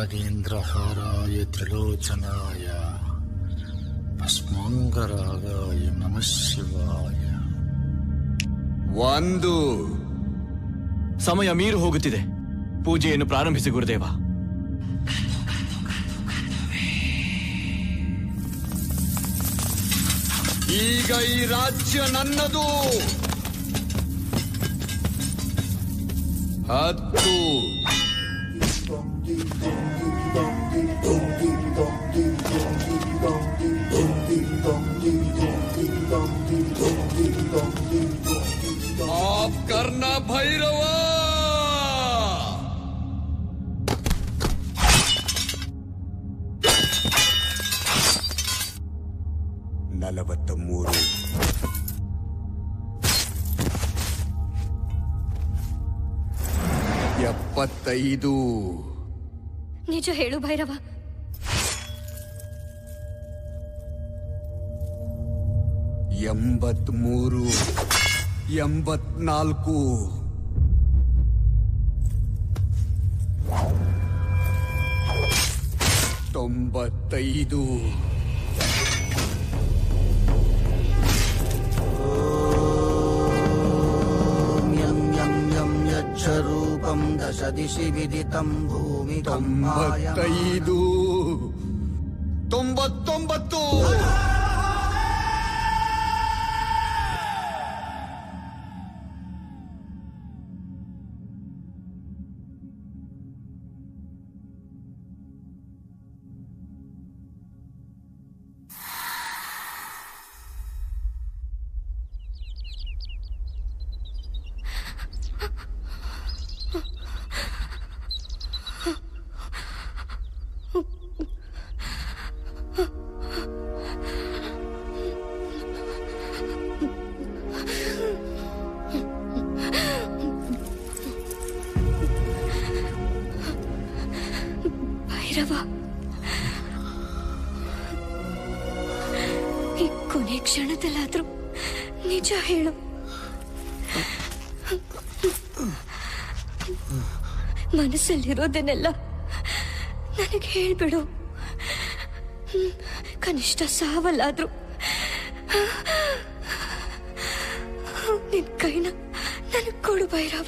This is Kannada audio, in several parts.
ನಾಗೇಂದ್ರಹಾರಾಯ ತ್ರಿಲೋಚನಾಯ ಭಸ್ಮಾಂಗರಾಗಾಯ ನಮಃ ಶಿವಾಯ ಒಂದು ಸಮಯ ಮೀರು ಹೋಗುತ್ತಿದೆ ಪೂಜೆಯನ್ನು ಪ್ರಾರಂಭಿಸಿ ಗುರುದೇವ ಈಗ ಈ ರಾಜ್ಯ ನನ್ನದು ಹತ್ತು ಆಫ್ ಕರ್ಣ ಭೈರವ ನಲವತ್ತ ಮೂರು ಎಪ್ಪತ್ತೈದು ನಿಜ ಹೇಳು ಭೈರವ ಎಂಬತ್ಮೂರು ಎಂಬತ್ನಾಲ್ಕು ತೊಂಬತ್ತೈದು यं यं यं यच्छ रूपं दश दिशि विदितं भूमि ತೊಂಬತ್ತೈದು ತೊಂಬತ್ತೊಂಬತ್ತು ಭೈರವ ಈ ಕೊನೆ ಕ್ಷಣದಲ್ಲಾದ್ರೂ ನಿಜ ಹೇಳು ಮನಸ್ಸಲ್ಲಿರೋದನ್ನೆಲ್ಲ ನನಗೆ ಹೇಳ್ಬಿಡು ಹ್ಮ್, ಕನಿಷ್ಠ ಸಾವಲ್ಲಾದ್ರೂ ನಿನ್ ಕೈನ ನನಗ್ ಕೊಡು ಭೈರವ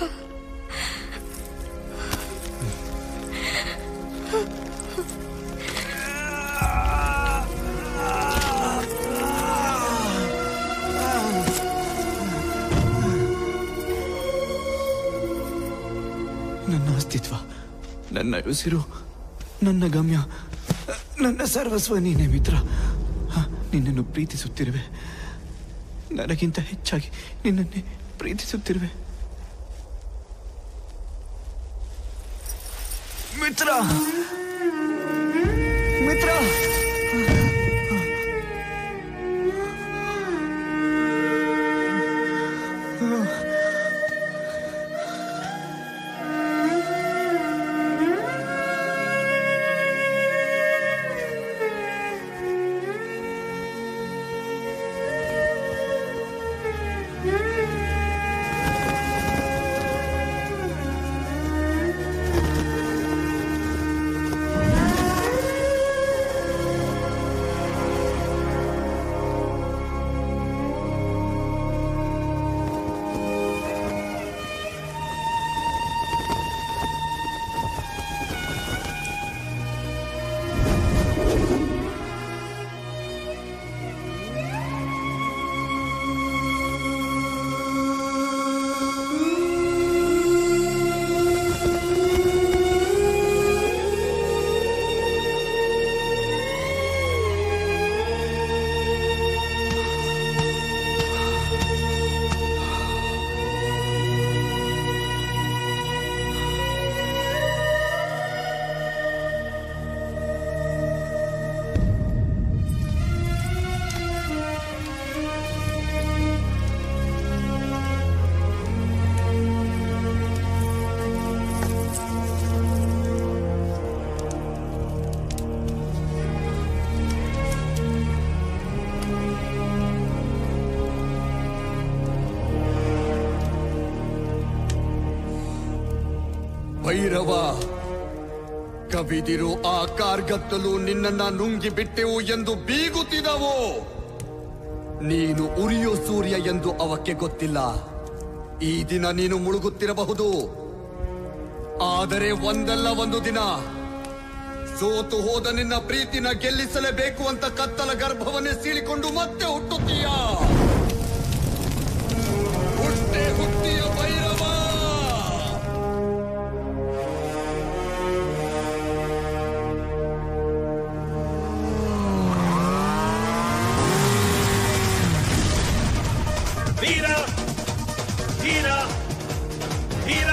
ನನ್ನ ಅಸ್ತಿತ್ವ ನನ್ನ ಉಸಿರು ನನ್ನ ಗಮ್ಯ ನನ್ನ ಸರ್ವಸ್ವ ನೀನೇ ಮಿತ್ರ ಹ, ನಿನ್ನನ್ನು ಪ್ರೀತಿಸುತ್ತಿರುವೆ ನನಗಿಂತ ಹೆಚ್ಚಾಗಿ ನಿನ್ನನ್ನೇ ಪ್ರೀತಿಸುತ್ತಿರುವೆ ಮಿತ್ರ ಮಿತ್ರ ಭೈರವ ಕವಿದಿರು ಆ ಕಾರ್ಗತ್ತಲು ನಿನ್ನನ್ನ ನುಂಗಿ ಬಿಟ್ಟೆವು ಎಂದು ಬೀಗುತ್ತಿದವು ನೀನು ಉರಿಯೋ ಸೂರ್ಯ ಎಂದು ಅವಕ್ಕೆ ಗೊತ್ತಿಲ್ಲ ಈ ದಿನ ನೀನು ಮುಳುಗುತ್ತಿರಬಹುದು ಆದರೆ ಒಂದಲ್ಲ ಒಂದು ದಿನ ಸೋತು ಹೋದ ನಿನ್ನ ಪ್ರೀತಿನ ಗೆಲ್ಲಿಸಲೇಬೇಕು ಅಂತ ಕತ್ತಲ ಗರ್ಭವನ್ನೇ ಸೀಳಿಕೊಂಡು ಮತ್ತೆ ಹುಟ್ಟುತ್ತೀಯ ಹುಟ್ಟೆ ಹುಟ್ಟಿಯ ಭೈರವ ವೀರ ವೀರ ವೀರ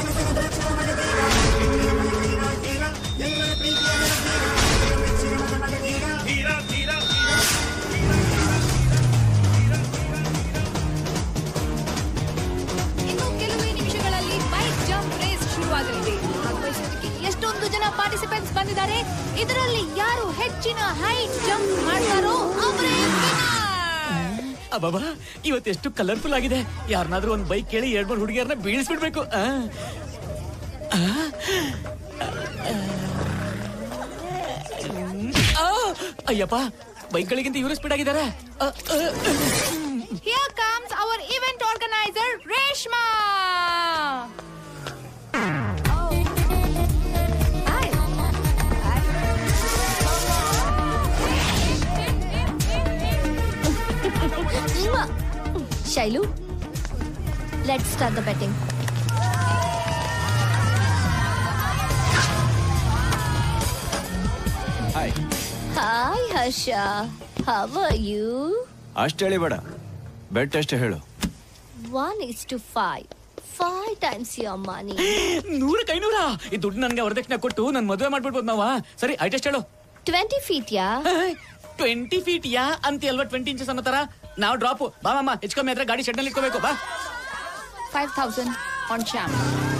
ವೀರ ವೀರ ಇನ್ನು ಕೆಲವೇ ನಿಮಿಷಗಳಲ್ಲಿ ಬೈಕ್ ಜಂಪ್ ರೇಸ್ ಶುರುವಾಗಲಿದೆ ಭಾಗವಹಿಸೋದಕ್ಕೆ ಎಷ್ಟೊಂದು ಜನ ಪಾರ್ಟಿಸಿಪೆಂಟ್ಸ್ ಬಂದಿದ್ದಾರೆ ಇದರಲ್ಲಿ ಯಾರು ಹೆಚ್ಚಿನ ಹೈಟ್ ಜಂಪ್ ಮಾಡ್ತಾರೋ ಅವರೇ ಅಬ್ಬಬ್ಬಾ ಇವತ್ತೆಷ್ಟು ಕಲರ್ಫುಲ್ ಆಗಿದೆ ಯಾರನ್ನಾದ್ರೂ ಒಂದ್ ಬೈಕ್ ಕೇಳಿ ಎರಡ್ ಮೂರು ಹುಡುಗಿಯರನ್ನ ಬೀಳಿಸ್ಬಿಡ್ಬೇಕು ಆ? ಆ? ಆ? ಅಯ್ಯಪ್ಪ ಬೈಕ್ಗಳಿಗಿಂತ ಇವರು ಸ್ಪೀಡ್ ಆಗಿದ್ದಾರೆ ಆ, ಆ, Here comes our event organizer, Reshma. Hi. Shailu let start the betting hi Harsha how are you ಅಷ್ಟು ಹೇಳಿಬೇಡ ಬೆಟ್ ಅಷ್ಟೇ ಹೇಳು one is to five five times your money ನೂರಕ್ಕೆ ಐನೂರ ಈ ದುಡ್ಡು ನನ್ಗೆ ವರದಕ್ಷಿಣೆ ಕೊಟ್ಟು ನನ್ ಮದುವೆ ಮಾಡ್ಬಿಡ್ಬೋದು ನಾವ ಸರಿ ಐಟ್ ಎಷ್ಟು ಹೇಳು twenty feet yeah twenty feet yeah ಅಂತಿ ಅಲ್ವಾ ಟ್ವೆಂಟಿ ಇಂಚಸ್ ಅನ್ನೋ ತರ ನಾವು ಡ್ರಾಪ್ ಬಾ ಮಾಮ ಹೆಚ್ಚು ಕಮ್ಮಿ ಆದ್ರೆ ಗಾಡಿ ಶೆಡ್ ನಲ್ಲಿ ಇಟ್ಕೋಬೇಕು ಬಾ 5,000 on champ.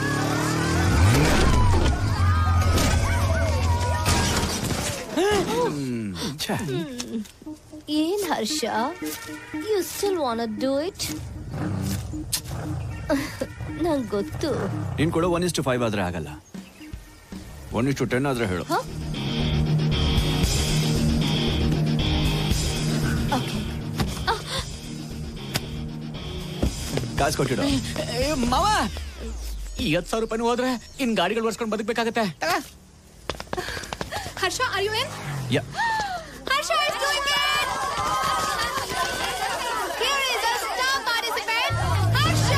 ಛೇ ಏನ್ Harsha you still want do it ನಂಗೆ ಗೊತ್ತು ನೀನ್ ಕೊಡೋ ಒನ್ ಇಷ್ಟು ಫೈವ್ ಆದ್ರೆ ಆಗಲ್ಲ ಒನ್ ಇಷ್ಟು ಟೆನ್ ಆದ್ರೆ ಹೇಳು ಹ? ಕಾಸು ಕೊಟ್ಟಿಡು ಏ, ಮಾವ ಐವತ್ ಸಾವಿರ ರೂಪಾಯಿ ಹೋದ್ರೆ ಇನ್ ಗಾಡಿಗಳು ಓಡಿಸ್ಕೊಂಡು ಬದುಕಬೇಕಾಗತ್ತೆ Harsha, are you in? Yeah Harsha is doing it! Here is a star participant, Harsha!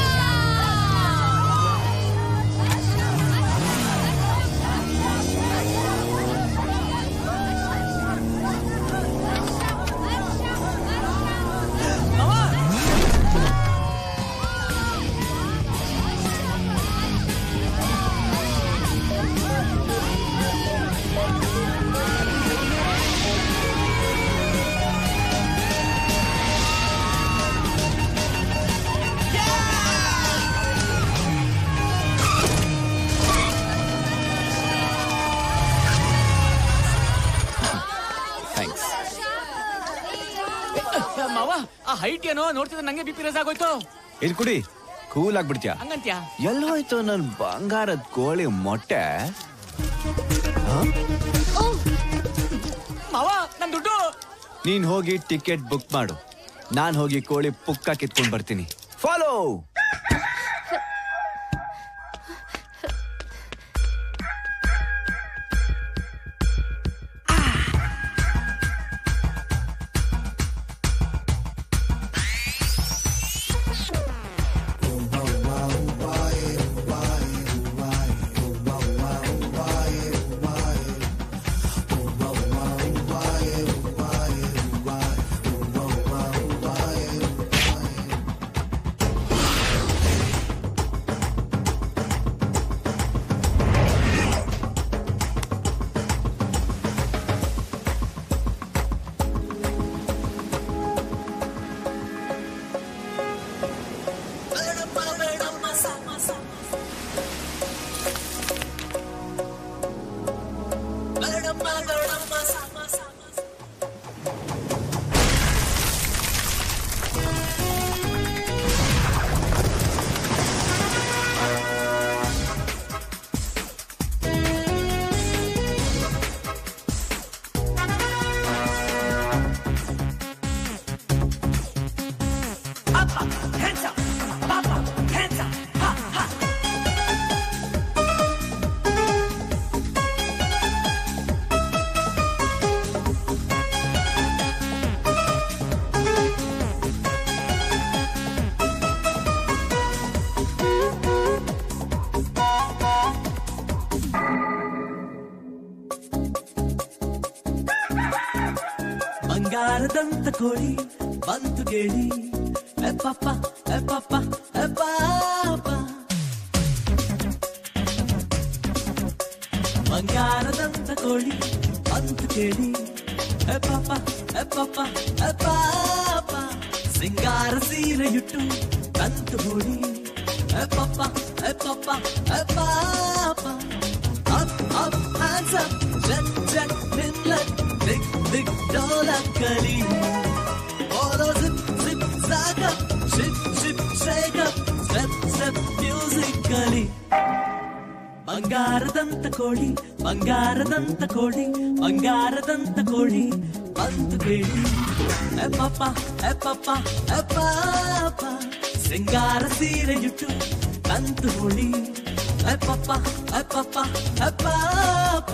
Thanks ಮಾವ ಆ ಹೈಟ್ ಏನೋ ನೋಡ್ತಿದ್ರೆ ನಂಗೆ ಬಿ ಪಿ ರೇಸ್ ಆಗೋಯ್ತು ಇದು ಕುಡಿ ಕೂಲ್ ಆಗ್ಬಿಡ್ತೀಯ ಹಂಗಂತ್ಯಾ ಎಲ್ಲೋಯ್ತು ನನ್ ಬಂಗಾರದ ಕೋಳಿ ಮೊಟ್ಟೆ ಮಾವ ನನ್ ದುಡ್ಡು ನೀನ್ ಹೋಗಿ ಟಿಕೆಟ್ ಬುಕ್ ಮಾಡು ನಾನ್ ಹೋಗಿ ಕೋಳಿ ಪುಕ್ಕ ಕಿತ್ಕೊಂಡ್ ಬರ್ತೀನಿ ಫಾಲೋ ಬಂಗಾರದಂತ ಕೋಳಿ ಬಂತು ಗೇಳಿ ಎಪ್ಪಪ್ಪ ಎಪ್ಪಪ್ಪ ಎಪ್ಪಾಪ ಬಂಗಾರದಂತ ಕೋಳಿ ಬಂತು ಕೇಳಿ ಎಪ್ಪಪ್ಪ ಎಪ್ಪಪ್ಪ ಎಪ್ಪಾಪ ಸಿಂಗಾರ ಸೀರೆಯುಟ್ಟು ತಂತು ಹೂಡಿ ಎಪ್ಪಪ್ಪ ಎಪ್ಪಪ್ಪ ಎಪ್ಪಾಪ ಅಪ್ ಅಪ್ ಹ್ಯಾಂಡ್ಸ್ ಅಪ್ ಜಟ್ ಜಟ್ ನಿಲ್ಲಕ್ ದಿಕ್ ದಿಕ್ ಡೋಲಕ್ಕಲಿ ಓಡೋ ಜಿಪ್ ಜಿಪ್ ಸಾಕಪ್ ship ship shake up step step music ಕಲಿ ಬಂಗಾರದಂತ ಕೋಳಿ ಬಂಗಾರದಂತ ಕೋಳಿ ಬಂಗಾರದಂತ ಕೋಳಿ ಬಂತು ಕೇಳಿ ಎಪ್ಪಪ್ಪ ಎಪ್ಪಪ್ಪ ಎಪ್ಪಾಪ ಸಿಂಗಾರ ಸೀರೆಯುಟ್ಟು ತಂತು ಹೋಳಿ ಎಪ್ಪಪ್ಪ ಎಪ್ಪಪ್ಪ ಎಪ್ಪಾಪ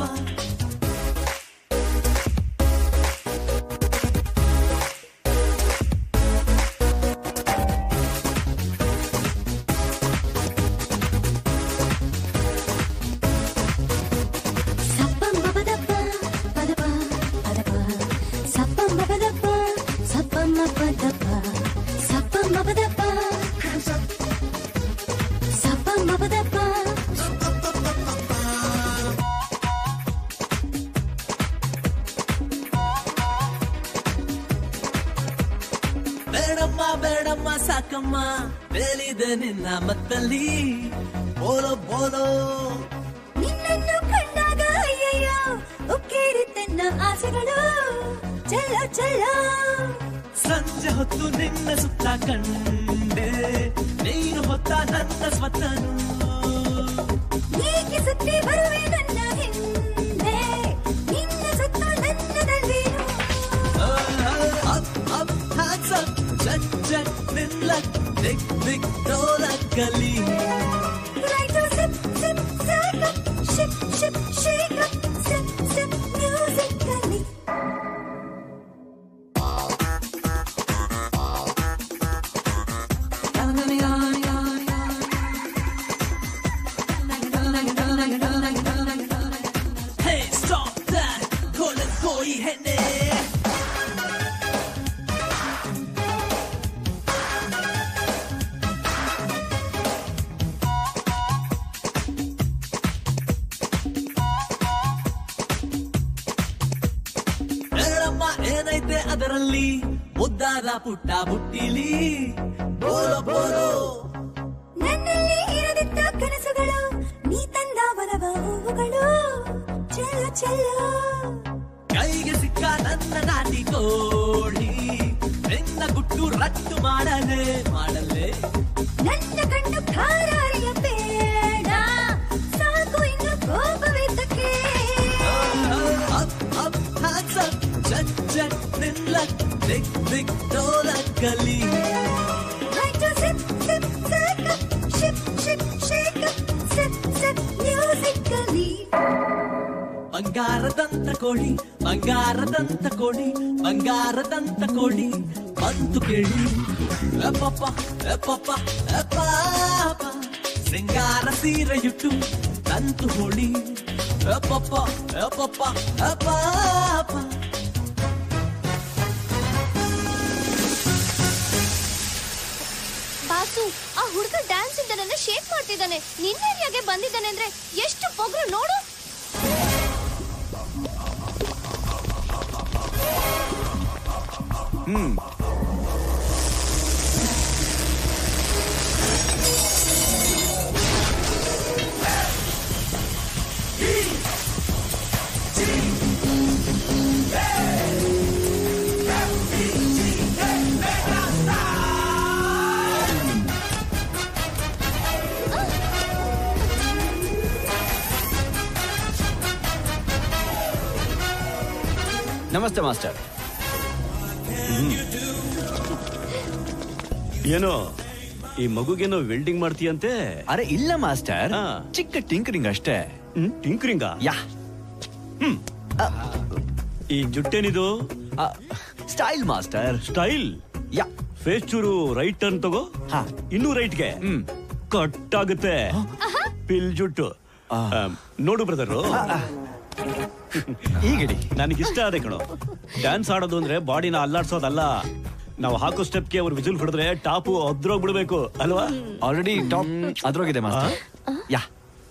ಬೇಡಮ್ಮ ಬೇಡಮ್ಮ ಸಾಕಮ್ಮ ಬೇಲಿದೆ ನಿನ್ನ ಮತ್ತಲ್ಲಿ ಬೋಲೋ ಬೋಲೋ ನಿನ್ನನ್ನು ಕಂಡಾಗ ಅಯ್ಯಯ್ಯ ಉಕ್ಕೇರಿತೆನ್ನ ಆಸೆಗಳು ಚಲ್ಲ ಚಲ್ಲ ಸಂಜೆ ಹೊತ್ತು ನಿನ್ನ ಸುತ್ತ ಕಂಡೆ ನೀನು ಹೊತ್ತ ನನ್ನ ಸ್ವತನು ಏಕೆ ಸುತ್ತಿ ಬರುವೆ ನನ್ನ ಹಿಂದೆ ನಿನ್ನ ಸುತ್ತ ನನ್ನದಲ್ಲೇನು ಅಪ್ ಅಪ್ ಹ್ಯಾಂಡ್ಸ್ ಅಪ್ ಜಟ್ ಜಟ್ ನಿಲ್ಲಕ್ ದಿಕ್ ದಿಕ್ ಡೋಲಕ್ಕಲಿ Right to sip, sip, sack up, ship, ship, shake up, sip, sip, musically. Hey, stop that! Golden koi henne! ಹೇಳಮ್ಮ ಏನೈತೆ ಅದರಲ್ಲಿ ಮುದ್ದಾದ ಪುಟ್ಟ ಬುಟ್ಟಿಲಿ ಬೋಲೋ ಬೋಲೋ ನನ್ನಲ್ಲಿ ಇರದಿದ್ದ ಕನಸುಗಳು ನೀ ತಂದ ಬಲವ ಹೂವುಗಳು ಚೆಲ್ಲ ಚೆಲ್ಲ ಕೈಗೆ ಸಿಕ್ಕ ನನ್ನ ನಾಟಿ ಕೋಳಿ ನಿನ್ನ ಗುಟ್ಟು ರಟ್ಟು ಮಾಡಲೇ ಮಾಡಲೇ ನನ್ನ ಕಣ್ಣು ಖಾರಾರಿಯ ಬೇಡ ಸಾಕು ಇನ್ನು ಕೋಪವಿದ್ದಕ್ಕೆ ಅಪ್ ಅಪ್ ಹ್ಯಾಂಡ್ಸ್ ಅಪ್ ಜಟ್ ಜಟ್ ನಿಲ್ಲಕ್ ದಿಕ್ ದಿಕ್ ಡೋಲಕ್ಕಲಿ Right to sip, sip, sack up, ship, ship, shake up, sip, sip, musically. ಬಂಗಾರದಂತ ಕೋಳಿ ಬಂಗಾರದಂತ ಕೋಳಿ ಬಂಗಾರದಂತ ಕೋಳಿ ಬಂತು ಕೇಳಿ ಎಪ್ಪಪ್ಪ ಎಪ್ಪಪ್ಪ ಎಪ್ಪಾಪ ಸಿಂಗಾರ ಸೀರೆಯುಟ್ಟು ತಂತು ಹೋಳಿ ಎಪ್ಪಪ್ಪ ಎಪ್ಪಪ್ಪ ಎಪ್ಪಾಪ ಬಾಸು ಆ ಹುಡುಗ ಡ್ಯಾನ್ಸ್ ಇದ್ದಾನೆ ಶೇಕ್ ಮಾಡ್ತಿದ್ದಾನೆ ನಿನ್ನ ಏರಿಯಾಗೆ ಬಂದಿದ್ದಾನೆ ಅಂದ್ರೆ ಎಷ್ಟು ಪೊಗ್ರು ನೋಡು ಹ್ಮ್ ನಮಸ್ತೆ ಮಾಸ್ಟರ್ ಏನೋ ಈ ಮಗುಗೇನೋ ವೆಲ್ಡಿಂಗ್ ಮಾಡ್ತೀಯಂತೆ ಅರೆ ಇಲ್ಲ ಮಾಸ್ಟರ್ ಹಾ. ಚಿಕ್ಕ ಟಿಂಕರಿಂಗ್ ಅಷ್ಟೇ ಟಿಂಕರಿಂಗ ಯಾ ಈ ಜುಟ್ಟೇನಿದು ಸ್ಟೈಲ್ ಮಾಸ್ಟರ್ ಸ್ಟೈಲ್ ಯಾ ಫೇಸ್ ಚೂರು ರೈಟ್ ಟರ್ನ್ ತಗೋ ಹಾ. ಇನ್ನೂ ರೈಟ್ಗೆ ಹ್ಮ್. ಕಟ್ ಆಗುತ್ತೆ ಪಿಲ್ ಜುಟ್ಟು ಆ. ಆಮ್, ನೋಡು ಬ್ರದರು ಈಗಿಡಿ ನನಗಿಷ್ಟ ಅದೇ ಕಣೋ ಡ್ಯಾನ್ಸ್ ಆಡೋದು ಅಂದ್ರೆ ಬಾಡಿನ ಅಲ್ಲಾಡ್ಸೋದಲ್ಲ ನಾವು ಹಾಕೋ ಸ್ಟೆಪ್ಗೆ ಅವ್ರು ವಿಜುಲ್ ಹೊಡೆದ್ರೆ ಟಾಪು ಅದ್ರೋಗ್ಬಿಡ್ಬೇಕು ಅಲ್ವಾ ಆಲ್ರೆಡಿ ಟಾಪ್ ಅದ್ರೋಗಿದೆ ಮಾಸ್ಟರ್ ಯಾ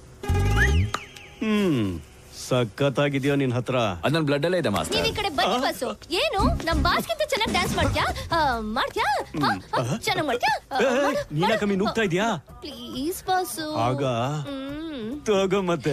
ಹ್ಮ್ ಸಖತ್ತಾಗಿದ್ಯೋ ನಿನ್ ಹತ್ರ ಅದ್ ನನ್ ಬ್ಲಡ್ ಅಲ್ಲೇ ಇದೆ ಮಾಸ್ಟರ್ ನೀವ್ ಈ ಕಡೆ ಬನ್ನಿ ಬಸ್ಸು ಏನು ನಮ್ ಬಾಸ್ಗಿಂತ ಚೆನ್ನಾಗಿ ಡ್ಯಾನ್ಸ್ ಮಾಡ್ತ್ಯಾ ಆ, ಮಾಡ್ತ್ಯಾ ಚೆನ್ನಾಗಿ ಮಾಡ್ತ್ಯಾ ನೀನ ಕಮ್ಮಿ ನುಗ್ತಾ ಇದ್ಯಾ ಪ್ಲೀಸ್ ಬಾಸು ಆಗ ಹ್ಮ್ ತಗೋ ಮತ್ತೆ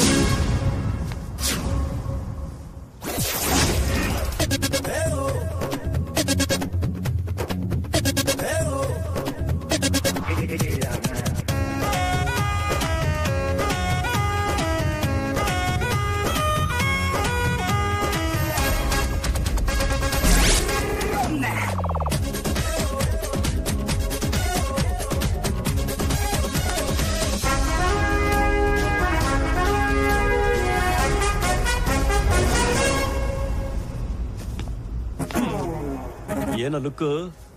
ಏನೋ ಲುಕ್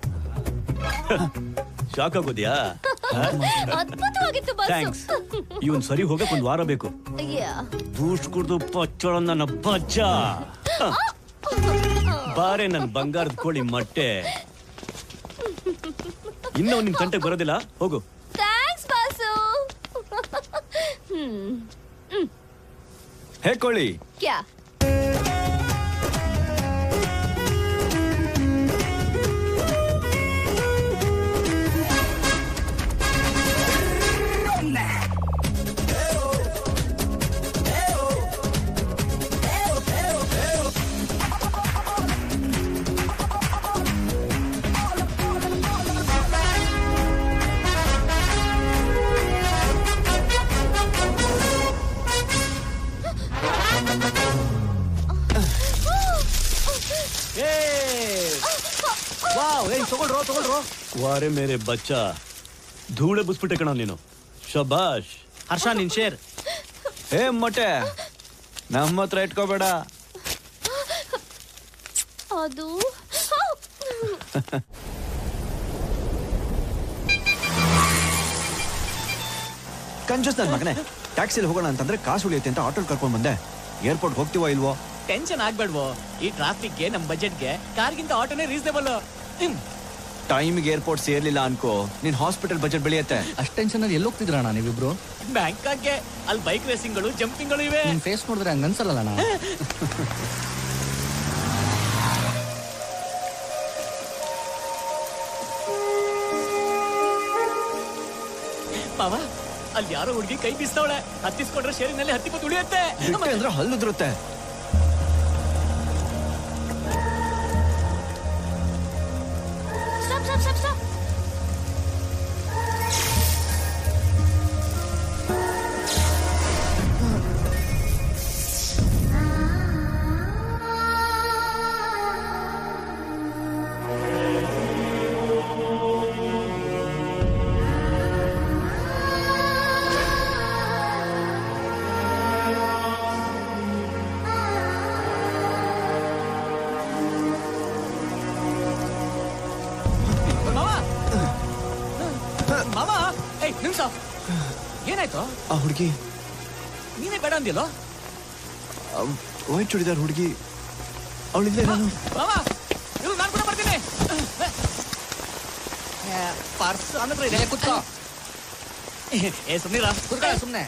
ಶಾಕ್ ಆಗೋದ್ಯಾ ಅದ್ಭುತವಾಗಿತ್ತು ಥ್ಯಾಂಕ್ಸ್ ಬಸ್ಸು ಇವನ್ ಸರಿ ಹೋಗಕ್ ಒಂದ್ ವಾರ ಬೇಕು Yeah. ಬೂಸ್ಟ್ ಕುಡ್ದು ಪಚ್ಚಳ ನನ್ನ ಬಜ್ಜ ಬಾರೆ ನನ್ ಬಂಗಾರದ ಕೋಳಿ ಮೊಟ್ಟೆ ಇನ್ನೂ ನಿನ್ ತಂಟೆಗೆ ಬರೋದಿಲ್ಲ ಹೋಗು ಥ್ಯಾಂಕ್ಸ್ ಬಾಸು ಹ್ಮ್ ಹೇಳ್ಕೊಳ್ಳಿ ಕ್ಯಾ ವಾವ್ ಏಯ್ ತಗೊಳ್ರೋ ತಗೊಳ್ರೋ ವಾರೆ ಮೇರೆ ಬಚ್ಚ ಧೂಳೆ ಬುಸ್ಬಿಟ್ಟೆ ಕಣ ನೀನು ಶಬಾಷ್ ಹರ್ಷ ನಿನ್ ಶೇರ್ ಏ ಮೊಟ್ಟೆ ನಮ್ಮ ಹತ್ರ ಇಟ್ಕೋಬೇಡ ಅದು ಕಂಜೂಸ್ ನನ್ ಮಗನೇ ಟ್ಯಾಕ್ಸಿಲಿ ಹೋಗೋಣ ಅಂತಂದ್ರೆ ಕಾಸು ಉಳಿಯುತ್ತೆ ಅಂತ ಆಟೋಲ್ ಕರ್ಕೊಂಡ್ ಬಂದೆ ಏರ್ಪೋರ್ಟ್ ಹೋಗ್ತೀವೋ ಇಲ್ವೋ ಟೆನ್ಷನ್ ಆಗ್ಬೇಡ್ವೋ ಈ ಟ್ರಾಫಿಕ್ಗೆ ನಮ್ ಬಜೆಟ್ಗೆ ಕಾರ್ಗಿಂತ ಆಟೋನೇ ರೀಸನೇಬಲ್ ಟೈಮಿಗೆ ಏರ್ಪೋರ್ಟ್ ಸೇರ್ಲಿಲ್ಲ ಅನ್ಕೋ ನಿನ್ ಹಾಸ್ಪಿಟಲ್ ಬಜೆಟ್ ಬೆಳೆಯುತ್ತೆ ಅಷ್ಟ್ ಟೆನ್ಷನ್ ಅಲ್ಲಿ ಎಲ್ಲಿ ಹೋಗ್ತಿದ್ರಣ್ಣ ನೀವಿಬ್ರು ಬ್ಯಾಂಕಾಕ್ಗೆ ಅಲ್ಲಿ ಬೈಕ್ ರೇಸಿಂಗ್ಗಳು ಜಂಪಿಂಗ್ಗಳು ಇವೆ ನಿಮ್ ಫೇಸ್ ನೋಡಿದ್ರೆ ಹಂಗ ಅನ್ಸಲ್ಲ ಅಣ್ಣ ಮಾವ ಅಲ್ಲಿ ಯಾರೋ ಹುಡುಗಿ ಕೈ ಬೀಸ್ತಾವಳೆ ಹತ್ತಿಸ್ಕೊಂಡ್ರೆ ಶೇರಿನಲ್ಲಿ ಹತ್ತಿ ಬತ್ತು ಉಳಿಯುತ್ತೆ ಬಿಟ್ಟೆ ಅಂದ್ರೆ ಹಲ್ಲುದ್ರುತ್ತೆ ಸ್ಟಾಪ್ ಸ್ಟಾಪ್ ಸ್ಟಾಪ್ ಸ್ಟಾಪ್ ಮಾವ ಮಾವ ಏಯ್ ನಿಮ್ಸ ಏನಾಯ್ತು ಆ ಹುಡುಗಿ ನೀನೇ ಬೇಡ ಅಂದಿಲ್ಲೋ ವೈಟ್ ಚೂಡಿದಾರ್ ಹುಡುಗಿ ಅವಳಿಂದ ನಾನು ಮಾವ ಇರು ನಾನು ಕೂಡ ಬರ್ತೀನಿ ಪರ್ಸ್ ಅನ್ನತ್ರ ಇದೆ ಕುತ್ಕೋ ಏ ಸುಮ್ನಿರ ಕುತ್ಕೊಳ್ಳ ಸುಮ್ನೆ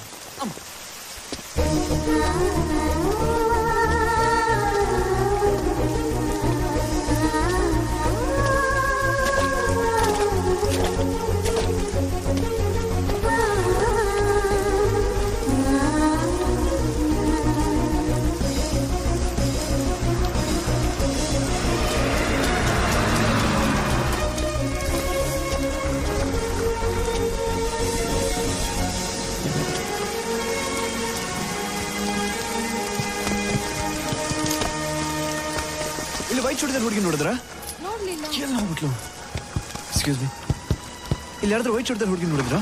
ಇಲ್ಲಿ ವೈಟ್ ಚೂಡಿದಾರ್ ಹುಡುಗಿ ನೋಡಿದ್ರ ನೋಡ್ಲಿಲ್ಲ ಎಲ್ಲ ಹೋಗ್ಬಿಟ್ಲು ಎಕ್ಸ್ಕ್ಯೂಸ್ ಮಿ ಇಲ್ಲಿ ಯಾರಾದ್ರೂ ವೈಟ್ ಚೂಡಿದಾರ್ ಹುಡುಗಿ ನೋಡಿದ್ರ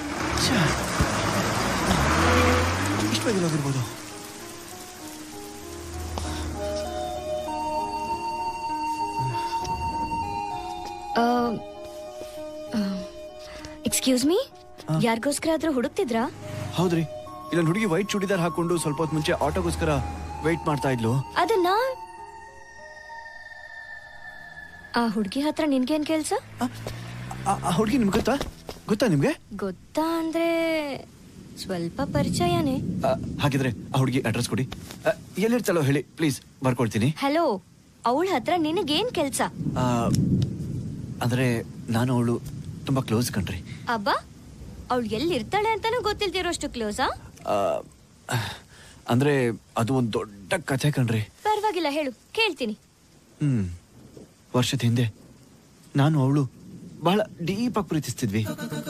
ಇಷ್ಟು ಬೇಗ ಹೋಗಿರ್ಬೋದು ಎಕ್ಸ್ಕ್ಯೂಸ್ ಮೀ ಯಾರಿಗೋಸ್ಕರ ಆದ್ರೂ ಹುಡುಕ್ತಿದ್ರಾ ಹೌದ್ರಿ ಇಲ್ಲೊಂದು ಹುಡುಗಿ ವೈಟ್ ಚೂಡಿದಾರ್ ಹಾಕೊಂಡು ಸ್ವಲ್ಪ ಹೊತ್ತು ಮುಂಚೆ ಆಟೋಗೋಸ್ಕರ ವೆಯ್ಟ್ ಮಾಡ್ತಾ ಇದ್ಲು ಅದನ್ನ ಆ ಹುಡ್ಗಿ ಹತ್ರ ನಿನ್ಗೇನ್ ಕೆಲ್ಸ ಆ- ಆ ಹುಡುಗಿ ನಿಮ್ಗೆ ಗೊತ್ತಾ ಗೊತ್ತಾ ನಿಮ್ಗೆ ಗೊತ್ತಾ ಅಂದ್ರೆ ಸ್ವಲ್ಪ ಪರಿಚಯನೇ ಆ, ಹಾಗಿದ್ರೆ ಆ ಹುಡುಗಿ ಅಡ್ರೆಸ್ ಕೊಡಿ ಆ, ಎಲ್ಲಿರ್ತಾಳೋ ಹೇಳಿ ಪ್ಲೀಸ್ ಬರ್ಕೊಳ್ತೀನಿ ಹಲೋ ಅವಳ ಹತ್ರ ನಿನಗೇನ್ ಕೆಲ್ಸ ಆ, ಅಂದ್ರೆ ನಾನು ಅವಳು ತುಂಬಾ ಕ್ಲೋಸ್ ಕಣ್ರಿ ಅಬ್ಬಾ ಅವಳು ಎಲ್ಲಿರ್ತಾಳೆ ಅಂತಾನೂ ಗೊತ್ತಿಲ್ದಿರೋಷ್ಟು ಕ್ಲೋಸಾ ಆ, ಅಂದ್ರೆ ಅದು ಒಂದು ದೊಡ್ಡ ಕಥೆ ಕಣ್ರಿ ಪರವಾಗಿಲ್ಲ ಹೇಳು ಕೇಳ್ತೀನಿ ಹ್ಮ್ ವರ್ಷದ ಹಿಂದೆ ನಾನು ಅವಳು ಬಹಳ ಡೀಪ್ ಆಗಿ ಪ್ರೀತಿಸ್ತಿದ್ವಿ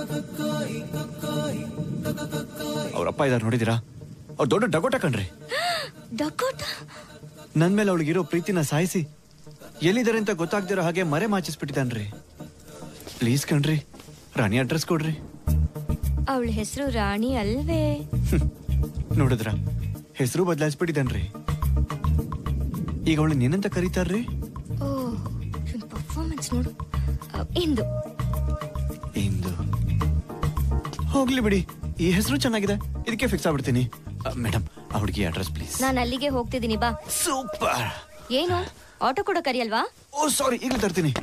ಅವ್ರಪ್ಪ ಇದಾರೆ ನೋಡಿದಿರಾ ಅವ್ರು ದೊಡ್ಡ ಡಗೋಟ ಕಣ್ರಿ ಡಕೋಟ ನನ್ ಮೇಲೆ ಅವಳಿಗಿರೋ ಪ್ರೀತಿನ ಸಾಯಿಸಿ ಎಲ್ಲಿದ್ದಾರೆ ಅಂತ ಗೊತ್ತಾಗ್ದಿರೋ ಹಾಗೆ ಮರೆ ಮಾಚಿಸ್ಬಿಟ್ಟಿದ್ದಾನ್ರಿ ಪ್ಲೀಸ್ ಕಣ್ರಿ ರಾಣಿ ಅಡ್ರೆಸ್ ಕೊಡ್ರಿ ಅವಳ ಹೆಸರು ರಾಣಿ ಅಲ್ವೇ ನೋಡಿದ್ರ ಹೆಸರು ಬದಲಾಯಿಸ್ಬಿಟ್ಟಿದ್ದಾನ್ರಿ ಈಗ ಅವಳು ಏನಂತ ಕರೀತಾರ್ರಿ ಓ ಪರ್ಫಾರ್ಮೆನ್ಸ್ ನೋಡು ಅ, ಇಂದು ಇಂದು ಹೋಗ್ಲಿ ಬಿಡಿ ಈ ಹೆಸರು ಚೆನ್ನಾಗಿದೆ ಇದಕ್ಕೆ ಫಿಕ್ಸ್ ಆಗ್ಬಿಡ್ತೀನಿ ಮೇಡಮ್ ಆ ಹುಡುಗಿ ಅಡ್ರೆಸ್ ಪ್ಲೀಸ್ ನಾನು ಅಲ್ಲಿಗೆ ಹೋಗ್ತಿದ್ದೀನಿ ಬಾ ಸೂಪರ್ ಏನು ಆಟೋ ಕೂಡ ಕರಿಯಲ್ವಾ ಓ ಸಾರಿ ಈಗಲೇ ತರ್ತೀನಿ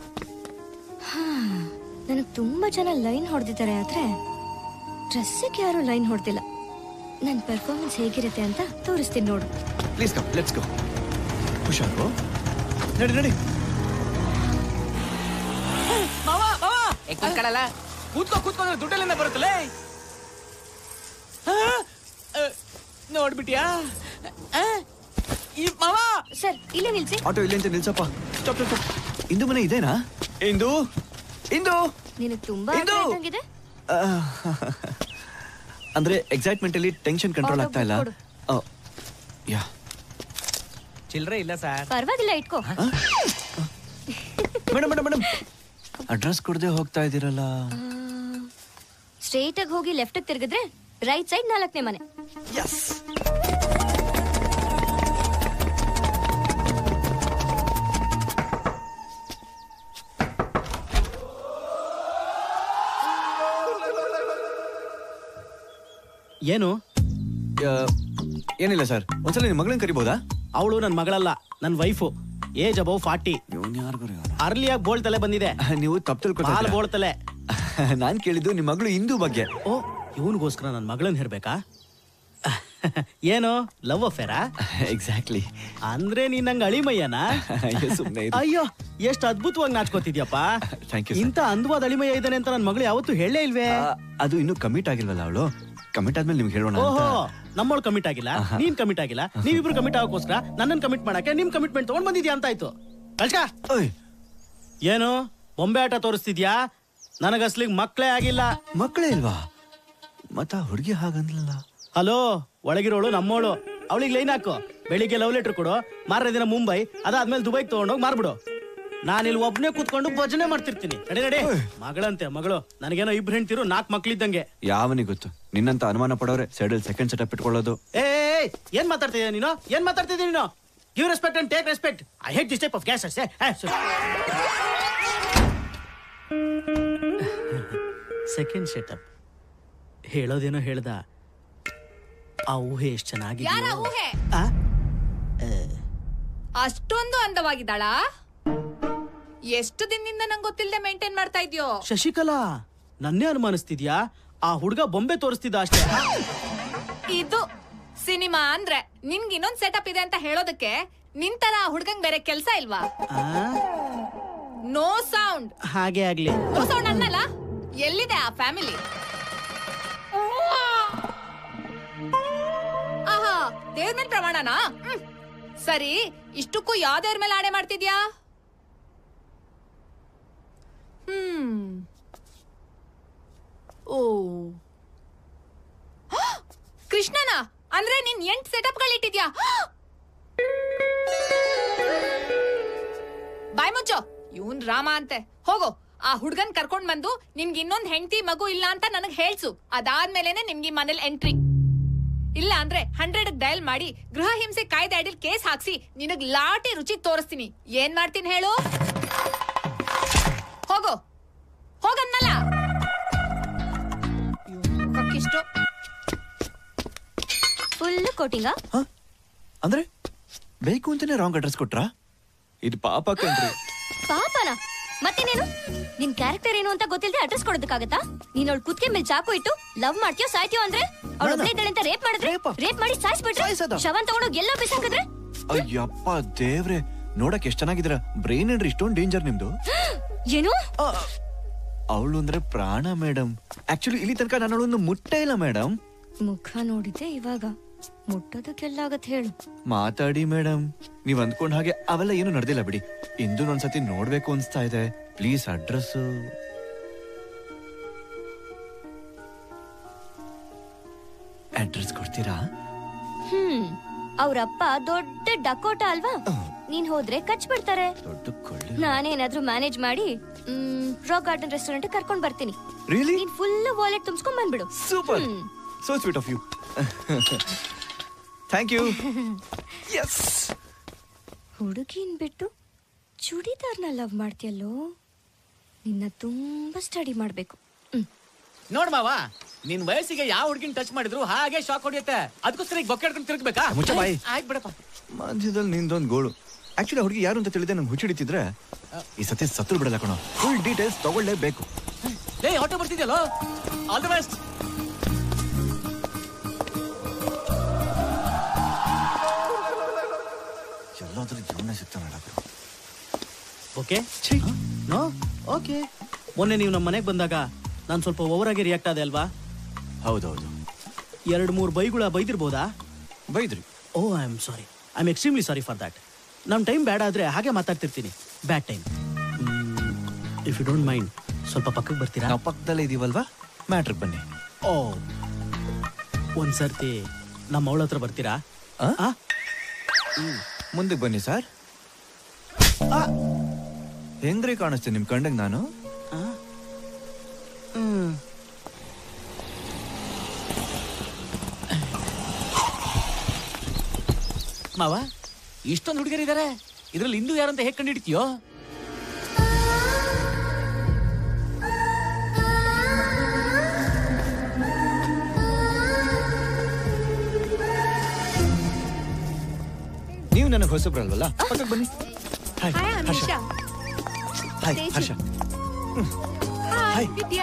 ನನಗೆ ತುಂಬಾ ಜನ ಲೈನ್ ಹೊಡೆದಿದ್ದಾರೆ ಆದ್ರೆ ಡ್ರೆಸ್ಸಿಗೆ ಯಾರು ಲೈನ್ ಹೊಡೆದಿಲ್ಲ ನನ್ನ ಪರ್ಫಾರ್ಮೆನ್ಸ್ ಹೇಗಿರುತ್ತೆ ಅಂತ ತೋರಿಸ್ತೀನಿ ನೋಡು ಪ್ಲೀಸ್ ಕಮ್ ಲೆಟ್ಸ್ ಗೋ ಹುಷಾರು ನಡಿ ನಡಿ ಮಾವ ಮಾವ ಕೂತ್ಕೊಳ್ಳಲ್ಲ ಕೂತ್ಕೋ ಕೂತ್ಕೋ ಅಂದ್ರೆ ದುಡ್ಡೆಲ್ಲ ಬರುತ್ತಲೇ ಆ, ಆ, ನೋಡ್ಬಿಟ್ಯಾ ಆ, ಈ ಮಾವ ಸರ್ ಇಲ್ಲೇ ನಿಲ್ಸಿ ಆಟೋ ಇಲ್ಲಿ ಅಂತ ನಿಲ್ಸಪ್ಪ ಸ್ಟಾಪ್ ಸ್ಟಾಪ್ ಇಂದು ಮನೆ ಇದೇನಾ ಇಂದು ಇಂದು ನಿನಗೆ ತುಂಬಾ ಇಂದು! ಹತ್ರ ಇದ್ದಂಗಿದೆ ಆ, ಅಂದ್ರೆ ಎಕ್ಸೈಟ್ಮೆಂಟ್ ಅಲ್ಲಿ ಟೆನ್ಷನ್ ಕಂಟ್ರೋಲ್ ಆಗ್ತಾ ಇಲ್ಲ ಕೊಡು. ಆ, ಯಾ ಚಿಲ್ರೆ ಇಲ್ಲ ಸರ್ ಪರವಾಗಿಲ್ಲ ಇಟ್ಕೋ ಮೇಡಮ್ ಮೇಡಮ್ ಮೇಡಮ್ ಅಡ್ರೆಸ್ ಕೊಡದೆ ಹೋಗ್ತಾ ಇದ್ದೀರಲ್ಲ ಸ್ಟ್ರೈಟ್ ಆಗಿ ಹೋಗಿ ಲೆಫ್ಟ್ ತಿರುಗಿದ್ರೆ ರೈಟ್ ಸೈಡ್ ನಾಲ್ಕನೇ ಮನೆ ಏನು ಆ, ಏನಿಲ್ಲ ಸರ್ ಒಂದ್ಸಲ ನಿಮ್ಮ ಮಗಳನ್ನ ಕರಿಬೋದಾ ಅವಳು ನನ್ನ ಮಗಳಲ್ಲ ನನ್ನ ವೈಫು ಏಜ್ ಅಬೌವ್ ಫಾರ್ಟಿ ಅರ್ಲಿಯಾಗಿ ಬೋಳ್ ತಲೆ ಬಂದಿದೆ ನೀವು ತಪ್ಪು ತಿಳ್ಕೊತಾ ಹಾಲು ಇದ್ದೀರಾ. ಬೋಳ್ ತಲೆ ನಾನ್ ಕೇಳಿದ್ದು ನಿಮ್ಮ ಮಗಳು ಇಂದು ಬಗ್ಗೆ ಓ ಇವನಿಗೋಸ್ಕರ ನನ್ನ ಮಗಳನ್ನ ಹೇರ್ಬೇಕಾ ಏನು ಲವ್ ಅಫೇರಾ ಎಕ್ಸಾಕ್ಟ್ಲಿ ಅಂದ್ರೆ ನೀನ್ ನಂಗೆ ಅಳಿಮಯ್ಯನಾ ಅಯ್ಯೋ, ಸುಮ್ನೆ ಇರು. ಅಯ್ಯೋ ಎಷ್ಟು ಅದ್ಭುತವಾಗಿ ನಾಚ್ಕೋತಿದ್ಯಪ್ಪ Thank you, sir. ಇಂತ ಅಂದವಾದ ಅಳಿಮಯ್ಯ ಇದ್ದಾನೆ ಅಂತ ನನ್ನ ಮಗಳು ಯಾವತ್ತೂ ಹೇಳೇ ಇಲ್ವೇ ಅದು ಇನ್ನೂ ಕಮಿಟ್ ಆಗಿಲ್ವಲ್ಲ ಅವಳು ಕಮಿಟ್ ಆದ್ಮೇಲೆ ನಿಮ್ಗೆ ಹೇಳೋಣ ಓಹೋ ಅಂತ ನಮ್ಮಳು ಕಮಿಟ್ ಆಗಿಲ್ಲ ಆಹಾ. ನೀನ್ ಕಮಿಟ್ ಆಗಿಲ್ಲ ನೀವಿಬ್ರು ಕಮಿಟ್ ಆಗೋಸ್ಕರ ನನ್ನನ್ ಕಮಿಟ್ ಮಾಡಕ್ಕೆ ನಿಮ್ ಕಮಿಟ್ಮೆಂಟ್ ತಗೊಂಡ್ ಬಂದಿದ್ಯಾ ಅಂತ ಆಯ್ತು ಕಳ್ಕ ಏನು ಬೊಂಬೆ ಆಟ ತೋರಿಸ್ತಿದ್ಯಾ ನನಗ ಅಸ್ಲಿಗ್ ಮಕ್ಳೇ ಆಗಿಲ್ಲ ಮಕ್ಕಳೇ ಇಲ್ವಾ ಮತ್ತ ಹುಡುಗಿ ಹಾಗನ್ಲಲ್ಲ ಹಲೋ ಒಳಗಿರೋಳು ನಮ್ಮೋಳು ಅವಳಿಗೆ ಲೈನ್ ಹಾಕು ಬೆಳಿಗ್ಗೆ ಲವ್ ಲೆಟರ್ ಕೊಡು ಮಾರನೇ ದಿನ ಮುಂಬೈ ಅದಾದ್ಮೇಲೆ ದುಬೈಗೆ ತಗೊಂಡೋಗಿ ಮಾರ್ಬಿಡು ನಾನಿಲ್ಲಿ ಒಬ್ನೇ ಕೂತ್ಕೊಂಡು ಭಜನೆ ಮಾಡ್ತಿರ್ತೀನಿ ನಡಿ ನಡಿ ಮಗಳಂತೆ ಮಗಳು ನನಗೇನೋ ಇಬ್ರು ಹೆಣ್ತಿರು ನಾಲ್ಕು ಮಕ್ಳಿದ್ದಂಗೆ ಯಾವನಿಗೆ ಗೊತ್ತು ನಿನ್ನಂತ ಅನುಮಾನ ಪಡೋರೆ ಸೈಡಲ್ಲಿ ಸೆಕೆಂಡ್ ಸೆಟಪ್ ಇಟ್ಕೊಳ್ಳೋದು ಏ ಏ, ಏ, ಏನ್ ಮಾತಾಡ್ತಿದ್ಯಾ ನೀನು ಏನ್ ಮಾತಾಡ್ತಿದ್ಯ ನೀನು give respect and take respect I hate this type of gas second setup ಹೇಳೋದೇನೋ ಹೇಳ್ದ ಆ ಊಹೆ ಎಷ್ಟು ಚೆನ್ನಾಗಿದೆ ಯಾರ ಊಹೆ ಅಷ್ಟೊಂದು ಅಂದವಾಗಿದ್ದಾಳ ಎಷ್ಟು ದಿನದಿಂದ ನಂಗೆ ಗೊತ್ತಿಲ್ಲದೆ ಮೇಂಟೈನ್ ಮಾಡ್ತಾ ಇದ್ಯೋ ಶಶಿಕಲಾ ನನ್ನೇ ಅನುಮಾನಿಸ್ತಿದ್ಯಾ ಆ ಹುಡುಗ ಬೊಂಬೆ ತೋರಿಸ್ತಿದ್ದ ಅಷ್ಟೇ ಇದು ಸಿನಿಮಾ ಅಂದ್ರೆ ನಿನ್ಗೆ ಇನ್ನೊಂದ್ ಸೆಟಪ್ ಇದೆ ಅಂತ ಹೇಳೋದಕ್ಕೆ ನಿಂತರ ಆ ಹುಡ್ಗಂಗ್ ಬೇರೆ ಕೆಲ್ಸ ಇಲ್ವಾ ಆ, ನೋ ಸೌಂಡ್ ಹಾಗೆ ಆಗ್ಲಿ ನೋ ಸೌಂಡ್ ಅನ್ನಲ್ಲ ಎಲ್ಲಿದೆ ಆ ಫ್ಯಾಮಿಲಿ ಆಹಾ ದೇವ್ರ ಮೇಲೆ ಪ್ರಮಾಣನಾ ಹ್ಮ್. ಸರಿ ಇಷ್ಟಕ್ಕೂ ಯಾವ ದೇವ್ರ ಮೇಲೆ ಆಣೆ ಮಾಡ್ತಿದ್ಯಾ ಹ್ಮ್ ಓ ಹಾ! ಕೃಷ್ಣನ ಅಂದ್ರೆ ನೀನ್ ಎಂಟ್ ಸೆಟಪ್ ಗಳಿಟ್ಟಿದ್ಯಾ ಬಾಯ್ ಮುಚ್ಚೋ ಇವನ್ ರಾಮ ಅಂತೆ ಹೋಗೋ ಆ ಹುಡ್ಗನ್ ಕರ್ಕೊಂಡ್ ಬಂದು ನಿನ್ಗೆ ಇನ್ನೊಂದ್ ಹೆಂಡತಿ ಮಗು ಇಲ್ಲ ಅಂತ ನನಗ್ ಹೇಳ್ಸು ಅದಾದ್ಮೇಲೆನೆ ನಿಮ್ಗೆ ಈ ಮನೇಲಿ ಎಂಟ್ರಿ ಇಲ್ಲ ಅಂದ್ರೆ ಹಂಡ್ರೆಡ್ ಡಯಲ್ ಮಾಡಿ ಗೃಹ ಹಿಂಸೆ ಕಾಯ್ದೆ ಅಡಿಲ್ ಕೇಸ್ ಹಾಕ್ಸಿ ನಿನಗ್ ಲಾಟಿ ರುಚಿ ತೋರಿಸ್ತೀನಿ ಏನ್ ಮಾಡ್ತೀನಿ ಹೇಳು ಹೋಗೋ ಹೋಗನ್ನಲ್ಲ ಇಷ್ಟು ಫುಲ್ ಕೋಟಿಂಗ ಅಂದ್ರೆ ಬೇಕು ಅಂತಾನೆ ರಾಂಗ್ ಅಡ್ರೆಸ್ ಕೊಟ್ರಾ ಇದು ಪಾಪ ಕಣ್ರಿ ಪಾಪನ ಮತ್ತೇನೇನು ನಿನ್ ಕ್ಯಾರೆಕ್ಟರ್ ಏನು ಅಂತ ಗೊತ್ತಿಲ್ಲದೆ ಅಡ್ರೆಸ್ ಕೊಡೋದಕ್ಕಾಗತ್ತಾ ನೀನ್ ಅವಳು ಕುತ್ಕೆ ಮೇಲೆ ಚಾಕು ಇಟ್ಟು ಲವ್ ಮಾಡ್ತೀಯೋ ಸಾಯ್ತೀಯೋ ಅಂದ್ರೆ ಅವಳು ಒಬ್ಬನೇ ಇದ್ದಾಳೆ ಅಂತ ರೇಪ್ ಮಾಡಿದ್ರೆ ರೇಪ್ ಮಾಡಿ ಸಾಯಿಸ್ಬಿಟ್ರೆ ಶವನ್ ತಗೊಂಡೋಗಿ ಎಲ್ಲ ಬಿಸಾಕಿದ್ರೆ ಅಯ್ಯಪ್ಪ ದೇವ್ರೆ ನೋಡಕ್ ಎಷ್ಟ್ ಚೆನ್ನಾಗಿದ್ದೀರ ಬ್ರೈನ್ ಏನ್ರಿ ಇಷ್ಟೊಂದು ಡೇಂಜರ್ ನಿಮ್ದು ಏನು ಅವಳು ಅಂದ್ರೆ ಪ್ರಾಣ ಮೇಡಮ್ ಆಕ್ಚುಲಿ ಇಲ್ಲಿ ತನಕ ನಾನು ಅವಳನ್ನು ಮುಟ್ಟೇ ಇಲ್ಲ ಮೇಡಮ್ ಮುಖ ನೋಡಿದ್ದೆ ಇವಾಗ ಮುಟ್ಟೋದಕ್ಕೆಲ್ಲಾಗತ್ ಹೇಳು ಮಾತಾಡಿ ಮೇಡಮ್ ನೀವ್ ಅಂದ್ಕೊಂಡ್ ಹಾಗೆ ಅವೆಲ್ಲ ಏನು ನಡೆದಿಲ್ಲ ಬಿಡಿ ಇಂದು ಒಂದ್ಸತಿ ನೋಡ್ಬೇಕು ಅನ್ಸ್ತಾ ಇದೆ ಪ್ಲೀಸ್ ಅಡ್ರೆಸ್ ಅಡ್ರೆಸ್ ಕೊಡ್ತೀರಾ ಹ್ಮ್ ಅವ್ರಪ್ಪ ದೊಡ್ಡ ಡಕೋಟ ಅಲ್ವಾ ನೀನ್ ಹೋದ್ರೆ ಕಚ್ ಬಿಡ್ತಾರೆ ದೊಡ್ಡ ಕೊಳ್ಳಿ ನಾನೇನಾದ್ರೂ ಮ್ಯಾನೇಜ್ ಮಾಡಿ ರಾಕ್ ಗಾರ್ಡನ್ ರೆಸ್ಟೋರೆಂಟ್ ಕರ್ಕೊಂಡ್ ಬರ್ತೀನಿ Really? ನೀನ್ ಫುಲ್ ವಾಲೆಟ್ ತುಂಬಿಸ್ಕೊಂಡ್ ಬಂದ್ಬಿಡು super so sweet of you thank you yes ಹುಡುಗಿನ್ ಬಿಟ್ಟು ಚೂಡಿದಾರ್ನ ಲವ್ ಮಾಡ್ತೀಯಲ್ಲೋ ನಿನ್ನ ತುಂಬಾ ಸ್ಟಡಿ ಮಾಡ್ಬೇಕು ನೋಡ್ ಮಾವ ನಿನ್ ವಯಸ್ಸಿಗೆ ಯಾವ ಹುಡುಗಿನ ಟಚ್ ಮಾಡಿದ್ರು ಹಾಗೆ ಶಾಕ್ ಹೊಡಿಯುತ್ತೆ ಅದಕ್ಕೋಸ್ಕರ ಈಗ ಬೊಕ್ಕೆ ಹಿಡ್ಕೊಂಡು ತಿರುಗ್ಬೇಕಾ ಮುಚ್ಚ ಬಾಯಿ. ಆಯ್ತು ಬಿಡಪ್ಪ ಮಧ್ಯದಲ್ಲಿ ನಿಂದೊಂದು ಗೋಳು ಆಕ್ಚುಲಿ ಹುಡುಗಿ ಯಾರು ಅಂತ ತಿಳಿದೆ ನಂಗೆ ಹುಚ್ಚಿಡಿತಿದ್ರೆ ಈ ಸತಿ ಸತ್ರು ಬಿಡಲ್ಲ ಕಣೋ ಫುಲ್ ಡೀಟೇಲ್ಸ್ ತಗೊಳ್ಳೇಬೇಕು ಲೇ ಆಟೋ ಬರ್ತಿದ್ಯಲ್ಲೋ ಆಲ್ ದಿ ಬೆಸ್ಟ್ ಎಲ್ಲಾದ್ರೂ ಜೀವನ ಸಿಗ್ತಾನೆ ಓಕೆ ನೋ ಓಕೆ ಮೊನ್ನೆ ನೀವು ನಮ್ಮ ಮನೆಗೆ ಬಂದಾಗ ನಾನು ಸ್ವಲ್ಪ ಓವರ್ ಆಗಿ ರಿಯಾಕ್ಟ್ ಆದೆ ಅಲ್ವಾ ಹೌದೌದು ಎರಡು ಮೂರು ಬೈಗುಳ ಬೈದಿರ್ಬೋದಾ ಬೈದ್ರಿ oh I am sorry I am extremely sorry for that ನಮ್ಮ ಟೈಮ್ ಬೇಡ ಆದ್ರೆ ಹಾಗೆ ಮಾತಾಡ್ತಿರ್ತೀನಿ bad time if you don't mind ಸ್ವಲ್ಪ ಪಕ್ಕಕ್ಕೆ ಬರ್ತೀರಾ ನಾವು ಪಕ್ಕದಲ್ಲೇ ಇದೀವಲ್ವಾ ಮ್ಯಾಟ್ರಿಗೆ ಬನ್ನಿ ಓ ಒಂದ್ ಸರ್ತಿ ನಮ್ಮ ಅವಳ ಹತ್ರ ಬರ್ತೀರಾ ಮುಂದಕ್ಕೆ ಬನ್ನಿ ಸರ್ ಹೆಂಗ್ರಿ ಕಾಣಿಸ್ತೀನಿ ನಿಮ್ ಕಂಡಂಗ್ ನಾನು ಮಾವ ಇಷ್ಟೊಂದು ಹುಡುಗರಿದ್ದಾರೆ ಇದ್ರಲ್ಲಿ ಹಿಂದೂ ಯಾರು ಅಂತ ಹೇಗೆ ಕಂಡಿಡ್ತೀಯೋ ನೀವು ನನಗೆ ಹೊಸಬ್ರಲ್ವಲ್ಲ ಪಕ್ಕಕ್ಕೆ ಬನ್ನಿ hi hi Harsha Amisha hi Teju. Harsha hi Vidya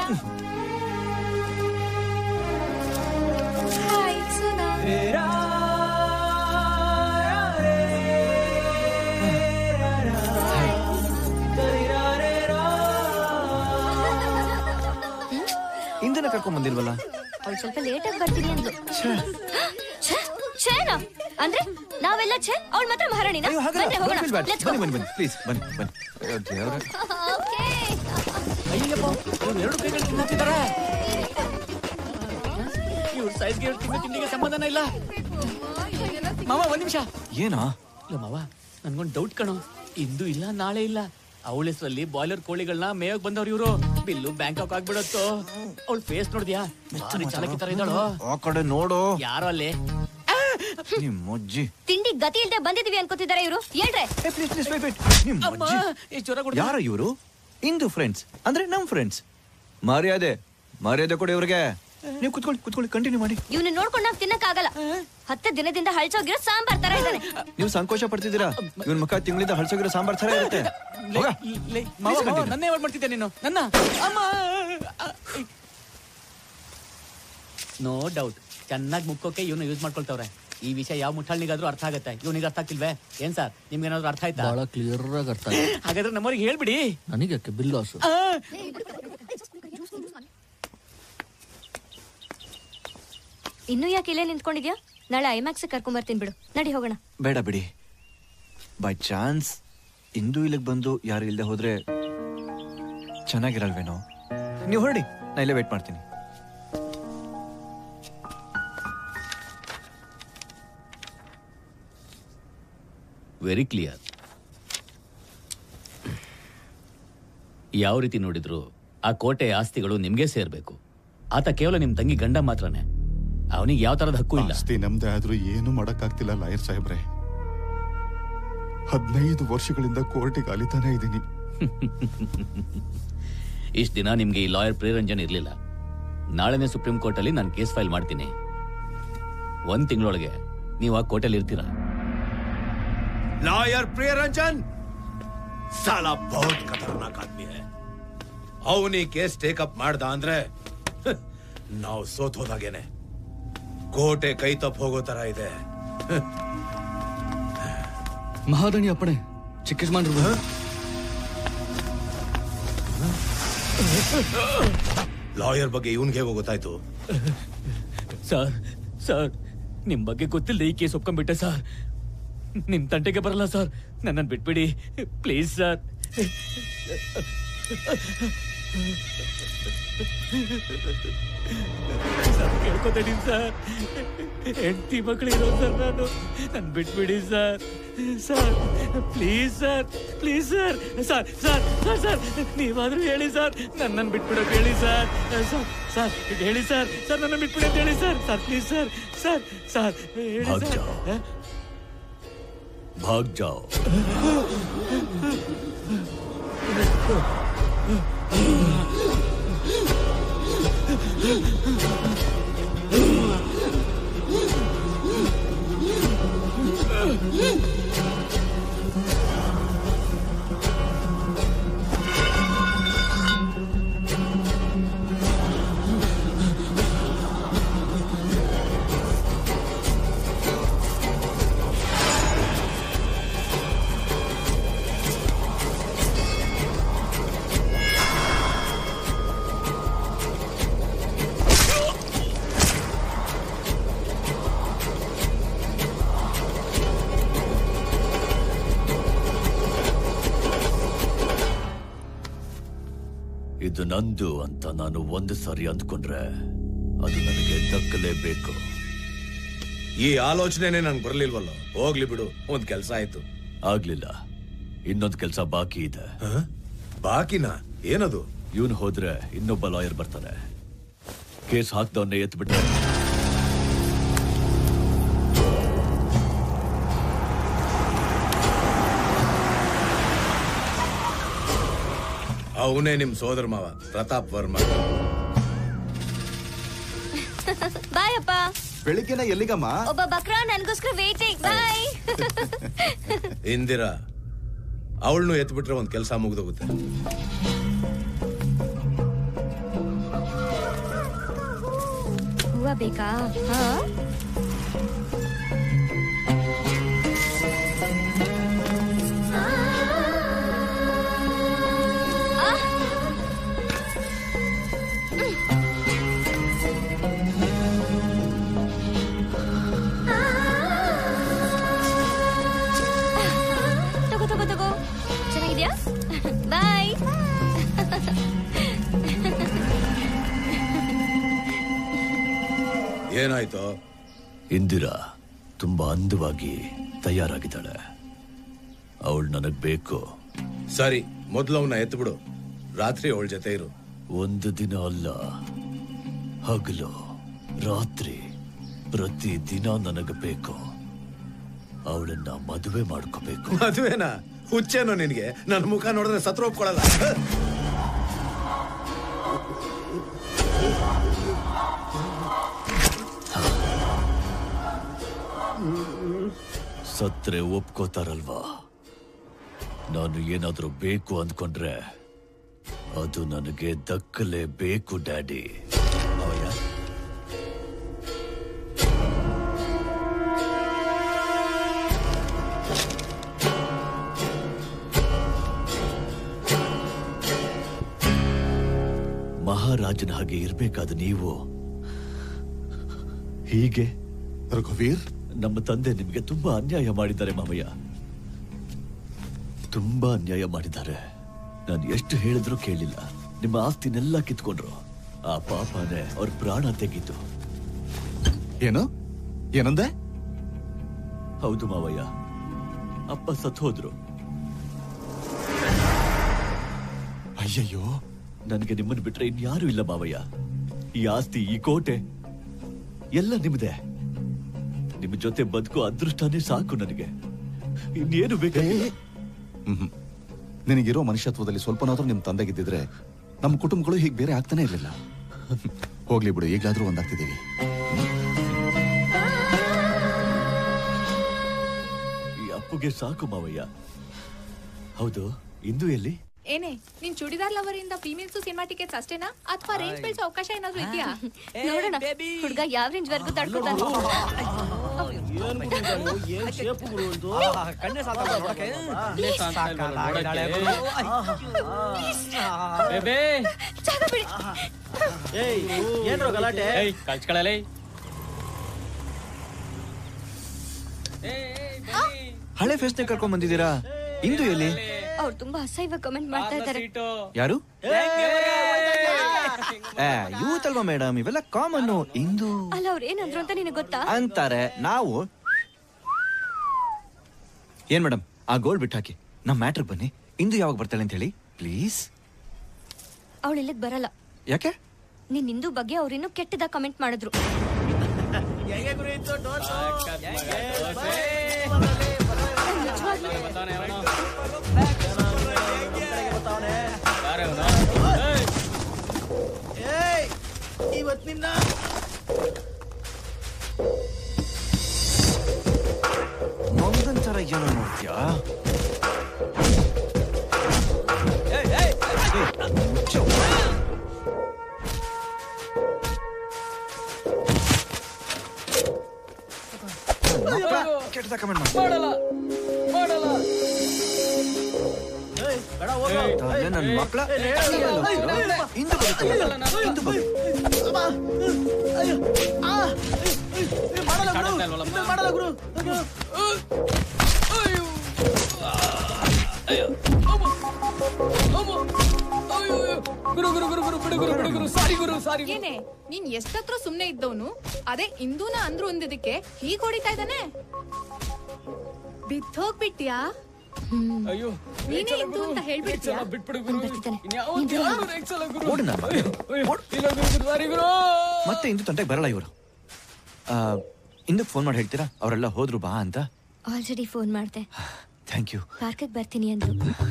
hi ಸುನಾ ಇಂದನ ಕರ್ಕೊಂಡ್ ಬಂದಿಲ್ವಲ್ಲ ಅವಳು ಸ್ವಲ್ಪ ಲೇಟ್ ಆಗಿ ಬರ್ತೀನಿ ಅಂದ್ಲು ಛೆ, ಛೇನಾ ಅಂದ್ರೆ ನಾವೆಲ್ಲ ಛೇ ಅವಳು ಮಾತ್ರ ಮಹಾರಾಣಿನ ಅಯ್ಯೋ ಹಾಗಲ್ಲ ಬನ್ನಿ ಹೋಗೋಣ don't feel bad. Let's go. ಬನ್ನಿ ಬನ್ನಿ ಬನ್ನಿ ಪ್ಲೀಸ್ ಬನ್ನಿ ಬನ್ನಿ ಅಯ್ಯೋ ದೇವ್ರೆ Okay. ಅಯ್ಯಪ್ಪ ಇವ್ರು ಎರಡು ಕೈಗಳು ತಿನ್ನತ್ತಿದ್ದಾರೆ ಇವ್ರ ಸೈಜ್ಗೆ ಇವ್ರ ತಿನ್ನೋ ತಿಂಡಿಗೆ ಸಂಬಂಧನ ಇಲ್ಲ ಮಾವ ಒಂದ್ ನಿಮಿಷ ಏನಾ ಇಲ್ಲ ಮಾವ ನನ್ಗೊಂದು ಡೌಟ್ ಕಣೋ ಇಂದು ಇಲ್ಲ ನಾಳೆ ಇಲ್ಲ ಅವಳ ಹೆಸರಲ್ಲಿ ಬಾಯ್ಲರ್ ಕೋಳಿಗಳನ್ನ ಮೇಯಕ್ ಬಂದವ್ರು ಇವರು ಬಿಲ್ಲು ಬ್ಯಾಂಕಾಕ್ ಆಗ್ಬಿಡತ್ತೋ ಅವಳ ಫೇಸ್ ನೋಡಿದ್ಯಾ ಭಾರಿ ಚಾಲಕಿ ತರ ಇದ್ದಾಳು ಆ ಕಡೆ ನೋಡು ಯಾರೋ ಅಲ್ಲಿ ನಿಮ್ ಅಜ್ಜಿ ತಿಂಡಿ ಗತಿ ಇಲ್ದೆ ಬಂದಿದೀವಿ ಅನ್ಕೋತಿದ್ದಾರೆ ಇವರು ಹೇಳ್ರೆ ಪ್ಲೀಸ್ ಪ್ಲೀಸ್ ವೇಟ್ ವೇಟ್ ನಿಮ್ ಅಮ್ಮ ಅಜ್ಜಿ ಎಷ್ಟು ಜ್ವರ ಕೊಡ ಯಾರ ಇವರು ಇಂದು ಫ್ರೆಂಡ್ಸ್ ಅಂದ್ರೆ ನಮ್ ಫ್ರೆಂಡ್ಸ್ ಮರ್ಯಾದೆ ಮರ್ಯಾದೆ ಕೊಡಿ ಇವ್ರಿಗೆ ನೀವು ಕುತ್ಕೊಳ್ಳಿ ಕುತ್ಕೊಳ್ಳಿ ಕಂಟಿನ್ಯೂ ಮಾಡಿ ಇವ್ನ ನೋಡ್ಕೊಂಡು ನಾವ್ ತಿನ್ನಕ್ಕಾಗಲ್ಲ ಹತ್ತು ದಿನದಿಂದ ಹಳ್ಸೋಗಿರೋ ಸಾಂಬಾರ್ ತರ ಇದ್ದಾನೆ ನೀವು ಸಂಕೋಚ ಪಡ್ತಿದ್ದೀರಾ ಇವನ್ ಮುಖ ತಿಂಗಳಿಂದ ಹಳ್ಸೋಗಿರೋ ಸಾಂಬಾರ್ ತರ ಇರುತ್ತೆ ಹೋಗ. ಮಾವ Please ಮಾವ continue. ನನ್ನೇ ವಾಡ್ ಮಾಡ್ತಿದ್ದೆ ನೀನು ನನ್ನ ಅಮ್ಮ ನೋ ಡೌಟ್ ಚೆನ್ನಾಗಿ ಮುಕ್ಕೋಕೆ ಇವನು ಯೂಸ್ ಮಾಡ್ಕೊಳ್ತವ್ರೆ ಈ ವಿಷಯ ಯಾವ ಮುಟ್ಟಾಳ್ನಿಗಾದ್ರೂ ಅರ್ಥ ಆಗತ್ತೆ ಇವನಿಗೆ ಅರ್ಥ ಆಗ್ತಿಲ್ವೇ ಏನ್ ಸರ್ ನಿಮ್ಗೇನಾದ್ರೂ ಅರ್ಥ ಆಯ್ತಾ ಬಹಳ ಕ್ಲಿಯರ್ ಆಗಿ ಅರ್ಥ ಆಗಿದೆ. ಹಾಗಾದ್ರೆ ನಮ್ಮವ್ರಿಗೆ ಹೇಳ್ಬಿಡಿ ನನಗೆ ಬಿಲ್ ಲಾಸು ಆ, ಇನ್ನು ಯಾಕೆ ಇಲ್ಲೇ ನಿಂತ್ಕೊಂಡಿದ್ಯಾ ನಾಳೆ ಐಮ್ಯಾಕ್ಸ್ ಕರ್ಕೊಂಡ್ ಬರ್ತೀನಿ ಬಿಡು ನಡಿ ಹೋಗೋಣ ಬೇಡ ಬಿಡಿ ಬೈ ಚಾನ್ಸ್ ಇಂದು ಇಲ್ಲಿಗೆ ಬಂದು ಯಾರು ಇಲ್ಲದೆ ಹೋದ್ರೆ ಚೆನ್ನಾಗಿರಲ್ವೇನೋ ನೀವು ಹೊರಡಿ ನಾ ಇಲ್ಲೇ ವೇಟ್ ಮಾಡ್ತೀನಿ ವೆರಿ ಕ್ಲಿಯರ್ ಯಾವ ರೀತಿ ನೋಡಿದ್ರು ಆ ಕೋಟೆ ಆಸ್ತಿಗಳು ನಿಮ್ಗೆ ಸೇರ್ಬೇಕು ಆತ ಕೇವಲ ನಿಮ್ ತಂಗಿ ಗಂಡ ಮಾತ್ರನೇ ಅವನಿಗೆ ಯಾವ ತರದ ಹಕ್ಕು ಇಲ್ಲ ಆಸ್ತಿ ನಮ್ದೇ ಆದ್ರೂ ಏನು ಮಾಡಕ್ಕಾಗ್ತಿಲ್ಲ ಲಾಯರ್ ಸಾಹೇಬ್ರೆ ಹದಿನೈದು ವರ್ಷಗಳಿಂದ ಕೋರ್ಟಿಗೆ ಅಲಿತಾನೆ ಇದ್ದೀನಿ ಇಷ್ಟ ದಿನ ನಿಮ್ಗೆ ಈ ಲಾಯರ್ ಪ್ರೇರಂಜನ್ ಇರ್ಲಿಲ್ಲ ನಾಳೆನೆ ಸುಪ್ರೀಂ ಕೋರ್ಟ್ ಅಲ್ಲಿ ನಾನು ಕೇಸ್ ಫೈಲ್ ಮಾಡ್ತೀನಿ ಒಂದ್ ತಿಂಗಳೊಳಗೆ ನೀವು ಆ ಕೋರ್ಟಲ್ಲಿ ಇರ್ತೀರಾ लॉयर प्रियरंजन साला बहुत खतरनाक आदमी है ಅವನಿ ಕೇಸ್ ಟೇಕಪ್ ಮಾಡ್ದ ಅಂದ್ರೆ ನಾವು ಸೋತ್ ಹೋದಾಗೇನೆ ಕೋಟೆ ಕೈ ತಪ್ಪ ಹೋಗೋ ತರ ಇದೆ ಮಹಾರಾಣಿ ಅಪ್ಪಣೆ ಚಿಕ್ಕ ಯಜಮಾನ್ರು ಲಾಯರ್ ಬಗ್ಗೆ ಇವನ್ಗೆ ಹೇಗೋ ಗೊತ್ತಾಯ್ತು ಸರ್ ಸರ್ ನಿಮ್ ಬಗ್ಗೆ ಗೊತ್ತಿಲ್ಲದೆ ಈ ಕೇಸ್ ಒಪ್ಕೊಂಡ್ಬಿಟ್ಟೆ ಸರ್ ನಿಮ್ ತಂಟೆಗೆ ಬರಲ್ಲ ಸರ್ ನನ್ನನ್ನು ಬಿಟ್ಬಿಡಿ ಪ್ಲೀಸ್ ಸರ್ ಸರ್ ಕೇಳ್ಕೊತೀನಿ ಸರ್ ಹೆಂಡತಿ ಮಕ್ಕಳು ಇರೋ ಸರ್ ನಾನು ನನ್ ಬಿಟ್ಬಿಡಿ sir sir please sir please sir sir sir sir sir ನೀವಾದ್ರೂ ಹೇಳಿ ಸರ್ ನನ್ನನ್ನು ಬಿಟ್ಬಿಡೋಕೆ ಹೇಳಿ ಸರ್ ಸರ್ ಸರ್ ಇದು ಹೇಳಿ ಸರ್ ಸರ್ ನನ್ನ ಬಿಟ್ಬಿಡಿ ಅಂತ ಹೇಳಿ sir sir please sir sir sir ಹೇಳಿ ಭಾಗ್ ಸರ್ ಜಾओ। भाग जाओ ಇದು ನಂದು ಅಂತ ನಾನು ಒಂದು ಸಾರಿ ಅಂದ್ಕೊಂಡ್ರೆ ಅದು ನನಗೆ ದಕ್ಕಲೇಬೇಕು ಈ ಆಲೋಚನೆನೇ ನನ್ಗೆ ಬರ್ಲಿಲ್ವಲ್ಲ ಹೋಗ್ಲಿ ಬಿಡು ಒಂದ್ ಕೆಲ್ಸ ಆಯ್ತು ಆಗ್ಲಿಲ್ಲ ಇನ್ನೊಂದ್ ಕೆಲ್ಸ ಬಾಕಿ ಇದೆ ಬಾಕಿನ ಏನದು ಇವನು ಹೋದ್ರೆ ಇನ್ನೊಬ್ಬ ಲಾಯರ್ ಬರ್ತಾನೆ ಕೇಸ್ ಹಾಕ್ದವನ್ನೇ ಎತ್ಬಿಟ್ರೆ ಅವನೇ ನಿಮ್ ಸೋದರ ಮಾವ ಪ್ರತಾಪ್ ವರ್ಮಾ ಬಾಯ್ ಅಪ್ಪ ಬೆಳಿಗ್ಗೆನ ಎಲ್ಲಿಗಮ್ಮ ಒಬ್ಬ ಬಕ್ರಾ ನನ್ಗೋಸ್ಕರ ವೇಟಿಂಗ್ ಬಾಯ್ ಇಂದಿರಾ ಅವಳನ್ನು ಎತ್ಬಿಟ್ರೆ ಒಂದ್ ಕೆಲಸ ಮುಗ್ದೋಗುತ್ತೆ ಹೂವ ಬೇಕಾ ಹಾ ತಗೋ ತಗೋ ತಗೋ ಚೆನ್ನಾಗಿದ್ಯಾ ಬಾಯ್ ಏನಾಯ್ತು ಇಂದಿರಾ ತುಂಬಾ ಅಂದವಾಗಿ ತಯಾರಾಗಿದ್ದಾಳೆ ಅವಳು ನನಗ್ ಬೇಕು ಸರಿ ಮೊದ್ಲು ಅವನ್ನ ಎತ್ಬಿಡು ರಾತ್ರಿ ಅವಳ ಜೊತೆ ಇರು ಒಂದು ದಿನ ಅಲ್ಲ ಹಗಲು ರಾತ್ರಿ ಪ್ರತಿ ದಿನ ನನಗೆ ಬೇಕು ಅವಳನ್ನ ಮದುವೆ ಮಾಡ್ಕೋಬೇಕು ಮದುವೆನಾ ಹುಚ್ಚೇನೋ ನಿನ್ಗೆ ನನ್ನ ಮುಖ ನೋಡಿದ್ರೆ ಸತ್ರ ಒಪ್ಕೊಳಲ್ಲ ಸತ್ರೆ ಒಪ್ಕೋತಾರಲ್ವಾ ನಾನು ಏನಾದ್ರೂ ಬೇಕು ಅಂದ್ಕೊಂಡ್ರೆ ಅದು ನನಗೆ ದಕ್ಕಲೇಬೇಕು ಡ್ಯಾಡಿ ಅವಯ್ಯ ಮಹಾರಾಜನ ಹಾಗೆ ಇರ್ಬೇಕಾದ ನೀವು ಹೀಗೆ ರಘುವೀರ್ ನಮ್ಮ ತಂದೆ ನಿಮಗೆ ತುಂಬಾ ಅನ್ಯಾಯ ಮಾಡಿದ್ದಾರೆ ಮಾಮಯ್ಯ ತುಂಬಾ ಅನ್ಯಾಯ ಮಾಡಿದ್ದಾರೆ ನಾನು ಎಷ್ಟು ಹೇಳಿದ್ರು ಕೇಳಿಲ್ಲ ನಿಮ್ಮ ಆಸ್ತಿನೆಲ್ಲ ಕಿತ್ಕೊಂಡ್ರು ಆ ಪಾಪನೇ ಅವ್ರ ಪ್ರಾಣ ತೆಗೀತು ಏನು ಏನಂದೆ ಹೌದು ಮಾವಯ್ಯ ಅಪ್ಪ ಸತ್ ಹೋದ್ರು ಅಯ್ಯಯ್ಯೋ ನನಗೆ ನಿಮ್ಮನ್ನು ಬಿಟ್ರೆ ಇನ್ಯಾರು ಇಲ್ಲ ಮಾವಯ್ಯ ಈ ಆಸ್ತಿ ಈ ಕೋಟೆ ಎಲ್ಲ ನಿಮ್ದೆ ನಿಮ್ಮ ಜೊತೆ ಬದುಕೋ ಅದೃಷ್ಟನೇ ಸಾಕು ನನಗೆ ಇನ್ನೇನು ಬೇಕಾಗಿಲ್ಲ ಹ್ಮ್ ನಿನಗಿರೋ ಮನುಷ್ಯತ್ವದಲ್ಲಿ ಸ್ವಲ್ಪನಾದ್ರೂ ನಿಮ್ ತಂದೆಗಿದ್ದಿದ್ರೆ ನಮ್ಮ ಕುಟುಂಬಗಳು ಹೀಗೆ ಬೇರೆ ಆಗ್ತಾನೆ ಇರಲಿಲ್ಲ ಹೋಗ್ಲಿ ಬಿಡು ಈಗ್ಲಾದ್ರೂ ಒಂದಾಗ್ತಿದ್ದೀವಿ ಈ ಅಪ್ಪುಗೆ ಸಾಕು ಮಾವಯ್ಯ ಹೌದು ಇಂದು ಎಲ್ಲಿ ಏನೇ ನಿನ್ ಚೂಡಿದಾರ್ ಲವರ್ ಇಂದ ಫೀಮೇಲ್ಸ್ ಸಿನಿಮಾ ಟಿಕೆಟ್ಸ್ ಅಷ್ಟೇನಾ ಅಥವಾ ರೇಂಜ್ ಬೆಲ್ಸ್ ಅವಕಾಶ ಏನಾದ್ರು ಇದೆಯಾ ನೋಡೋಣ ಹುಡ್ಗ ಯಾವ ರೇಂಜ್ ವರ್ಗು ತಡ್ಕೊತಾನೆ ಏನ್ ಶೇಪು ಗುರು ಇದು ಕಣ್ಣೆ ಸಾಕಲ್ಲ ನೋಡಕ್ಕೆ ಬೇಬೇ ಏಯ್ ಏನ್ರೋ ಗಲಾಟೆ ಏಯ್ ಕಳ್ಸ್ಕೊಳಲೇ ಹಳೆ ಫೇಸ್ನ ಕರ್ಕೊಂಡ್ ಬಂದಿದ್ದೀರಾ ಇಂದು ಎಲ್ಲಿ ಅವ್ರು ತುಂಬಾ ಅಸಹ್ಯ ಕಮೆಂಟ್ ಮಾಡ್ತಾ ಇದ್ದಾರೆ ಯಾರು ಏ ಯೂತ್ ಅಲ್ವಾ ಮೇಡಮ್ ಇವೆಲ್ಲ ಕಾಮನ್ ಇಂದು ಅಲ್ಲ ಅವ್ರು ಏನಂದ್ರು ಅಂತ ನಿನಗೆ ಗೊತ್ತಾ ಅಂತಾರೆ ನಾವು ಏನ್ ಮೇಡಮ್ ಆ ಗೋಲ್ಡ್ ಬಿಟ್ಟು ಹಾಕಿ ನಮ್ ಮ್ಯಾಟ್ರಿಗೆ ಬನ್ನಿ ಇಂದು ಯಾವಾಗ ಬರ್ತಾಳೆ ಅಂತ ಹೇಳಿ ಪ್ಲೀಸ್ ಅವಳು ಇಲ್ಲಿಗೆ ಬರಲ್ಲ ಯಾಕೆ ನೀನ್ ಇಂದು ಬಗ್ಗೆ ಅವ್ರಿನ್ನೂ ಕೆಟ್ಟದಾಗ ಕಮೆಂಟ್ ಮಾಡಿದ್ರು ಹೆಂಗೆ ಗುರು ಇತ್ತು ಡೋಸು ಏಯ್ ಇವತ್ ನಿನ್ನ ನೊಂದಂತರ ಏನೋ ನೋಡ್ತ್ಯಾ ಕೆಟ್ಟದಾಗ ಕಮೆಂಟ್ ಮಾಡಿ ಮಾಡಲ್ಲ ಮಾಡಲ್ಲ ಏಯ್ ಬೇಡ ಹೋಗು ತಲೆ ನನ್ ಮಕ್ಳ ಇಂದು ಬರುತ್ತಲ್ಲ ಇಂದು ಬರು ಅಯ್ಯೋ ಆ ಏ, ಮಾಡಲ್ಲ ಗುರು ಇದು ಮಾಡಲ್ಲ ಗುರು ಅಯ್ಯೋ. ಗುರು ಗುರು ಗುರು ಗುರು ಬಿಡು ಗುರು ಬಿಡು ಗುರು ಸಾರಿ ಗುರು ಸಾರಿ ಏನೇ ನೀನ್ ಎಷ್ಟತ್ರ ಸುಮ್ನೆ ಇದ್ದವನು ಅದೇ ಇಂದೂನ ಅಂದ್ರು ಅಂದಿದ್ದಕ್ಕೆ ಹೀಗ್ ಹೊಡಿತಾ ಇದ್ದಾನೆ ಬಿದ್ದೋಗ್ಬಿಟ್ಯಾ ಅಯ್ಯೋ ನೀನೇ ಇಂದು ಅಂತ ಹೇಳ್ಬಿಡ್ತೀಯಾ ಬಿಟ್ಬಿಡು ಗುರು ಇನ್ಯಾವ ಯಾರು ರೇಗ್ಸಲ್ಲ ಗುರು ಓಡು ನನ್ನ ಮಗ. ಇಲ್ಲ ಗುರು ಗುರು ಸಾರಿ ಗುರು ಮತ್ತೆ ಇಂದು ತಂಟೆಗೆ ಬರಲ್ಲ ಇವರು ಇಂದಕ್ಕೆ ಫೋನ್ ಮಾಡಿ ಹೇಳ್ತೀರಾ ಅವರೆಲ್ಲ ಹೋದ್ರು ಬಾ ಅಂತ ಆಲ್ರೆಡಿ ಫೋನ್ ಮಾಡ್ದೆ ಥ್ಯಾಂಕ್ ಯು ಪಾರ್ಕಿಗೆ ಬರ್ತೀನಿ ಅಂದ್ರು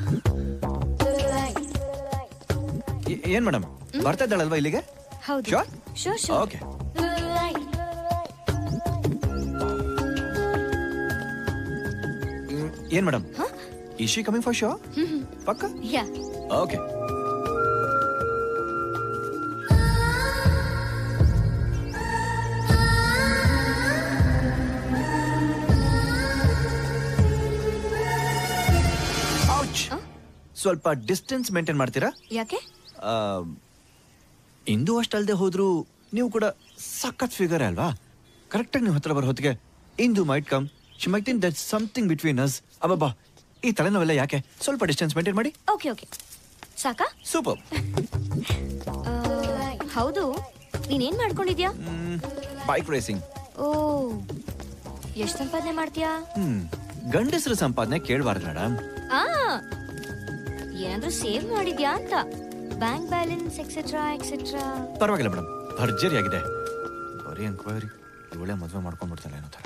ಏನ್ ಮೇಡಮ್ ಬರ್ತಾ ಇದ್ದಾಳಲ್ವಾ ಇಲ್ಲಿಗೆ ಹೌದು Sure? ಶೋರ್ ಶೋರ್ ಓಕೆ ಏನ್ ಮೇಡಮ್ ಈ ಶಿ ಕಮಿಂಗ್ ಫಾರ್ ಶೋ ಪಕ್ಕ ಯಾ ಓಕೆ ಸ್ವಲ್ಪ ಡಿಸ್ಟೆನ್ಸ್ ಮೇಂಟೈನ್ ಮಾಡ್ತೀರಾ ಯಾಕೆ ಆ, ಇಂದು ಅಷ್ಟಲ್ದೆ ಹೋದ್ರು ನೀವು ಕೂಡ ಸಖತ್ ಫಿಗರ್ ಅಲ್ವಾ ಕರೆಕ್ಟಾಗಿ ನೀವು ಹತ್ರ ಬರೋ ಹೊತ್ತಿಗೆ Indu might come she might think that something between us ಅಬ್ಬಬ್ಬಾ ಈ ತಲೆನೋವೆಲ್ಲ ಯಾಕೆ ಸ್ವಲ್ಪ ಡಿಸ್ಟೆನ್ಸ್ ಮೇಂಟೈನ್ ಮಾಡಿ ಓಕೆ ಓಕೆ ಸಾಕಾ ಸೂಪರ್ ಆ, ಹೌದು ನೀನೇನ್ ಮಾಡ್ಕೊಂಡಿದ್ಯಾ ಬೈಕ್ ರೇಸಿಂಗ್ ಓ ಎಷ್ಟ್ ಸಂಪಾದನೆ ಮಾಡ್ತೀಯಾ ಹ್ಮ್ ಗಂಡಸರ ಸಂಪಾದನೆ ಕೇಳಬಾರ್ದು ಮೇಡಮ್ ಆ ಏನಾದ್ರೂ ಸೇವ್ ಮಾಡಿದ್ಯಾ ಅಂತ ಬ್ಯಾಂಕ್ ಬ್ಯಾಲೆನ್ಸ್ ಎಕ್ಸೆಟ್ರಾ ಎಕ್ಸೆಟ್ರಾ ಪರವಾಗಿಲ್ಲ ಮೇಡಮ್ ಭರ್ಜರಿ ಆಗಿದೆ ಬರೀ ಎಂಕ್ವೈರಿ ಇವಳೆ ಮದುವೆ ಮಾಡ್ಕೊಂಡ್ಬಿಡ್ತಾಳೆ ಅನ್ನೋ ಥರ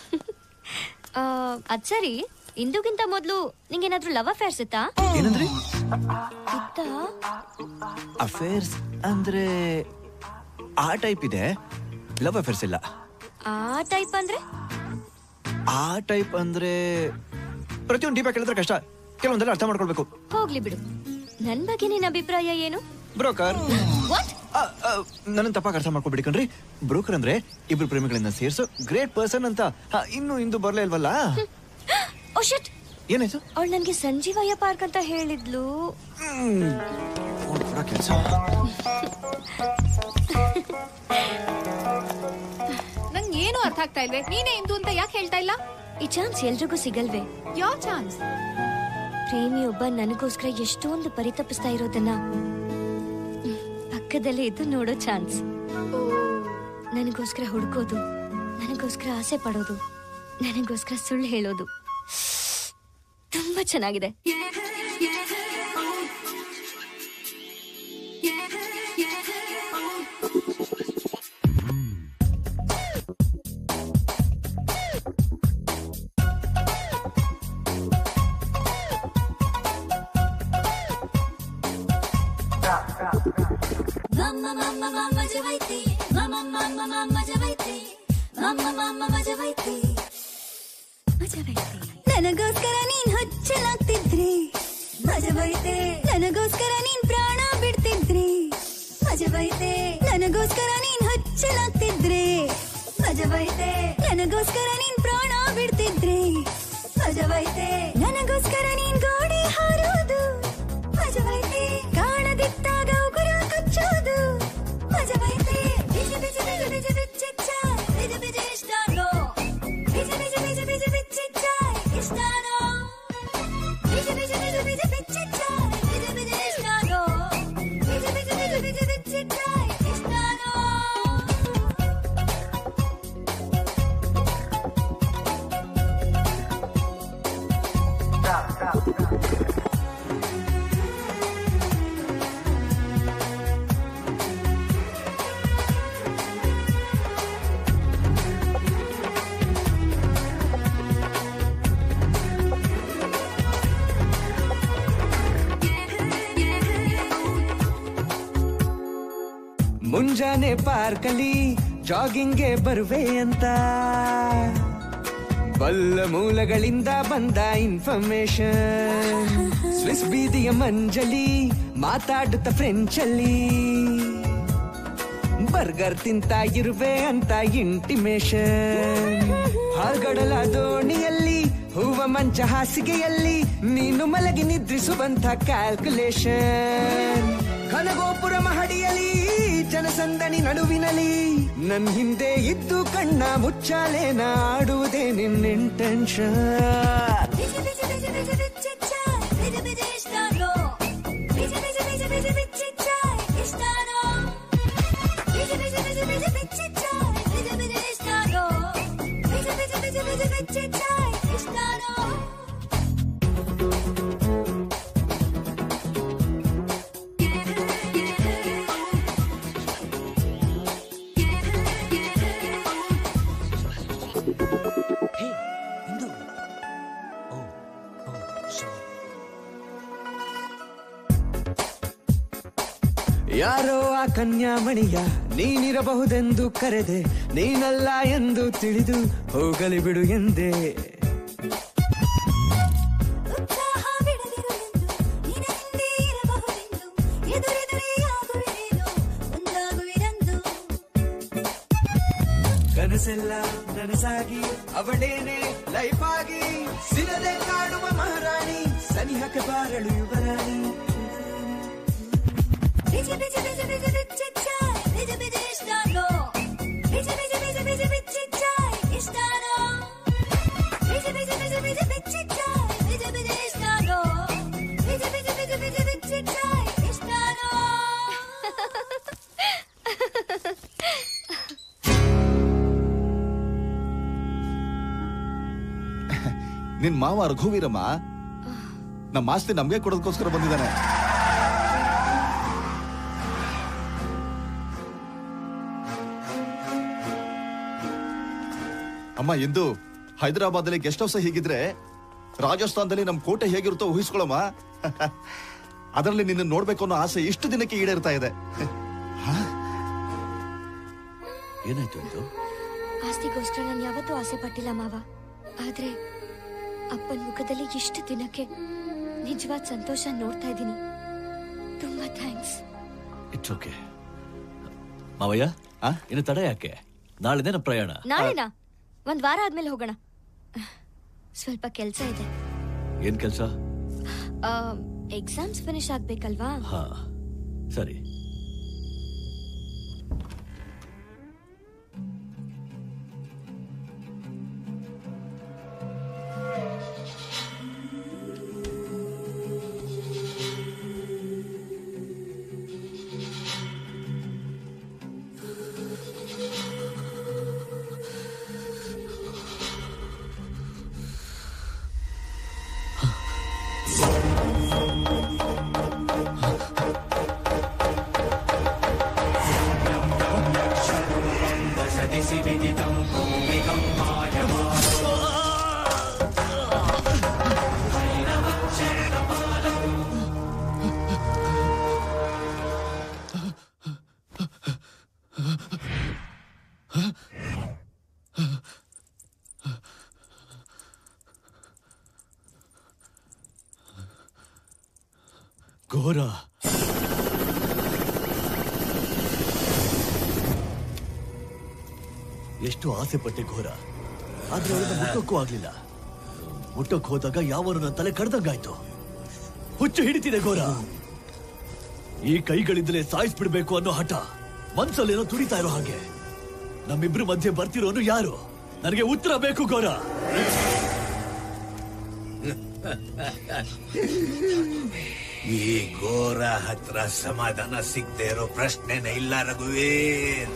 ಅದ್ ಸರಿ ಇಂದುಗಿಂತ ಮೊದ್ಲು ನಿಂಗೇನಾದ್ರೂ ಲವ್ ಅಫೇರ್ಸ್ ಇತ್ತಾ ಏನಂದ್ರಿ ಇತ್ತಾ ಅಫೇರ್ಸ್ ಅಂದ್ರೆ ಆ ಟೈಪ್ ಇದೆ ಲವ್ ಅಫೇರ್ಸ್ ಇಲ್ಲ ಆ ಟೈಪ್ ಅಂದ್ರೆ ಆ ಟೈಪ್ ಅಂದ್ರೆ ಪ್ರತಿಯೊಂದು ಡೀಪಾಗಿ ಕೇಳಿದ್ರೆ ಕಷ್ಟ ಕೆಲವೊಂದೆಲ್ಲ ಅರ್ಥ ಮಾಡ್ಕೊಳ್ಬೇಕು ಹೋಗ್ಲಿ ಬಿಡು ನನ್ ಬಗ್ಗೆ ನಿನ್ ಅಭಿಪ್ರಾಯ ಏನು ಬ್ರೋಕರ್ ವಾಟ್ ನನ್ನ ತಪ್ಪಾಗಿ ಅರ್ಥ ಮಾಡ್ಕೊಬಿಡಿ ಕಣ್ರಿ ಬ್ರೋಕರ್ ಅಂದ್ರೆ ಇಬ್ರು ಪ್ರೇಮಿಗಳನ್ನ ಸೇರ್ಸೋ ಗ್ರೇಟ್ ಪರ್ಸನ್ ಅಂತ ಹ, ಇನ್ನು ಇಂದು ಬರ್ಲೇ ಇಲ್ವಲ್ಲ ಓ ಶಿಟ್ ಏನಾಯ್ತು ಅವಳು ನನ್ಗೆ ಸಂಜೀವಯ್ಯ ಪಾರ್ಕ್ ಅಂತ ಹೇಳಿದ್ಲು ಕೆಲಸ ನಂಗೆ ಏನು ಅರ್ಥ ಆಗ್ತಾ ಇಲ್ವೇ ನೀನೇ ಇಂದು ಅಂತ ಯಾಕೆ ಹೇಳ್ತಾ ಇಲ್ಲ ಈ ಚಾನ್ಸ್ ಎಲ್ರಿಗೂ ಸಿಗಲ್ವೇ ಯಾವ ಚಾನ್ಸ್ ಪ್ರೇಮಿಯೊಬ್ಬ ನನಗೋಸ್ಕರ ಎಷ್ಟೊಂದು ಪರಿತಪಿಸ್ತಾ ಇರೋದನ್ನ ಹ್ಮ್, ಪಕ್ಕದಲ್ಲೇ ಇದ್ದು ನೋಡೋ ಚಾನ್ಸ್ ನನಗೋಸ್ಕರ ಹುಡುಕೋದು ನನಗೋಸ್ಕರ ಆಸೆ ಪಡೋದು ನನಗೋಸ್ಕರ ಸುಳ್ಳು ಹೇಳೋದು ತುಂಬಾ ಚೆನ್ನಾಗಿದೆ Mamma mamma mamma ಜವೈತಿ mamma mamma mamma ಜವೈತಿ mamma mamma ಮಜವೈತಿ ಮಜವೈತೆ ನನಗೋಸ್ಕರ ನೀನ್ ಹುಚ್ಚಲಾಗ್ತಿದ್ರಿ ಮಜವೈತೆ ನನಗೋಸ್ಕರ ನೀನ್ ಪ್ರಾಣ ಬಿಡ್ತಿದ್ರಿ ಮಜವೈತೆ ನನಗೋಸ್ಕರ ನೀನ್ ಹುಚ್ಚಲಾಗ್ತಿದ್ರಿ ಮಜವೈತೆ ನನಗೋಸ್ಕರ ನೀನ್ ಪ್ರಾಣ ಬಿಡ್ತಿದ್ರಿ ಮಜವೈತೆ ನನಗೋಸ್ಕರ ನೀನ್ ಗೋಡೆ ಹಾರೋದು ಮಜವೈತೆ ಕಾಣದಿದ್ದಾಗ ಉಗುರ ಕಚ್ಚೋದು ಮಜವೈತೆ ಬಿಜ ಬಿಜ ಬಿಜ ಬಿಜ ಬಿಚ್ಚಿಚ್ಚ ಬಿಜ ಬಿಜ ಇಷ್ಟಾನೋ ಬಿಜ ಬಿಜ ಬಿಜ ಬಿಜ ಬಿಚ್ಚಿಚ್ಚ ಇಷ್ಟಾನೋ ಬಿಜ ಬಿಜ ಬಿಜ ಬಿಜ ಬಿಚ್ಚಿಚ್ಚ ಬಿಜ ಬಿಜ ಇಷ್ಟಾನೋ ಬಿಜ ಬಿಜ ಬಿಜ ಬಿಜ ಬಿಚ್ಚಿಚ್ಚ ಇಷ್ಟಾನೋ ಮುಂಜಾನೆ ಪಾರ್ಕಲ್ಲಿ ಜಾಗಿಂಗ್ಗೆ ಬರುವೆ ಅಂತ ಬಲ್ಲ ಮೂಲಗಳಿಂದ ಬಂದ ಇನ್ಫಾರ್ಮೇಶನ್ ಸ್ವಿಸ್ ಬೀದಿಯ ಮಂಜಲಿ ಮಾತಾಡುತ್ತ ಫ್ರೆಂಚಲ್ಲಿ ಬರ್ಗರ್ ತಿಂತ ಇರುವೆ ಅಂತ ಇಂಟಿಮೇಶನ್ ಹಾಲ್ಗಡಲ ದೋಣಿಯಲ್ಲಿ ಹೂವ ಮಂಚ ಹಾಸಿಗೆಯಲ್ಲಿ ನೀನು ಮಲಗಿ ನಿದ್ರಿಸುವಂತ ಕ್ಯಾಲ್ಕುಲೇಷನ್ ಘನಗೋಪುರ ಮಹಡಿಯಲ್ಲಿ ಜನಸಂದಣಿ ನಡುವಿನಲ್ಲಿ ನನ್ ಹಿಂದೆ ಇದ್ದು ಕಣ್ಣ ಮುಚ್ಚಾಲೆನ ಆಡುವುದೇ ನಿನ್ನ ಇಂಟೆನ್ಷನ್ ಬಿಜ ಬಿಜ ಬಿಜ ಬಿಜ ಬಿಚ್ಚಿಚ್ಚ ಬಿಜ ಬಿಜ ಇಷ್ಟಾನೋ ಬಿಜ ಬಿಜ ಬಿಜ ಬಿಜ ಬಿಚ್ಚಿಚ್ಚ ಇಷ್ಟಾನೋ ಬಿಜ ಬಿಜ ಬಿಜ ಬಿಜ ಬಿಚ್ಚಿಚ್ಚ ಬಿಜ ಬಿಜ ಇಷ್ಟಾನೋ ಬಿಜ ಬಿಜ ಬಿಜ ಬಿಜ ಬಿಚ್ಚಿಚ್ಚ ಇಷ್ಟಾನೋ ಯಾರೋ ಆ ಕನ್ಯಾಮಣಿಯ ನೀನಿರಬಹುದೆಂದು ಕರೆದೆ ನೀನಲ್ಲ ಎಂದು ತಿಳಿದು ಹೋಗಲಿ ಬಿಡು ಎಂದೆ ಉತ್ಸಾಹ ಬಿಡದಿರುವೆಂದು ನಿನ್ನ ಹಿಂದೆ ಇರಬಹುದೆಂದು ಎದುರೆದುರೇ ಆಗುವೆನೇನೋ ಒಂದಾಗುವಿರೆಂದು ಕನಸೆಲ್ಲ ನನಸಾಗಿ ಅವಳೇನೆ ಲೈಫ್ ಆಗಿ ಸಿರದೆ ಕಾಡುವ ಮಹಾರಾಣಿ ಸನಿಹಕ್ಕೆ ಬಾರಳು ಯುವರಾಣಿ ಬಿಜ ಬಿಜ ಬಿಜ ಬಿಜ ಬಿಚ್ಚಿಚ್ಚ ಬಿಜ ಬಿಜ ಇಷ್ಟಾನೋ ಬಿಜ ಬಿಜ ಬಿಜ ಬಿಜ ಬಿಚ್ಚಿಚ್ಚ ಇಷ್ಟಾನೋ ಬಿಜ ಬಿಜ ಬಿಜ ಬಿಜ ಬಿಚ್ಚಿಚ್ಚ ಬಿಜ ಬಿಜ ಇಷ್ಟಾನೋ ಬಿಜ ಬಿಜ ಬಿಜ ಬಿಜ ಬಿಚ್ಚಿಚ್ಚ ಇಷ್ಟಾನೋ ನಿನ್ ಮಾವ ರಘುವೀರಮ್ಮ ನಮ್ಮ ಆಸ್ತಿ ನಮ್ಗೆ ಕೊಡೋದಕ್ಕೋಸ್ಕರ ಬಂದಿದ್ದಾನೆ ಅಮ್ಮ ಎಂದು ಹೈದರಾಬಾದಲ್ಲಿ ಗೆಸ್ಟ್ ಹೌಸ್ ಹೀಗಿದ್ರೆ ರಾಜಸ್ಥಾನದಲ್ಲಿ ನಮ್ ಕೋಟೆ ಹೇಗಿರುತ್ತೋ ಊಹಿಸ್ಕೊಳಮ್ಮ ಅದರಲ್ಲಿ ನಿನ್ನ ನೋಡ್ಬೇಕು ಅನ್ನೋ ಆಸೆ ಇಷ್ಟು ದಿನಕ್ಕೆ ಈಡೇರ್ತಾ ಇದೆ ಏನಾಯ್ತು ಎಂದು ಆಸ್ತಿಗೋಸ್ಕರ ನಾನು ಯಾವತ್ತೂ ಆಸೆ ಪಟ್ಟಿಲ್ಲ ಮಾವ ಆದ್ರೆ ಅಪ್ಪನ ಮುಖದಲ್ಲಿ ಇಷ್ಟು ದಿನಕ್ಕೆ ನಿಜವಾದ ಸಂತೋಷ ನೋಡ್ತಾ ಇದ್ದೀನಿ ತುಂಬಾ ಥ್ಯಾಂಕ್ಸ್ ಇಟ್ಸ್ ಓಕೆ ಮಾವಯ್ಯ ಇನ್ನು ತಡ ಯಾಕೆ ನಾಳೆನೇ ನಮ್ಮ ಪ್ರಯಾಣ ನಾಳೆನಾ ಒಂದ್ ವಾರ ಆದ್ಮೇಲೆ ಹೋಗೋಣ ಸ್ವಲ್ಪ ಕೆಲ್ಸ ಇದೆ ಏನ್ ಕೆಲ್ಸ ಎಕ್ಸಾಮ್ಸ್ ಫಿನಿಶ್ ಆಗ್ಬೇಕಲ್ವಾ ಹಾ ಸರಿ ಘೋರ ಎಷ್ಟು ಆಸೆ ಪಟ್ಟೆ ಘೋರ ಆದ್ರೆ ಅವಳನ್ನ ಮುಟ್ಟೋಕ್ಕೂ ಆಗ್ಲಿಲ್ಲ ಮುಟ್ಟೋಕ್ ಹೋದಾಗ ಯಾವನು ನನ್ನ ತಲೆ ಕಡ್ದಂಗಾಯ್ತು ಹುಚ್ಚು ಹಿಡಿತಿದೆ ಘೋರ ಈ ಕೈಗಳಿಂದಲೇ ಸಾಯಿಸ್ಬಿಡ್ಬೇಕು ಅನ್ನೋ ಹಠ ಮನ್ಸಲ್ಲೇನೋ ತುಡಿತಾ ಇರೋ ಹಾಗೆ ನಮ್ಮಿಬ್ರ ಮಧ್ಯೆ ಬರ್ತಿರೋನು ಯಾರು ನನಗೆ ಉತ್ತರ ಬೇಕು ಘೋರ ಈ ಘೋರ ಹತ್ರ ಸಮಾಧಾನ ಸಿಗದೆ ಇರೋ ಪ್ರಶ್ನೆನೇ ಇಲ್ಲ ರಘುವೀರ್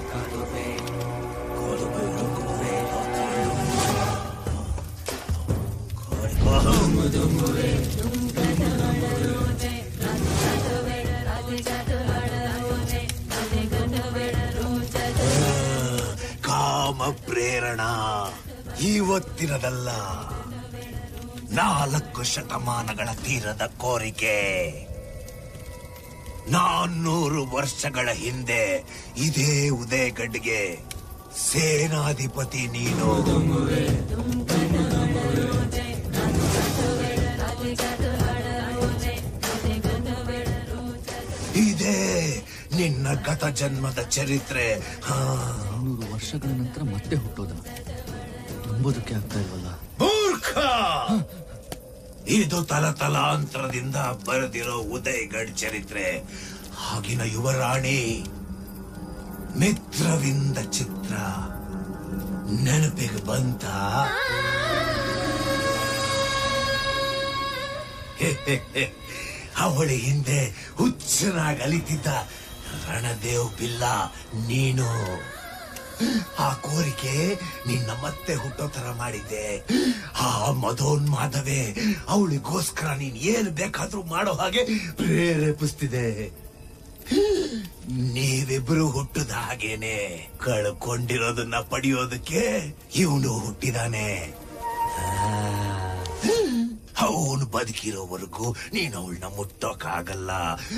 ಕಾಮ ಪ್ರೇರಣ ಇವತ್ತಿನದಲ್ಲ ನಾಲ್ಕು ಶತಮಾನಗಳ ತೀರದ ಕೋರಿಕೆ ನಾನ್ನೂರು ವರ್ಷಗಳ ಹಿಂದೆ ಇದೇ ಉದಯಗಡ್ಗೆ ಸೇನಾಧಿಪತಿ ನೀನು ಇದೇ ನಿನ್ನ ಗತ ಜನ್ಮದ ಚರಿತ್ರೆ ಹಾ ನೂರು ವರ್ಷಗಳ ನಂತರ ಮತ್ತೆ ಹುಟ್ಟೋದ ನಂಬೋದಕ್ಕೆ ಆಗ್ತಾ ಇಲ್ವಲ್ಲ ಮೂರ್ಖ ಇದು ತಲತಲಾಂತರದಿಂದ ಬರೆದಿರೋ ಉದಯಗಢ್ ಚರಿತ್ರೆ ಆಗಿನ ಯುವರಾಣಿ ಮಿತ್ರವಿಂದ ಚಿತ್ರ ನೆನಪಿಗೆ ಬಂತ ಅವಳ ಹಿಂದೆ ಹುಚ್ಚನಾಗಿ ಅಲಿತಿದ್ದ ರಣದೇವ್ ಬಿಲ್ಲ ನೀನು ಆ ಕೋರಿಕೆ ನಿನ್ನ ಮತ್ತೆ ಹುಟ್ಟೋ ತರ ಮಾಡಿದ್ದೆ ಆ ಮದೋನ್ಮಾದವೇ ಅವಳಿಗೋಸ್ಕರ ನೀನ್ ಏನ್ ಬೇಕಾದ್ರೂ ಮಾಡೋ ಹಾಗೆ ಪ್ರೇರೇಪಿಸ್ತಿದೆ ನೀವಿಬ್ರು ಹುಟ್ಟದ ಹಾಗೇನೆ ಕಳ್ಕೊಂಡಿರೋದನ್ನ ಪಡೆಯೋದಕ್ಕೆ ಇವನು ಹುಟ್ಟಿದಾನೆ ಅವನು ಬದುಕಿರೋವರೆಗೂ ನೀನು ಅವಳನ್ನ ಮುಟ್ಟೋಕ್ಕಾಗಲ್ಲ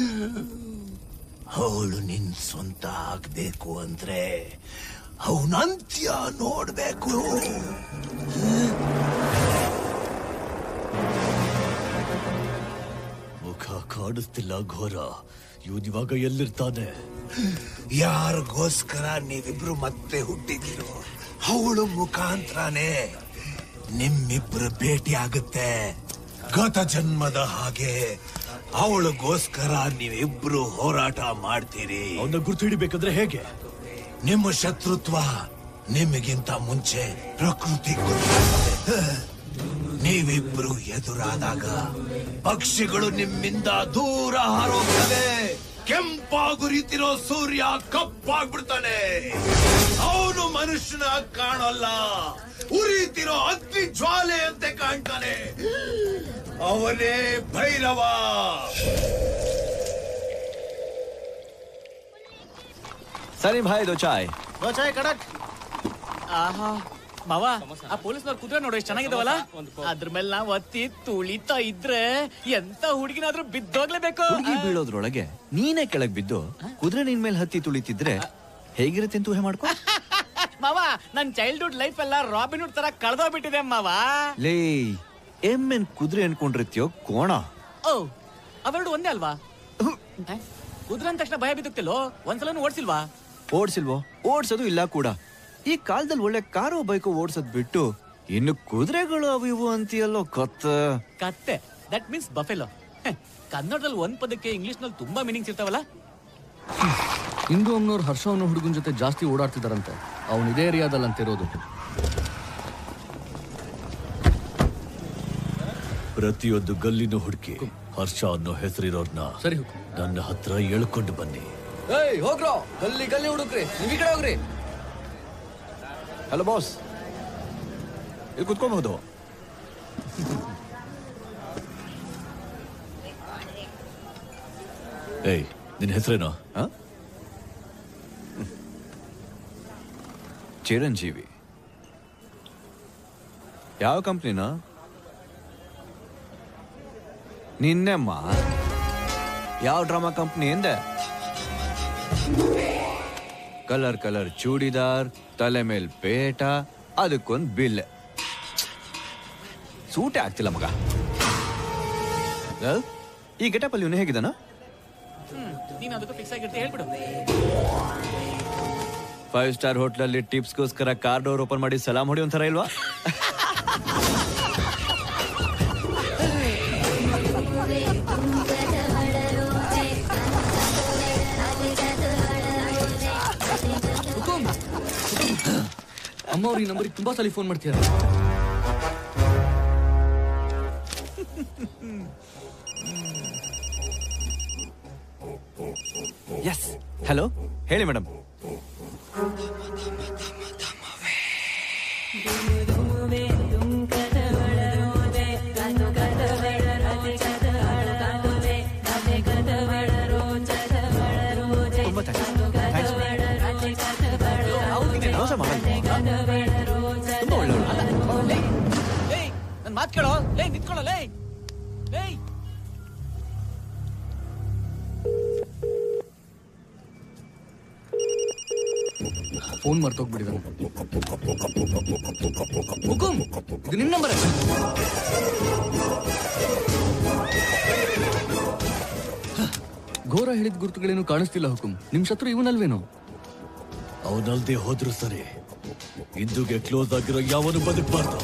ಅವಳು ನಿನ್ ಸ್ವಂತ ಆಗ್ಬೇಕು ಅಂದ್ರೆ ಅವನ ಅಂತ್ಯ ನೋಡ್ಬೇಕು ಮುಖ ಕಾಣಿಸ್ತಿಲ್ಲ ಘೋರ ಇವನಿವಾಗ ಎಲ್ಲಿರ್ತಾನೆ ಯಾರಿಗೋಸ್ಕರ ನೀವಿಬ್ರು ಮತ್ತೆ ಹುಟ್ಟಿದಿರೋ ಅವಳು ಮುಖಾಂತರನೇ ನಿಮ್ಮಿಬ್ರು ಭೇಟಿ ಆಗುತ್ತೆ ಗತ ಜನ್ಮದ ಹಾಗೆ ಅವಳಿಗೋಸ್ಕರ ನೀವಿಬ್ರು ಹೋರಾಟ ಮಾಡ್ತೀರಿ ಅವನ್ನ ಗುರ್ತು ಹಿಡಿಬೇಕಂದ್ರೆ ಹೇಗೆ ನಿಮ್ಮ ಶತ್ರುತ್ವ ನಿಮಗಿಂತ ಮುಂಚೆ ಪ್ರಕೃತಿ ಗೊತ್ತಾಗುತ್ತೆ ನೀವಿಬ್ರು ಎದುರಾದಾಗ ಪಕ್ಷಿಗಳು ನಿಮ್ಮಿಂದ ದೂರ ಹಾರೋಗ್ತವೆ ಕೆಂಪಾಗುರಿತಿರೋ ಸೂರ್ಯ ಕಪ್ಪಾಗ್ಬಿಡ್ತಾನೆ ಅವನು ಮನುಷ್ಯನ ಕಾಣಲ್ಲ ಉರಿತಿರೋ ಅಗ್ನಿ ಜ್ವಾಲೆ ಅಂತೆ ಕಾಣ್ತಾನೆ ಅವನೇ ಭೈರವ ಸರಿ ಭಾಯ್ ದೋ ಚಾಯ್ ಚಾಯ್ ಕಡಕ್ ಆಹಾ ಮಾವ ಆ ಪೊಲೀಸ್ನವ್ರು ಕುದುರೆ ನೋಡು ಎಷ್ಟು ಚೆನ್ನಾಗಿದಾವಲ್ಲ ಅದ್ರ ಮೇಲೆ ನಾವ್ ಒತ್ತಿ ತುಳಿತಾ ಇದ್ರೆ ಎಂತ ಹುಡುಗಿನಾದ್ರೂ ಬಿದ್ದೋಗ್ಲೇಬೇಕು ಹುಡುಗಿ ಬೀಳೋದ್ರೊಳಗೆ ನೀನೇ ಕೆಳಗ್ ಬಿದ್ದು ಕುದುರೆ ನಿನ್ ಮೇಲೆ ಹತ್ತಿ ತುಳಿತಿದ್ರೆ ಹೇಗಿರುತ್ತೆ ಅಂತ ಊಹೆ ಮಾಡ್ಕೊ ಮಾವ ನನ್ ಚೈಲ್ಡ್ಹುಡ್ ಲೈಫ್ ಎಲ್ಲ ರಾಬಿನ್ ಹುಡ್ ತರ ಕಳ್ದೋಗ್ಬಿಟ್ಟಿದೆ ಮಾವ ಲೇ ಎಮ್ಮೆನ್ ಕುದುರೆ ಅನ್ಕೊಂಡಿರ್ತೀಯೋ ಕೋಣ ಓ ಅವೆರಡು ಒಂದೇ ಅಲ್ವಾ ಏ? ಕುದುರೆ ಅಂದ ತಕ್ಷಣ ಭಯ ಬಿದ್ದುತ್ತಿಲ್ಲೋ ಒಂದ್ಸಲನು ಓಡ್ಸಿಲ್ವಾ ಓಡ್ಸಿಲ್ವೋ ಓಡ್ಸೋದು ಇಲ್ಲ ಕೂಡ ಈ ಕಾಲದಲ್ಲಿ ಒಳ್ಳೆ ಕಾರು ಬೈಕು ಓಡ್ಸೋದ್ ಬಿಟ್ಟು ಇನ್ನು ಕುದುರೆಗಳು ಅವು ಇವು ಅಂತೀಯಲ್ಲೋ ಕತ್ತ ಕತ್ತೆ ದಟ್ ಮೀನ್ಸ್ ಬಫೆಲೋ ಕನ್ನಡದಲ್ಲಿ ಒಂದ್ ಪದಕ್ಕೆ ಇಂಗ್ಲಿಷ್ ನಲ್ಲಿ ತುಂಬಾ ಮೀನಿಂಗ್ಸ್ ಇರ್ತಾವಲ್ಲ ಇಂದು ಅಮ್ಮನವ್ರು ಹರ್ಷ ಅನ್ನೋ ಹುಡುಗನ ಜೊತೆ ಜಾಸ್ತಿ ಓಡಾಡ್ತಿದಾರಂತೆ ಅವನು ಇದೇ ಏರಿಯಾದಲ್ಲಿ ಅಂತಿರೋದು ಪ್ರತಿಯೊಂದು ಗಲ್ಲಿನೂ ಹುಡುಕಿ ಹರ್ಷ ಅನ್ನೋ ಹೆಸರಿರೋರ್ನ ಸರಿ ನನ್ನ ಹತ್ರ ಎಳ್ಕೊಂಡು ಬನ್ನಿ ಏಯ್ ಹೋಗ್ರೋ ಗಲ್ಲಿ ಗಲ್ಲಿ ಹುಡುಕ್ರಿ ನೀವ್ ಈ ಕಡೆ ಹೋಗ್ರಿ ಹಲೋ ಬಾಸ್ ಇಲ್ಲಿ ಕುತ್ಕೋಬಹುದು ಏಯ್ ನಿನ್ ಹೆಸರೇನು ಚಿರಂಜೀವಿ ಯಾವ ಕಂಪ್ನಿನ ನಿನ್ನೆಮ್ಮ ಯಾವ ಡ್ರಾಮಾ ಕಂಪ್ನಿ ಎಂದೆ ಕಲರ್ ಕಲರ್ ಚೂಡಿದಾರ್ ತಲೆ ಮೇಲ್ ಪೇಟ ಅದಕ್ಕೊಂದ್ ಬಿಲ್ ಸೂಟೇ ಆಗ್ತಿಲ್ಲ ಮಗ ವೆಲ್, ಈ ಗೆಟಪ್ ಅಲ್ಲಿ ಇವನು ಹೇಗಿದ್ದಾನ ನೀನ್ ಅದಕ್ಕೂ ಫಿಕ್ಸ್ ಆಗಿರ್ತಿ ಹೇಳ್ಬಿಡು ಫೈವ್ ಸ್ಟಾರ್ ಹೋಟ್ಲಲ್ಲಿ ಟಿಪ್ಸ್ಗೋಸ್ಕರ ಕಾರ್ ಡೋರ್ ಓಪನ್ ಮಾಡಿ ಸಲಾಮ್ ಹೊಡಿ ಒಂಥರ ಇಲ್ವಾ ಅಮ್ಮ ಅವ್ರು ಈ ನಂಬರಿಗೆ ತುಂಬಾ ಸಲ ಫೋನ್ ಮಾಡ್ತೀರಾ ಎಸ್ ಹಲೋ ಹೇಳಿ ಮೇಡಮ್ ಮೋಸ ಮಾಡಲ್ವಾ? ತುಂಬಾ ಒಳ್ಳೆಯವಳು. ನನ್ ಮಾತ್ ಕೇಳೋ ಲೇ ನಿಂತ್ಕೊಳ್ಳೋ ಲೇ ಲೇ ಫೋನ್ ಮರ್ತೋಗ್ಬಿಟ್ಟಿದ್ದಾನೆ ಹುಕುಂ ಇದು ನಿಮ್ ನಂಬರ್ ಘೋರ ಹೇಳಿದ ಗುರುತುಗಳೇನು ಕಾಣಿಸ್ತಿಲ್ಲ ಹುಕುಂ ನಿಮ್ ಶತ್ರು ಇವನಲ್ವೇನೋ ಅವನಲ್ದೆ ಹೋದ್ರು ಸರಿ ಇಂದುಗೆ ಕ್ಲೋಸ್ ಆಗಿರೋ ಯಾವನು ಬದುಕಬಾರ್ದು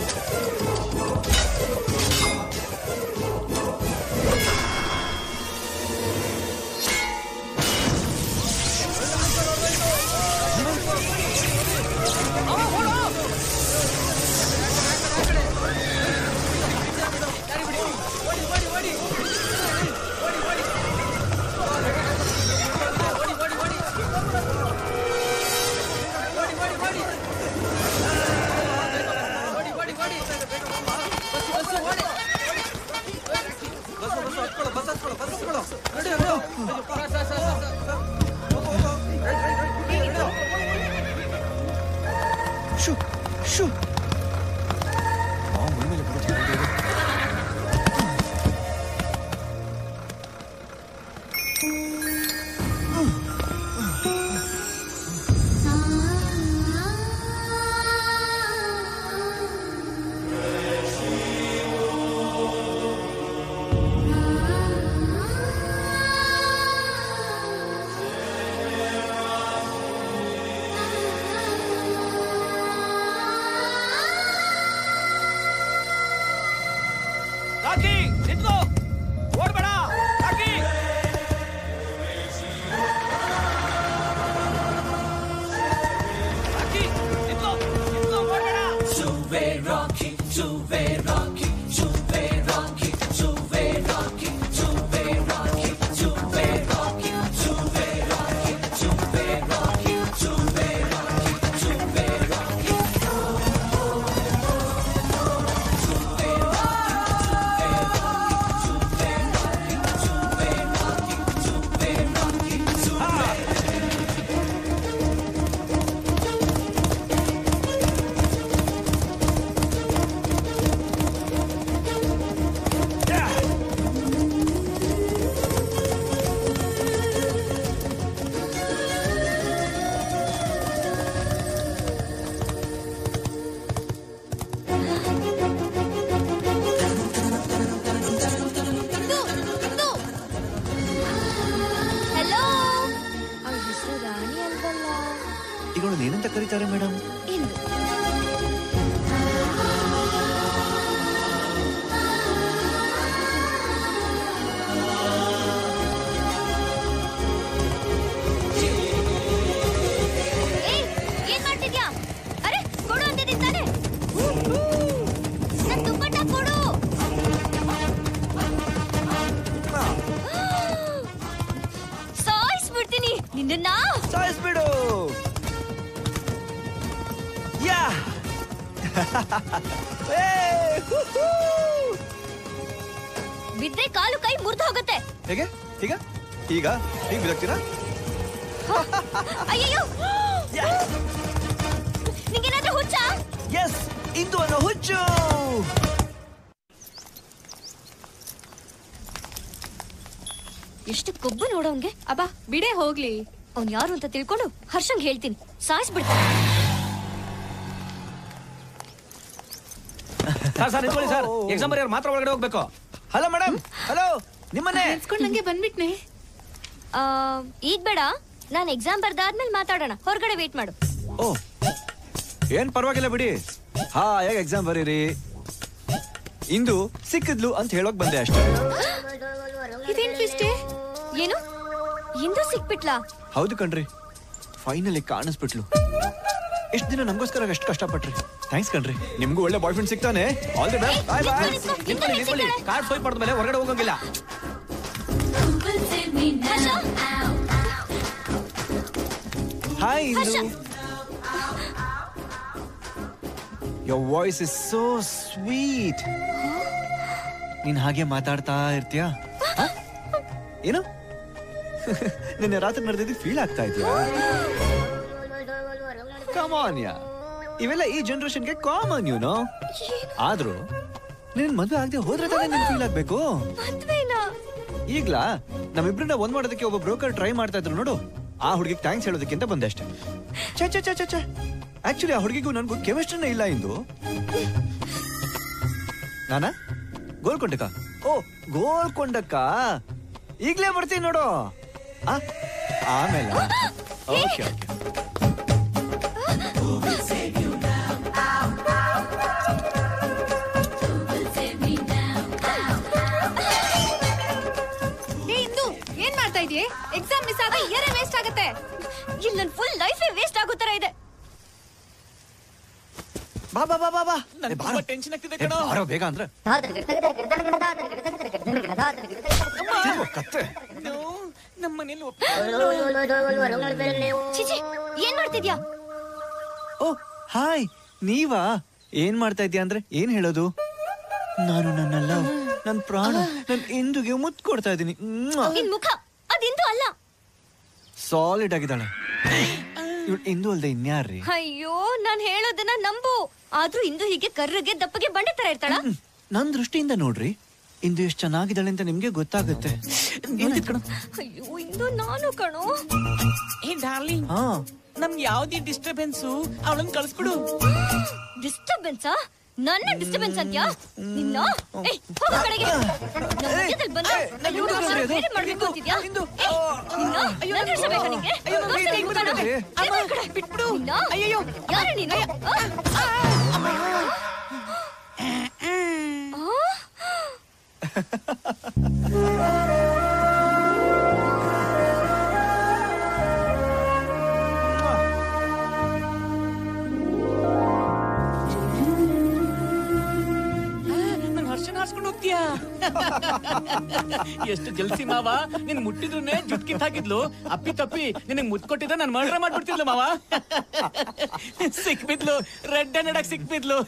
ಶೂ ಶೂ ಮಾವ ಮೈ ಮೇಲೆ ಬರುತ್ತೆ ನೋಡಿ. ರಾಕಿ ನಿಂತ್ಕೋ ಓಡ್ಬೇಡ ರಾಕಿ ರಾಕಿ ನಿಂತ್ಕೋ ನಿಂತ್ಕೋ ಓಡ್ಬೇಡ Juve Rocky, Juve Rocky, Juve Rocky, Juve Rocky, Juve Rocky, Juve Rocky, Juve Rocky, Juve Rocky, Juve Rocky, Juve Rocky. Hello ಅವ್ರ ಹೆಸರು ರಾಣಿ ಅಲ್ವಲ್ಲ ಈಗ ಅವಳನ್ನ ಏನಂತ ಕರೀತಾರೆ ಮೇಡಮ್ ಇಂದು ಏಯ್, ಏನ್ ಮಾಡ್ತಿದ್ಯಾ ಅರೆ ಕೊಡು ಅಂತಿದ್ದೀನಿ ತಾನೆ ನನ್ ದುಪ್ಪಟ್ಟ ಕೊಡು ಸಾಯಿಸ್ಬಿಡ್ತೀನಿ ನಿನ್ನ ಸಾಯಿಸ್ಬಿಡು ಯಾ ಬಿದ್ರೆ ಕಾಲು ಕೈ ಮುರಿದು ಹೋಗುತ್ತೆ ಹೇಗೆ ಈಗ ಈಗ ಈಗ ಬಿದ್ದಾಗ್ತೀರಾ ಅಯ್ಯಯ್ಯೋ ನಿಂಗೇನಾದ್ರೂ ಹುಚ್ಚ ಎಸ್ ಇಂದು ಅನ್ನೋ ಹುಚ್ಚು ಎಷ್ಟು ಕೊಬ್ಬು ನೋಡೋಂಗೆ ಅಬ್ಬಾ ಬಿಡೇ ಹೋಗ್ಲಿ ಅವ್ನ್ ಯಾರು ಅಂತ ತಿಳ್ಕೊಂಡು ಹರ್ಷಂಗ್ ಹೇಳ್ತೀನಿ ಸಾಯಿಸ್ಬಿಡ್ತೀನಿ ಸರ್ ಸರ್ ನಿಂತ್ಕೊಳ್ಳಿ ಸರ್ ಎಕ್ಸಾಮ್ ಬರೆಯೋರು ಮಾತ್ರ ಒಳಗಡೆ ಹೋಗ್ಬೇಕು ಹಲೋ ಮೇಡಮ್ ಹಲೋ ನಿಮ್ಮನೆ ನೆನ್ಸ್ಕೊಂಡ್ ನಂಗೆ ಬಂದ್ಬಿಟ್ನೆ ಆ, ಈಗ ಬೇಡ ನಾನು ಎಕ್ಸಾಮ್ ಬರ್ದಾದ್ಮೇಲೆ ಮಾತಾಡೋಣ ಹೊರಗಡೆ ವೇಟ್ ಮಾಡು ಓ ಏನ್ ಪರವಾಗಿಲ್ಲ ಬಿಡಿ ಹಾ ಹೇಗೆ ಎಕ್ಸಾಮ್ ಬರೀರಿ ಇಂದು ಸಿಕ್ಕಿದ್ಲು ಅಂತ ಹೇಳೋಕ್ ಬಂದೆ ಅಷ್ಟೇ ಇದೇನ್ ಟ್ವಿಸ್ಟೇ ಏನು ಇಂದು ಸಿಕ್ಬಿಟ್ಲಾ ಹೌದು ಕಣ್ರಿ ಫೈನಲಿ ಕಾಣಿಸ್ಬಿಟ್ಲು ಇಷ್ಟ ದಿನ ನಮಗೋಸ್ಕರ ಎಷ್ಟು ಕಷ್ಟಪಟ್ರಿ ಥ್ಯಾಂಕ್ಸ್ ಕಣ್ರಿ ನಿಮ್ಗೂ ಒಳ್ಳೆ ಬಾಯ್ ಫ್ರೆಂಡ್ ಸಿಗ್ತಾನೆ all the best bye bye ನಿಂತ್ಕೊಳ್ಳಿ ನಿಂತ್ಕೊಳ್ಳಿ ಕಾರ್ಡ್ ಸ್ವೈಪ್ ಮಾಡಿದ್ಮೇಲೆ ಹೊರಗಡೆ ಹೋಗಂಗಿಲ್ಲ hi Indu your voice is so sweet ನೀನ್ ಹಾಗೆ ಮಾತಾಡ್ತಾ ಇರ್ತೀಯಾ ಹ? ಏನು ನಿನ್ನೆ ರಾತ್ರಿ ನಡೆದಿದ್ದು ಫೀಲ್ ಆಗ್ತಾ ಇದೆಯಾ ಕಮಾನ್ ಯಾ ಇವೆಲ್ಲ ಈ ಜನರೇಷನ್ಗೆ ಕಾಮನ್ ಯುನೋ ಆದ್ರೂ ನಿನ್ ಮದ್ವೆ ಆಗದೆ ಹೋದ್ರೆ ತಾನೇ ನಿನ್ ಫೀಲ್ ಆಗ್ಬೇಕು ಮದ್ವೆನಾ ಈಗ್ಲಾ ನಮ್ಮಿಬ್ರನ್ನ ಒಂದ್ ಮಾಡೋದಕ್ಕೆ ಒಬ್ಬ ಬ್ರೋಕರ್ ಟ್ರೈ ಮಾಡ್ತಾ ಇದ್ರು ನೋಡು ಆ ಹುಡುಗಿಗೆ ಥ್ಯಾಂಕ್ಸ್ ಹೇಳೋದಕ್ಕಿಂತ ಬಂದೆ ಅಷ್ಟೇ ಛೆ ಛೆ ಛೆ ಛೆ ಛೆ ಆಕ್ಚುಲಿ ಆ ಹುಡುಗಿಗೂ ನನ್ಗೂ ಕೆಮಿಸ್ಟ್ರಿನೇ ಇಲ್ಲ ಇಂದು ನಾನಾ ಗೋಲ್ಕೊಂಡಕ್ಕ ಓ ಗೋಲ್ಕೊಂಡಕ್ಕ ಈಗ್ಲೇ ಬರ್ತೀನಿ ನೋಡು ಆ, ಆಮೇಲೆ ಓಕೆ ಓಕೆ ಏ ಇಂದು ಏನ್ ಮಾಡ್ತಾ ಇದೀಯ ಎಕ್ಸಾಮ್ ಮಿಸ್ ಆದ್ರೆ ಇಯರೇ ವೇಸ್ಟ್ ಆಗತ್ತೆ ಇಲ್ಲಿ ನನ್ ಫುಲ್ ಲೈಫೇ ವೇಸ್ಟ್ ಆಗೋ ತರ ಇದೆ ಬಾ ಬಾ ಬಾ ಬಾ ಬಾ ನನ್ಗೆ ಏ, ಬಾರೋ. ತುಂಬಾ ಟೆನ್ಷನ್ ಆಗ್ತಿದೆ ಏ, ಕಣೋ ಬಾರೋ ಬೇಗ ಅಂದ್ರೆ ತಿರ್ಗು, ಕತ್ತೆ ನಮ್ಮ ಮನೇಲಿ ಚಿಚಿ ಏನ್ ಮಾಡ್ತಿದ್ಯಾ ಓ ಹಾಯ್ ನೀವಾ ಏನ್ ಮಾಡ್ತಾ ಇದ್ಯಾ ಅಂದ್ರೆ ಏನ್ ಹೇಳೋದು ನಾನು ನನ್ನ ಲವ್ ನನ್ ಪ್ರಾಣ ನನ್ ಇಂದುಗೆ ಮುತ್ತು ಕೊಡ್ತಾ ಇದ್ದೀನಿ ನಿನ್ ಮುಖ ಅದಿಂದು ಅಲ್ಲ ಸಾಲಿಡ್ ಆಗಿದ್ದಾಳೆ ಇವ್ಳು ಇಂದು ಅಲ್ದೆ ಇನ್ಯಾರ್ರಿ ಅಯ್ಯೋ ನಾನ್ ಹೇಳೋದನ್ನ ನಂಬು ಆದ್ರೂ ಇಂದು ಹೀಗೆ ಕರ್ರಗೆ ದಪ್ಪಗೆ ಬಂಡೆ ತರ ಇರ್ತಾಳ ನನ್ ದೃಷ್ಟಿಯಿಂದ ನೋಡ್ರಿ ಇಂದು ಎಷ್ಟು ಚೆನ್ನಾಗಿದ್ದಾಳೆ ಅಂತ ನಿಮ್ಗೆ ಗೊತ್ತಾಗುತ್ತೆ ಏನಾಯ್ತು ಕಣೋ? ಅಯ್ಯೋ ಇಂದು ನಾನು ಕಣೋ ಏ ಡಾರ್ಲಿಂಗ್ ಹಾ ನಮ್ಗೆ ಯಾವ್ದೇ ಡಿಸ್ಟರ್ಬೆನ್ಸು ಅವಳನ್ನ ಕಳಿಸ್ಬಿಡು ಡಿಸ್ಟರ್ಬೆನ್ಸಾ ನನ್ನ ಡಿಸ್ಟರ್ಬೆನ್ಸ್ ಅಂತ್ಯಾ ನಿನ್ನ ಏಯ್, ಹೋಗು ಕಡೆಗೆ ನಮ್ ಮಧ್ಯದಲ್ಲಿ ಬಂದು ನನ್ ಹುಡುಗನ್ನ ಬೇರೆ ಮಾಡ್ಬೇಕು ಅಂತಿದ್ಯಾ ಏಯ್, ನಿನ್ನ ನನ್ನ ಹೆಸ್ರು ಬೇಕಾ ನಿಂಗೆ ತೋರ್ಸು ನಿನ್ ಮುಖನ. ಏ, ಈ ಕಡೆ ಬಿಟ್ಬಿಡು ಅಯ್ಯೋ ಯಾರು ನೀನು ಆ? ಆ? ನನ್ ಹರ್ಷನ್ ಹಾರ್ಸ್ಕೊಂಡು ಹೋಗ್ತೀಯಾ ಎಷ್ಟು ಜಲ್ಸಿ ಮಾವ ನಿನ್ ಮುಟ್ಟಿದ್ರುನೆ ಜುಟ್ ಕಿತ್ ಹಾಕಿದ್ಲು ಅಪ್ಪಿ ತಪ್ಪಿ ನಿನಗ್ ಮುತ್ ಕೊಟ್ಟಿದ್ರೆ ನಾನು ಮರ್ಡರ್ ಮಾಡ್ಬಿಡ್ತಿದ್ಲು ಮಾವ ಸಿಕ್ಬಿದ್ಲು ರೆಡ್ ಹ್ಯಾಂಡೆಡ್ ಸಿಕ್ಬಿದ್ಲು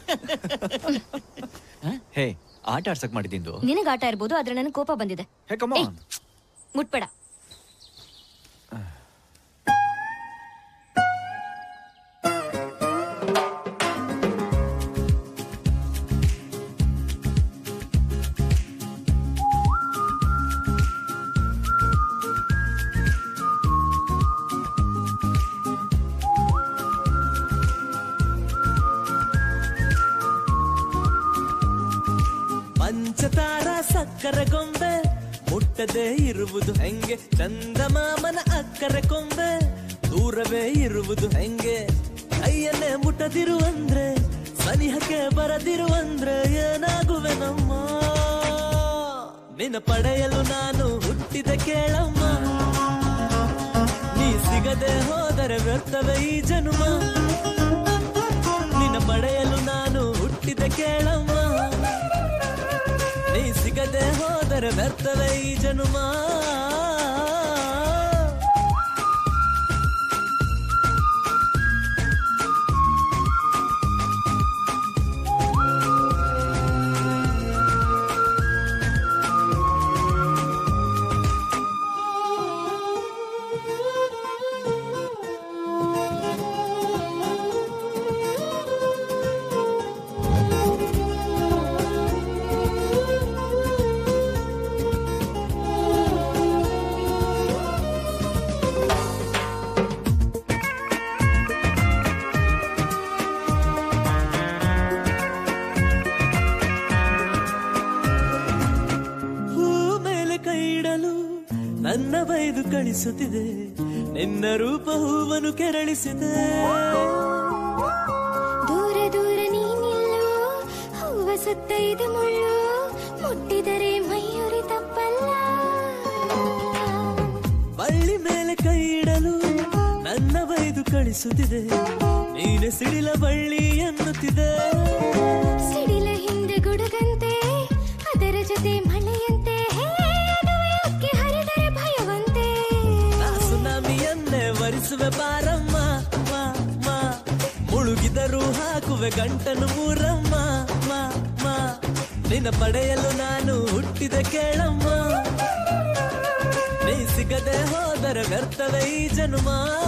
ಹೇ ಆಟ ಆಡ್ಸಕ್ ಮಾಡಿದ್ದು ನಿನಗ್ ಆಟ ಇರ್ಬೋದು ಆದ್ರೆ ನನಗೆ ಕೋಪ ಬಂದಿದೆ ಹೇ ಕಮ್ ಏಯ್, ಮುಟ್ಬೇಡ ಪಂಚತಾರ ಸಕ್ಕರೆ ಗೊಂಬೆ ಮುಟ್ಟದೆ ಇರುವುದು ಹೆಂಗೆ ಚಂದಮಾಮನ ಅಕ್ಕರೆ ಕೊಂಬೆ ದೂರವೇ ಇರುವುದು ಹೆಂಗೆ ಕೈಯನ್ನೇ ಮುಟ್ಟದಿರು ಅಂದ್ರೆ ಸನಿಹಕ್ಕೆ ಬರದಿರು ಅಂದ್ರೆ ಏನಾಗುವೆ ನಮ್ಮ ನಿನ್ನ ಪಡೆಯಲು ನಾನು ಹುಟ್ಟಿದ ಕೇಳಮ್ಮ ನೀ ಸಿಗದೆ ಹೋದರೆ ವ್ಯರ್ಥವೇ ಈ ಜನ್ಮ ನಿನ್ನ ಪಡೆಯಲು ನಾನು ಹುಟ್ಟಿದ ಕೇಳಮ್ಮ ನೀ ಸಿಗದೆ ಹೋದರೆ ವ್ಯರ್ಥವೇ ಈ ಜನುಮ ನನ್ನ ಬೈದು ಕಳಿಸುತ್ತಿದೆ ನಿನ್ನ ರೂಪ ಹೂವನ್ನು ಕೆರಳಿಸಿದೆ ದೂರ ದೂರ ನೀನಿಲ್ಲೋ ಹೂವ ಸುತ್ತ ಇದೆ ಮುಳ್ಳು ಮುಟ್ಟಿದರೆ ಮೈಯುರಿ ತಪ್ಪಲ್ಲ ಬಳ್ಳಿ ಮೇಲೆ ಕೈ ಇಡಲು ನನ್ನ ಬೈದು ಕಳಿಸುತ್ತಿದೆ ನೀನೆ ಸಿಡಿಲ ಬಳ್ಳಿ ಎನ್ನುತ್ತಿದೆ ಸಿಡಿಲ ಹಿಂದೆ ಗುಡುಗಂತೆ ಅದರ ಜೊತೆ ಮಳೆಯಂತೆ ಹೇ, ಅದುವೇ ಉಕ್ಕಿ ಹರಿದರೆ ಭಯವಂತೆ ನಾ ಸುನಾಮಿಯನ್ನೇ ವರಿಸುವೆ ಬಾರಮ್ಮ ಮಾ, ಮಾ. ಮುಳುಗಿದರೂ ಹಾಕುವೆ ಗಂಟನು ಮೂರಮ್ಮ ಮಾ, ಮಾ. ನಿನ್ನ ಪಡೆಯಲು ನಾನು ಹುಟ್ಟಿದ ಕೇಳಮ್ಮ ನೀ ಸಿಗದೆ ಹೋದರೆ ವ್ಯರ್ಥವೇ ಈ ಜನ್ಮ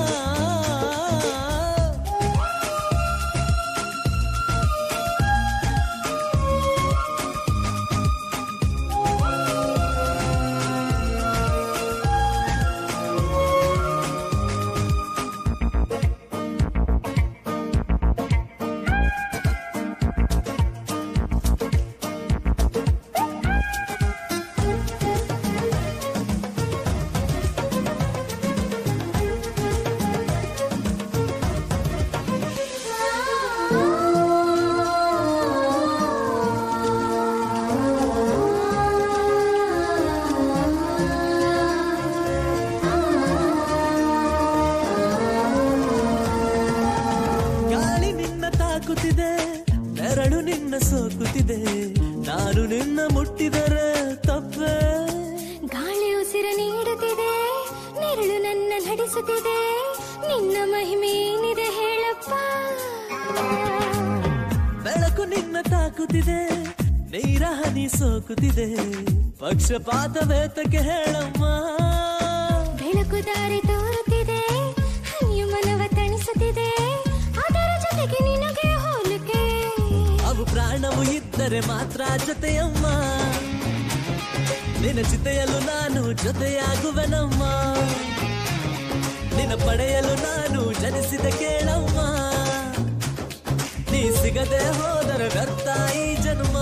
ಗಾಳಿ ನಿನ್ನ ತಾಕುತ್ತಿದೆ ನೆರಳು ನಿನ್ನ ಸೋಕುತ್ತಿದೆ ನಾನು ನಿನ್ನ ಮುಟ್ಟಿದರೆ ತಪ್ಪೇ ಗಾಳಿ ಉಸಿರ ನೀಡುತ್ತಿದೆ ನೆರಳು ನನ್ನ ನಡೆಸುತ್ತಿದೆ ನಿನ್ನ ಮಹಿಮೆ ಏನಿದೆ ಹೇಳಪ್ಪ ಬೆಳಕು ನಿನ್ನ ತಾಕುತ್ತಿದೆ ನೀರ ಹನಿ ಸೋಕುತ್ತಿದೆ ಪಕ್ಷಪಾತವೇತಕ್ಕೆ ಹೇಳಮ್ಮ ಬೆಳಕು ದಾರಿ ತೋರುತ್ತಿದೆ ಹನಿಯು ಮನವ ತಣಿಸುತ್ತಿದೆ ಅದರ ಜೊತೆಗೆ ನಿನಗೆ ಹೋಲಿಕೆ ಅವು ಪ್ರಾಣವು ಇದ್ದರೆ ಮಾತ್ರ ಜೊತೆಯಮ್ಮ ನಿನ್ನ ಚಿತೆಯಲು ನಾನು ಜೊತೆಯಾಗುವೆನಮ್ಮ ನಿನ್ನ ಪಡೆಯಲು ನಾನು ಜನಿಸಿದ ಕೇಳಮ್ಮ ನೀ ಸಿಗದೆ ಹೋದರೆ ವ್ಯರ್ಥ ಈ ಜನ್ಮ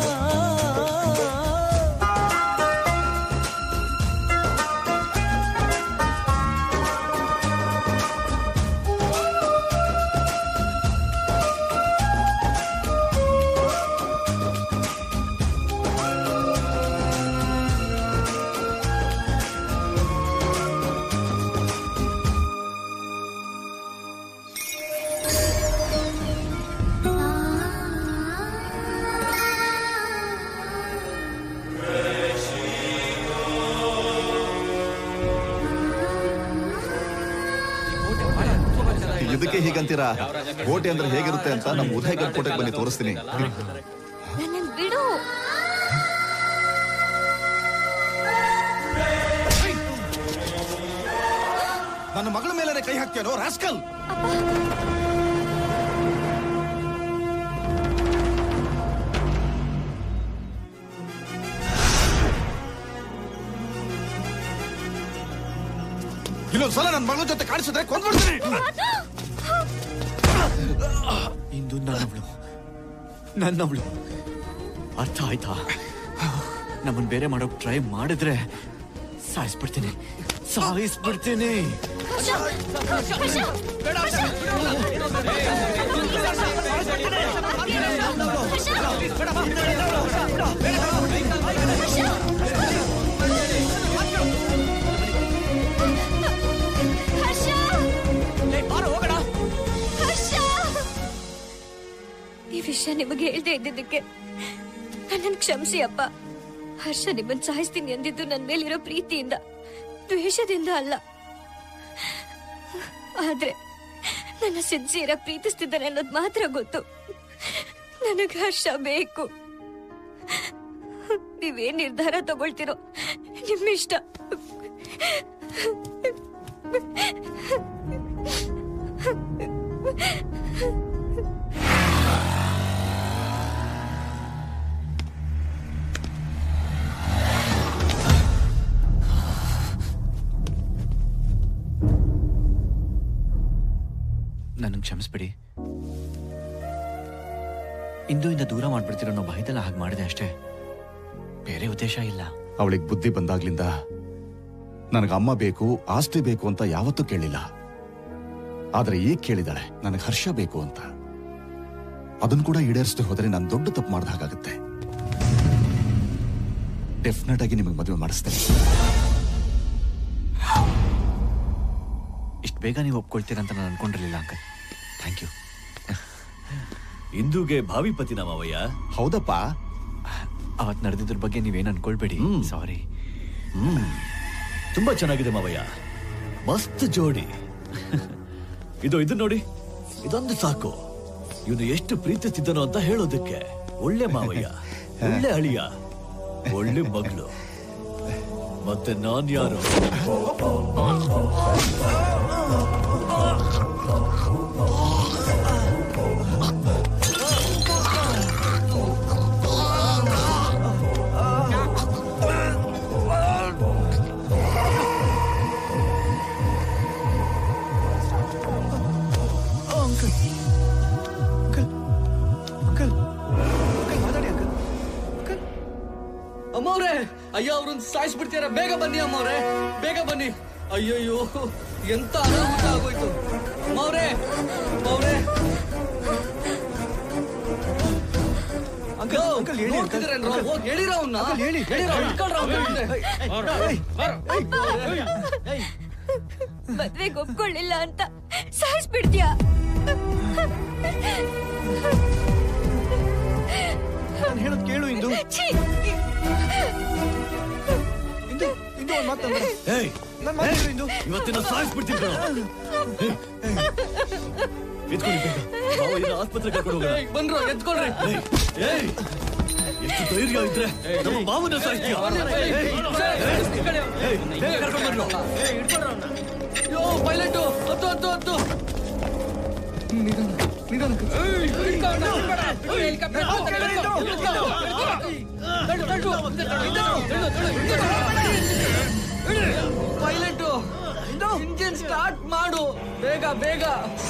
ಇದಕ್ಕೆ ಹೀಗಂತೀರಾ ಕೋಟೆ ಅಂದ್ರೆ ಹೇಗಿರುತ್ತೆ ಅಂತ ನಮ್ಮ ಉದಯಗಢ ಕೋಟೆಗೆ ಬನ್ನಿ ತೋರಿಸ್ತೀನಿ ನನ್ನ ಬಿಡು ನನ್ನ ಮಗಳ ಮೇಲೆ ಕೈ ಹಾಕ್ತೇನೋ ರಾಸ್ಕಲ್ ಇನ್ನೊಂದ್ ಸಲ ನನ್ನ ಮಗಳ ಜೊತೆ ಕಾಣಿಸಿದ್ರೆ ಕೊಂದ್ಬಿಡ್ತೀನಿ ಇಂದು ನನ್ನವಳು ನನ್ನವಳು ಅರ್ಥ ಆಯ್ತಾ ನಮ್ಮನ್ ಬೇರೆ ಮಾಡೋಕ್ ಟ್ರೈ ಮಾಡಿದ್ರೆ ಸಾಯಿಸ್ಬಿಡ್ತೀನಿ ಸಾಯಿಸ್ಬಿಡ್ತೀನಿ ಈ ವಿಷಯ ನಿಮಗೆ ಹೇಳ್ದೆ ಇದ್ದಿದ್ದಕ್ಕೆ ನನ್ನನ್ನು ಕ್ಷಮಿಸಿ ಅಪ್ಪ ಹರ್ಷ ನಿಮ್ಮನ್ ಸಾಯಿಸ್ತೀನಿ ಅಂದಿದ್ದು ನನ್ನ ಮೇಲಿರೋ ಪ್ರೀತಿಯಿಂದ ದ್ವೇಷದಿಂದ ಅಲ್ಲ ಆದ್ರೆ ನನ್ನ ಸಿನ್ಸಿಯರ ಪ್ರೀತಿಸ್ತಿದ್ದಾನೆ ಅನ್ನೋದು ಮಾತ್ರ ಗೊತ್ತು ನನಗೆ ಹರ್ಷ ಬೇಕು ನೀವೇನ್ ನಿರ್ಧಾರ ತಗೊಳ್ತಿರೋ ನಿಮ್ಮಿಷ್ಟ ನನ್ನ ಕ್ಷಮಿಸ್ಬಿಡಿ ಇಂದು ಇಂದ ದೂರ ಮಾಡ್ಬಿಡ್ತಿರೋ ಅನ್ನೋ ಭಯದಲ್ಲಿ ಹಾಗೆ ಮಾಡಿದೆ ಅಷ್ಟೇ ಬೇರೆ ಉದ್ದೇಶ ಇಲ್ಲ ಅವಳಿಗೆ ಬುದ್ಧಿ ಬಂದಾಗ್ಲಿಂದ ನನಗೆ ಅಮ್ಮ ಬೇಕು ಆಸ್ತಿ ಬೇಕು ಅಂತ ಯಾವತ್ತೂ ಕೇಳಿಲ್ಲ ಆದ್ರೆ ಈಗ ಕೇಳಿದಾಳೆ ನನಗೆ ಹರ್ಷ ಬೇಕು ಅಂತ ಅದನ್ನ ಕೂಡ ಈಡೇರಿಸದೆ ಹೋದ್ರೆ ನಾನು ದೊಡ್ಡ ತಪ್ಪು ಮಾಡ್ದ ಹಾಗಾಗುತ್ತೆ ಡೆಫಿನೆಟ್ ಆಗಿ ನಿಮಗೆ ಮದುವೆ ಮಾಡಿಸ್ತೇನೆ ಇಷ್ಟು ಬೇಗ ನೀವು ಒಪ್ಕೊಳ್ತೀರಂತ ನಾನು ಅನ್ಕೊಂಡಿರ್ಲಿಲ್ಲ ಅಂಕಲ್ ಥ್ಯಾಂಕ್ ಯು ಇಂದುಗೆ ಭಾವಿ ಪತಿನ ಮಾವಯ್ಯ ಹೌದಪ್ಪ ಅವತ್ ನಡೆದಿದ್ರ ಬಗ್ಗೆ ನೀವೇನು ಅನ್ಕೊಳ್ಬೇಡಿ ಸಾರಿ ಹ್ಮ್ ತುಂಬಾ ಚೆನ್ನಾಗಿದೆ ಮಾವಯ್ಯ ಮಸ್ತ್ ಜೋಡಿ ಇದು ಇದು ನೋಡಿ ಇದೊಂದು ಸಾಕು ಇವನು ಎಷ್ಟು ಪ್ರೀತಿಸ್ತಿದ್ದನು ಅಂತ ಹೇಳೋದಕ್ಕೆ ಒಳ್ಳೆ ಮಾವಯ್ಯ ಒಳ್ಳೆ ಅಳಿಯ ಒಳ್ಳೆ ಮಗಳು ಮತ್ತೆ ನಾನ್ ಯಾರು ಅಮ್ಮವ್ರೆ ಅಯ್ಯೋ ಅವ್ರನ್ನ ಸಾಯಿಸ್ಬಿಡ್ತೀರ ಬೇಗ ಬನ್ನಿ ಅಮ್ಮವ್ರೆ ಬೇಗ ಬನ್ನಿ ಅಯ್ಯಯ್ಯೋ ಎಂತ ಅನಾಹುತ ಆಗೋಯ್ತು ಅಮ್ಮವ್ರೆ ಅಮ್ಮವ್ರೆ ಅಂಕಲ್ ಅಂಕಲ್ ಹೇಳಿ ಹೋಗಿ ಹೇಳಿರ ಅವನ್ನ ಹೇಳಿ ಹೇಳಿರ ಇಟ್ಕೊಳ್ರ ಮದ್ವೆಗೆ ಒಪ್ಕೊಳ್ಳಿಲ್ಲ ಅಂತ ಸಾಯಿಸ್ಬಿಡ್ತೀಯ ನಾನು ಹೇಳೋದು ಕೇಳು ಇಂದು ಛೀ! ಇಂದು ಇಂದು ಒಂದು ಮಾತು ಏಯ್ ನನ್ನ ಮಾತು ಕೇಳು ಇಂದು ಇವತ್ತಿನ ಸಾಯಿಸ್ಬಿಡ್ತೀನಿ ಕಣೋ. ಎತ್ಕೊಳ್ಳಿ ಬೇಗ ಮಾವಯ್ಯನ ಆಸ್ಪತ್ರೆ ಕರ್ಕೊಂಡು ಹೋಗೋಣ ಬಂದ್ರು ಎತ್ಕೊಳ್ರಿ ಏಯ್, ಏಯ್, ಎಷ್ಟು ಧೈರ್ಯ ಇದ್ರೆ ನಮ್ಮ ಮಾವನ ಸಾಯ್ತೀಯ ಬೇಗ ಕರ್ಕೊಂಡು ಬರ್ರು ಯೋ ಪೈಲಟ್ ಹತ್ತು ಹತ್ತು ಹತ್ತು ಪೈಲಟ್ ಇಂಜಿನ್ ಸ್ಟಾರ್ಟ್ ಮಾಡು ಬೇಗ ಬೇಗ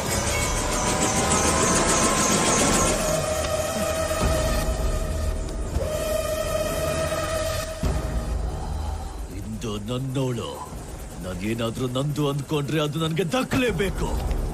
ಇಂದು ನನ್ನೋಳು ನಾನೇನಾದ್ರೂ ನಂದು ಅಂದ್ಕೊಂಡ್ರೆ ಅದು ನನಗೆ ದಕ್ಕಲೇಬೇಕು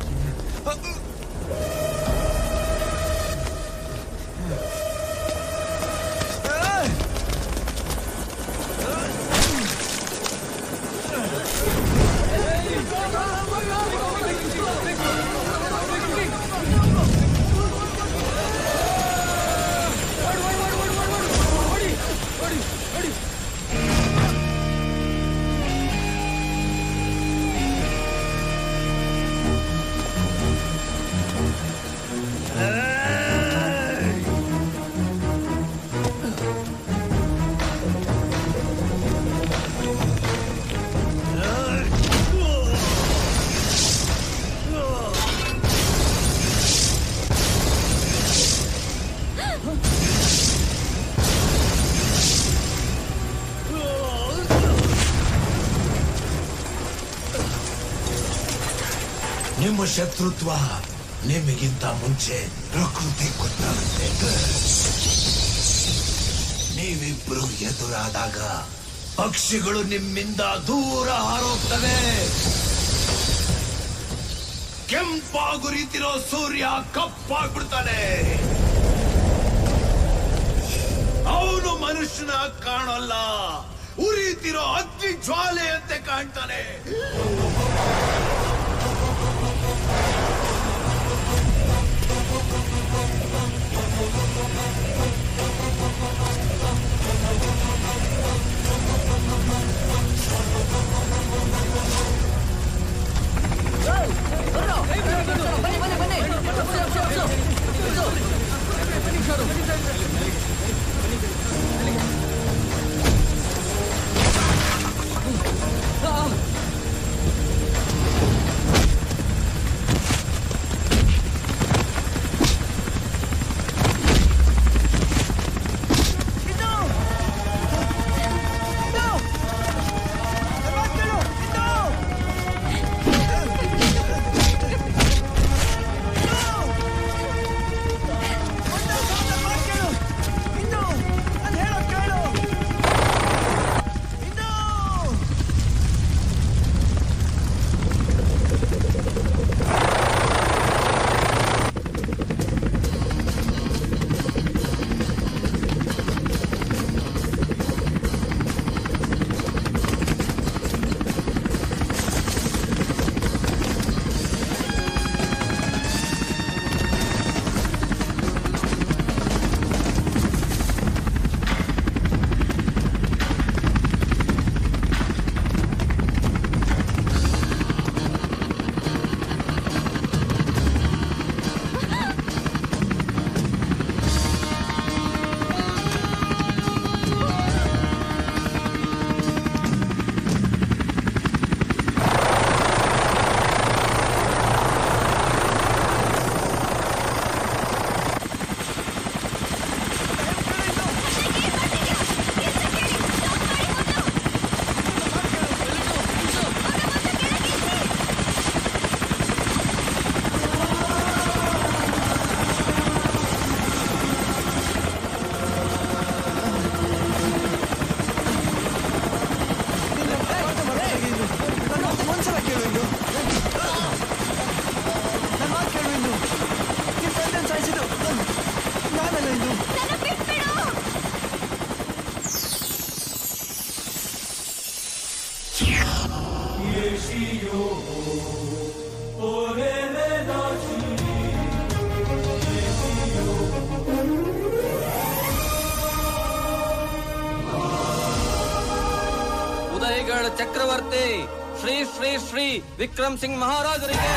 ನಿಮ್ಮ ಶತ್ರುತ್ವ ನಿಮಗಿಂತ ಮುಂಚೆ ಪ್ರಕೃತಿ ಗೊತ್ತಾಗುತ್ತೆ ನೀವಿಬ್ರು ಎದುರಾದಾಗ ಪಕ್ಷಿಗಳು ನಿಮ್ಮಿಂದ ದೂರ ಹಾರೋಗ್ತವೆ ಕೆಂಪಾಗುರಿತಿರೋ ಸೂರ್ಯ ಕಪ್ಪಾಗ್ಬಿಡ್ತಾನೆ ಅವನು ಮನುಷ್ಯನ ಕಾಣಲ್ಲ ಉರಿತಿರೋ ಅಗ್ನಿ ಜ್ವಾಲೆಯಂತೆ ಕಾಣ್ತಾನೆ ಉದಯಗಢ ಚಕ್ರವರ್ತಿ ಶ್ರೀ ಶ್ರೀ ಶ್ರೀ ವಿಕ್ರಮ್ ಸಿಂಗ್ ಮಹಾರಾಜರಿಗೆ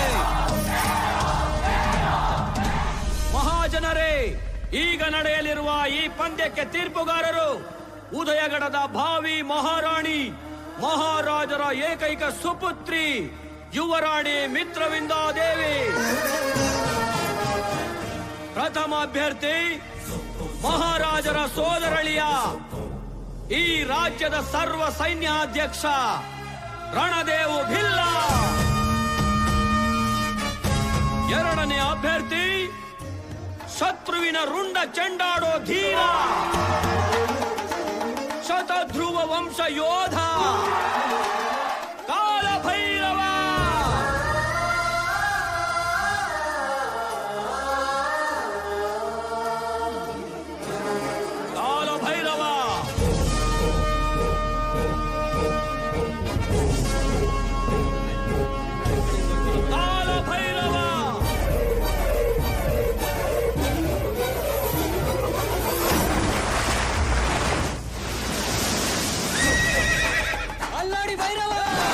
ಮಹಾಜನರೇ ಈಗ ನಡೆಯಲಿರುವ ಈ ಪಂದ್ಯಕ್ಕೆ ತೀರ್ಪುಗಾರರು ಉದಯಗಢದ ಭಾವಿ ಮಹಾರಾಣಿ ಮಹಾರಾಜರ ಏಕೈಕ ಸುಪುತ್ರಿ ಯುವರಾಣಿ ಮಿತ್ರವಿಂದ ದೇವಿ ಪ್ರಥಮ ಅಭ್ಯರ್ಥಿ ಮಹಾರಾಜರ ಸೋದರಳಿಯ ಈ ರಾಜ್ಯದ ಸರ್ವ ಸೈನ್ಯಾಧ್ಯಕ್ಷ ರಣದೇವು ಭಿಲ್ಲ ಎರಡನೇ ಅಭ್ಯರ್ಥಿ ಶತ್ರುವಿನ ರುಂಡ ಚೆಂಡಾಡೋ ಧೀರ ಶತಧ್ರುವ ವಂಶ ಯೋಧ ಕಾಲಭೈರವ ಕಾಲಭೈರವ ಕಾಲಭೈರವ ಅಲ್ಲಾಡಿ ಭೈರವ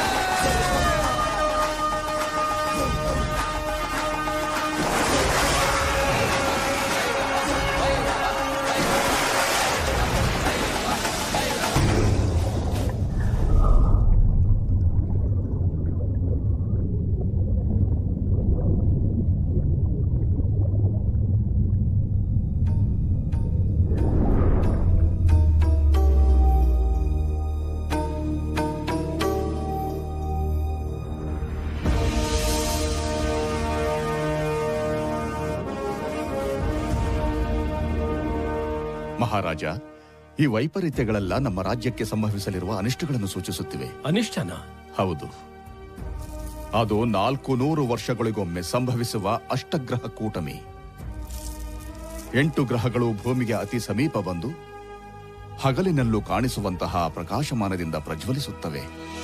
ಮಹಾರಾಜ ಈ ವೈಪರೀತ್ಯಗಳೆಲ್ಲ ನಮ್ಮ ರಾಜ್ಯಕ್ಕೆ ಸಂಭವಿಸಲಿರುವ ಅನಿಷ್ಟಗಳನ್ನು ಸೂಚಿಸುತ್ತಿವೆ ಅನಿಷ್ಟನ ಹೌದು ಅದು ನಾಲ್ಕು ನೂರು ವರ್ಷಗಳಿಗೊಮ್ಮೆ ಸಂಭವಿಸುವ ಅಷ್ಟಗ್ರಹ ಕೂಟಮಿ ಎಂಟು ಗ್ರಹಗಳು ಭೂಮಿಗೆ ಅತಿ ಸಮೀಪ ಬಂದು ಹಗಲಿನಲ್ಲೂ ಕಾಣಿಸುವಂತಹ ಪ್ರಕಾಶಮಾನದಿಂದ ಪ್ರಜ್ವಲಿಸುತ್ತವೆ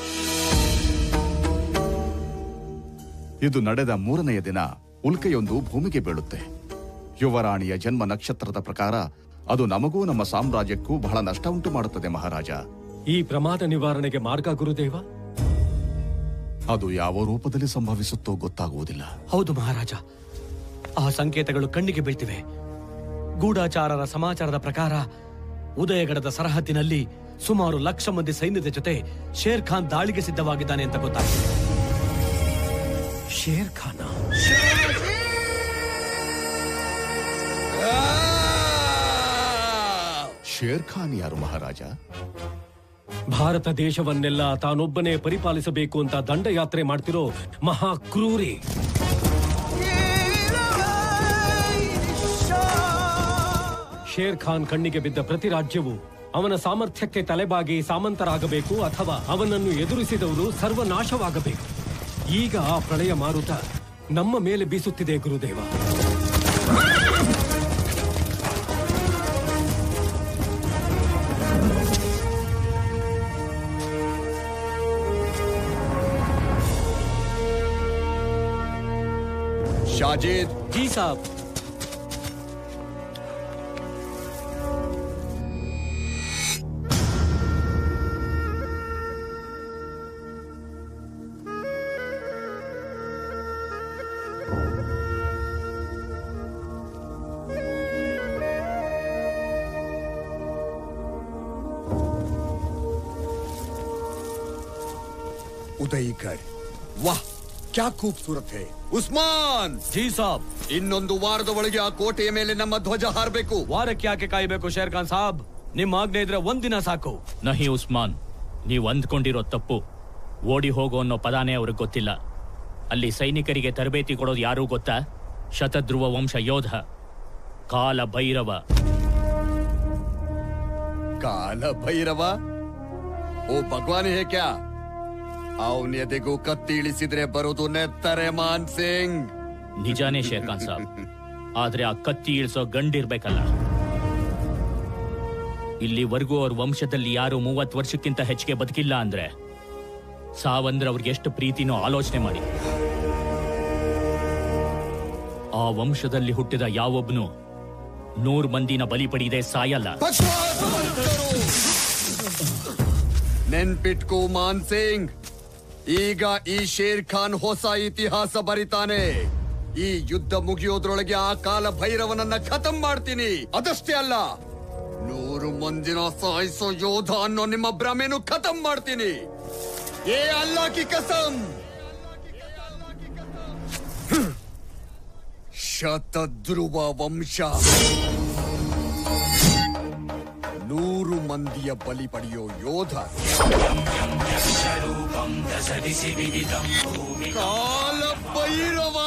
ಇದು ನಡೆದ ಮೂರನೆಯ ದಿನ ಉಲ್ಕೆಯೊಂದು ಭೂಮಿಗೆ ಬೀಳುತ್ತೆ ಯುವರಾಣಿಯ ಜನ್ಮ ನಕ್ಷತ್ರದ ಪ್ರಕಾರ ಅದು ನಮಗೂ ನಮ್ಮ ಸಾಮ್ರಾಜ್ಯಕ್ಕೂ ಬಹಳ ನಷ್ಟ ಉಂಟು ಮಾಡುತ್ತದೆ ಮಹಾರಾಜ ಈ ಪ್ರಮಾದ ನಿವಾರಣೆಗೆ ಮಾರ್ಗ ಗುರುದೇವ ಅದು ಯಾವ ರೂಪದಲ್ಲಿ ಸಂಭವಿಸುತ್ತೋ ಗೊತ್ತಾಗುವುದಿಲ್ಲ ಹೌದು ಮಹಾರಾಜ ಆ ಸಂಕೇತಗಳು ಕಣ್ಣಿಗೆ ಬೀಳ್ತಿವೆ ಗೂಢಾಚಾರರ ಸಮಾಚಾರದ ಪ್ರಕಾರ ಉದಯಗಢದ ಸರಹದ್ದಿನಲ್ಲಿ ಸುಮಾರು ಲಕ್ಷ ಮಂದಿ ಸೈನ್ಯದ ಜೊತೆ ಶೇರ್ ಖಾನ್ ದಾಳಿಗೆ ಸಿದ್ಧವಾಗಿದ್ದಾನೆ ಅಂತ ಗೊತ್ತಾಗಿದೆ ಶೇರ್ ಖಾನ ಶೇರ್ ಖಾನ್ ಯಾರು ಮಹಾರಾಜ ಭಾರತ ದೇಶವನ್ನೆಲ್ಲ ತಾನೊಬ್ಬನೇ ಪರಿಪಾಲಿಸಬೇಕು ಅಂತ ದಂಡಯಾತ್ರೆ ಮಾಡ್ತಿರೋ ಮಹಾ ಕ್ರೂರಿ ಶೇರ್ ಖಾನ್ ಕಣ್ಣಿಗೆ ಬಿದ್ದ ಪ್ರತಿ ರಾಜ್ಯವು ಅವನ ಸಾಮರ್ಥ್ಯಕ್ಕೆ ತಲೆಬಾಗಿ ಸಾಮಂತರಾಗಬೇಕು ಅಥವಾ ಅವನನ್ನು ಎದುರಿಸಿದವರು ಸರ್ವನಾಶವಾಗಬೇಕು ಈಗ ಆ ಪ್ರಳಯ ಮಾರುತ ನಮ್ಮ ಮೇಲೆ ಬೀಸುತ್ತಿದೆ ಗುರುದೇವ शाजिद जी साहब ಉದಯಗಢ್ ವಾಹ್ ಕ್ಯಾ ಖೂಬ್ಸೂರತ್ ಹೇ ಉಸ್ಮಾನ್ ಜಿ ಸಾಬ್ ಇನ್ನೊಂದು ವಾರದ ಒಳಗೆ ಆ ಕೋಟೆಯ ಮೇಲೆ ನಮ್ಮ ಧ್ವಜ ಹಾರಬೇಕು ವಾರಕ್ಕೆ ಯಾಕೆ ಕಾಯಬೇಕು ಶೇರ್ ಖಾನ್ ಸಾಬ್ ನಿಮ್ಮ ಆಜ್ಞೆ ಇದ್ರೆ ಒಂದಿನ ಸಾಕು ನಹಿ ಉಸ್ಮಾನ್ ನೀವು ಅಂದ್ಕೊಂಡಿರೋ ತಪ್ಪು ಓಡಿ ಹೋಗೋ ಅನ್ನೋ ಪದಾನೇ ಅವ್ರಿಗೆ ಗೊತ್ತಿಲ್ಲ ಅಲ್ಲಿ ಸೈನಿಕರಿಗೆ ತರಬೇತಿ ಕೊಡೋದು ಯಾರೂ ಗೊತ್ತಾ ಶತಧ್ರುವ ವಂಶ ಯೋಧ ಕಾಲ ಭೈರವ ಕಾಲ ಭೈರವ ಓ ಭಗವಾನ್ ಹೇ ಕ್ಯಾ ಅವನ ಎದೆಗೂ ಕತ್ತಿ ಇಳಿಸಿದ್ರೆ ಬರೋದು ನೆತ್ತರೆ ಮಾನ್ ಸಿಂಗ್ ನಿಜಾನೇ ಶೇರ್ ಖಾನ್ ಸಾಬ್ ಆದ್ರೆ ಆ ಕತ್ತಿ ಇಳಿಸೋ ಗಂಡಿರ್ಬೇಕಲ್ಲ ಇಲ್ಲಿವರೆಗೂ ಅವ್ರ ವಂಶದಲ್ಲಿ ಯಾರು ಮೂವತ್ತು ವರ್ಷಕ್ಕಿಂತ ಹೆಚ್ಚಿಗೆ ಬದುಕಿಲ್ಲ ಅಂದ್ರೆ ಸಾವಂದ್ರೆ ಅವ್ರಿಗೆ ಎಷ್ಟು ಪ್ರೀತಿನೋ ಆಲೋಚನೆ ಮಾಡಿ ಆ ವಂಶದಲ್ಲಿ ಹುಟ್ಟಿದ ಯಾವೊಬ್ನು ನೂರ್ ಮಂದಿನ ಬಲಿ ಪಡೆಯದೆ ಸಾಯಲ್ಲ ನೆನ್ಪಿಟ್ಕೋ ಮಾನ್ ಸಿಂಗ್ ಈಗ ಈ ಶೇರ್ ಖಾನ್ ಹೊಸ ಇತಿಹಾಸ ಬರಿತಾನೆ ಈ ಯುದ್ಧ ಮುಗಿಯೋದ್ರೊಳಗೆ ಆ ಕಾಲ ಭೈರವನನ್ನ ಖತಮ್ ಮಾಡ್ತೀನಿ ಅದಷ್ಟೇ ಅಲ್ಲ ನೂರು ಮಂದಿನ ಸಾಯಿಸೋ ಯೋಧ ಅನ್ನೋ ನಿಮ್ಮ ಭ್ರಮೆನು ಖತಮ್ ಮಾಡ್ತೀನಿ ಏ ಅಲ್ಲಾ ಕಿ ಕಸಂ ಹ್ಮ್. ಶತಧ್ರುವ ವಂಶ ನೂರು ಮಂದಿಯ ಬಲಿ ಪಡೆಯೋ ಯೋಧ ಕಾಲ ಭೈರವ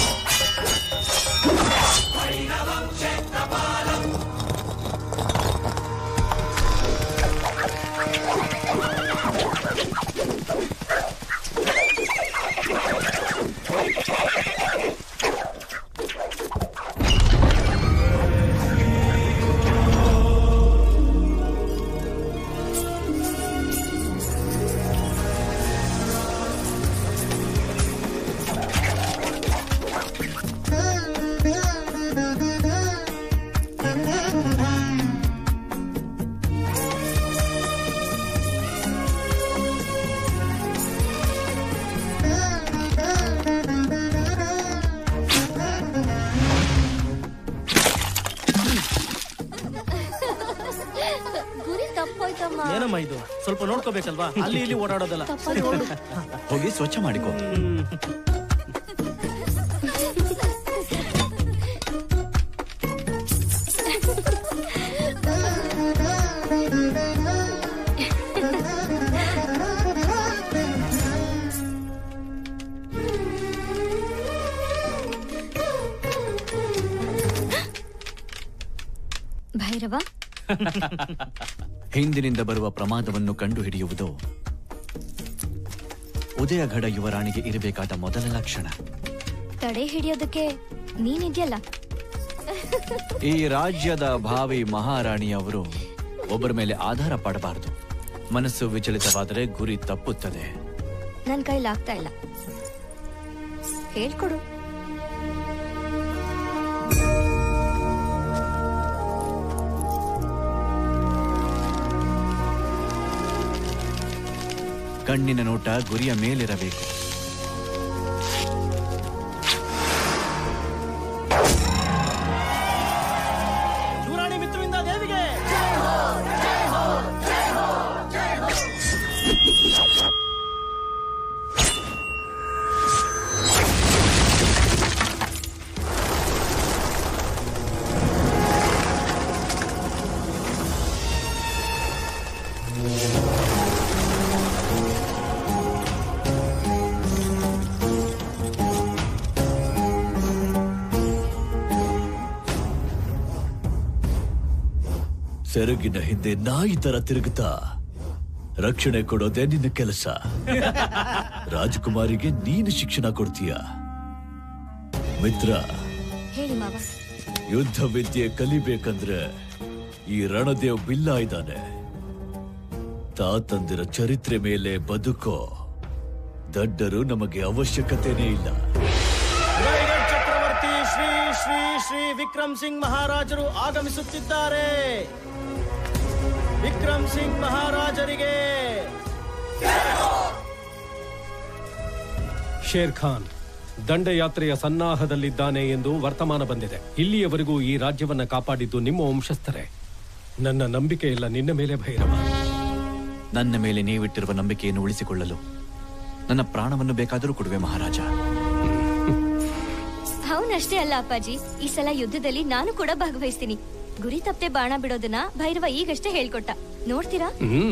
ಗುರಿ ತಪ್ಪೋಯ್ತಮ್ಮ ಏನಮ್ಮ ಇದು ಸ್ವಲ್ಪ ನೋಡ್ಕೋಬೇಕಲ್ವಾ ಅಲ್ಲಿ ಇಲ್ಲಿ ಓಡಾಡೋದಲ್ಲ ಸರಿ ಹೊರಡು. ಹೋಗಿ ಸ್ವಚ್ಛ ಮಾಡಿಕೋ ಭೈರವ ಹಿಂದಿನಿಂದ ಬರುವ ಪ್ರಮಾದವನ್ನು ಕಂಡುಹಿಡಿಯುವುದು ಉದಯಗಢ ಯುವರಾಣಿಗೆ ಇರಬೇಕಾದ ಮೊದಲ ಲಕ್ಷಣ ತಡೆ ಹಿಡಿಯೋದಕ್ಕೆ ನೀನಿದ್ಯಲ್ಲ ಈ ರಾಜ್ಯದ ಭಾವಿ ಮಹಾರಾಣಿಯವರು ಒಬ್ಬರ ಮೇಲೆ ಆಧಾರ ಪಡಬಾರದು ಮನಸ್ಸು ವಿಚಲಿತವಾದರೆ ಗುರಿ ತಪ್ಪುತ್ತದೆ ನನ್ ಕೈಲಾಗ್ತಾ ಇಲ್ಲ ಹೇಳ್ಕೊಡು ಕಣ್ಣಿನ ನೋಟ ಗುರಿಯ ಮೇಲಿರಬೇಕು ಯುವರಾಣಿ ಮಿತ್ರವಿಂದ ದೇವಿಗೆ ಸೆರಗಿನ ಹಿಂದೆ ನಾಯಿ ತರ ತಿರುಗುತ್ತಾ ರಕ್ಷಣೆ ಕೊಡೋದೇ ನಿನ್ನ ಕೆಲಸ ರಾಜಕುಮಾರಿಗೆ ನೀನು ಶಿಕ್ಷಣ ಕೊಡ್ತೀಯ ಮಿತ್ರ ಹೇಳಿ ಮಾವ ಯುದ್ಧ ವಿದ್ಯೆ ಕಲಿಬೇಕಂದ್ರೆ ಈ ರಣದೇವ್ ಬಿಲ್ಲ ಇದ್ದಾನೆ ತಾತಂದಿರ ಚರಿತ್ರೆ ಮೇಲೆ ಬದುಕೋ ದಡ್ಡರು ನಮಗೆ ಅವಶ್ಯಕತೆನೇ ಇಲ್ಲ ರಾಯಗಢ್ ಚಕ್ರವರ್ತಿ ಶ್ರೀ ಶ್ರೀ ಶ್ರೀ ವಿಕ್ರಮ್ ಸಿಂಗ್ ಮಹಾರಾಜರು ಆಗಮಿಸುತ್ತಿದ್ದಾರೆ ವಿಕ್ರಮ್ ಸಿಂಗ್ ಮಹಾರಾಜರಿಗೆ ಶೇರ್ ಖಾನ್ ದಂಡಯಾತ್ರೆಯ ಸನ್ನಾಹದಲ್ಲಿದ್ದಾನೆ ಎಂದು ವರ್ತಮಾನ ಬಂದಿದೆ ಇಲ್ಲಿಯವರೆಗೂ ಈ ರಾಜ್ಯವನ್ನ ಕಾಪಾಡಿದ್ದು ನಿಮ್ಮ ವಂಶಸ್ಥರೇ ನನ್ನ ನಂಬಿಕೆ ಇಲ್ಲ ನಿನ್ನ ಮೇಲೆ ಭೈರವ ನನ್ನ ಮೇಲೆ ನೀವಿಟ್ಟಿರುವ ನಂಬಿಕೆಯನ್ನು ಉಳಿಸಿಕೊಳ್ಳಲು ನನ್ನ ಪ್ರಾಣವನ್ನು ಬೇಕಾದರೂ ಕೊಡುವೆ ಮಹಾರಾಜ ಅವನಷ್ಟೇ ಅಲ್ಲ ಅಪ್ಪಾಜಿ ಈ ಸಲ ಯುದ್ಧದಲ್ಲಿ ನಾನು ಕೂಡ ಭಾಗವಹಿಸ್ತೀನಿ ಗುರಿ ತಪ್ಪದೆ ಬಾಣ ಬಿಡೋದನ್ನ ಭೈರವ ಈಗಷ್ಟೇ ಹೇಳ್ಕೊಟ್ಟ ನೋಡ್ತೀರಾ ಹ್ಮ್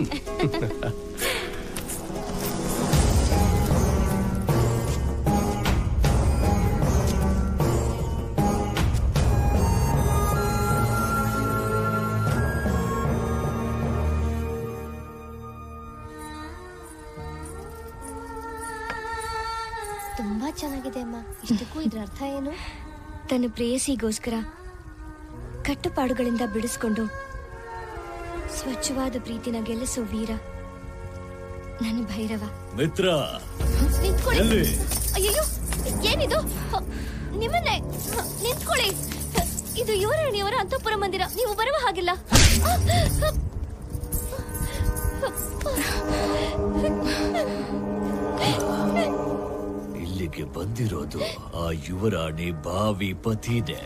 ತುಂಬಾ ಚೆನ್ನಾಗಿದೆ ಅಮ್ಮ ಇಷ್ಟಕ್ಕೂ ಇದ್ರ ಅರ್ಥ ಏನು ತನ್ನ ಪ್ರೇಯಸಿಗೋಸ್ಕರ ಕಟ್ಟುಪಾಡುಗಳಿಂದ ಬಿಡಿಸ್ಕೊಂಡು ಸ್ವಚ್ಛವಾದ ಪ್ರೀತಿನ ಗೆಲ್ಲಿಸೋ ವೀರ ನನ್ನ ಭೈರವ ಮಿತ್ರ ನಿಂತ್ಕೊಳ್ಳಿ ಎಲ್ಲಿ ಅಯ್ಯಯ್ಯೋ ಏನಿದು ಹ, ನಿಮ್ಮನ್ನೇ ಹ, ನಿಂತ್ಕೊಳ್ಳಿ ಹ, ಇದು ಯುವರಾಣಿಯವರ ಅಂತಃಪುರ ಮಂದಿರ ನೀವು ಬರುವ ಹಾಗಿಲ್ಲ ಇಲ್ಲಿಗೆ ಬಂದಿರೋದು ಆ ಯುವರಾಣಿ ಬಾವಿ ಪತಿನೇ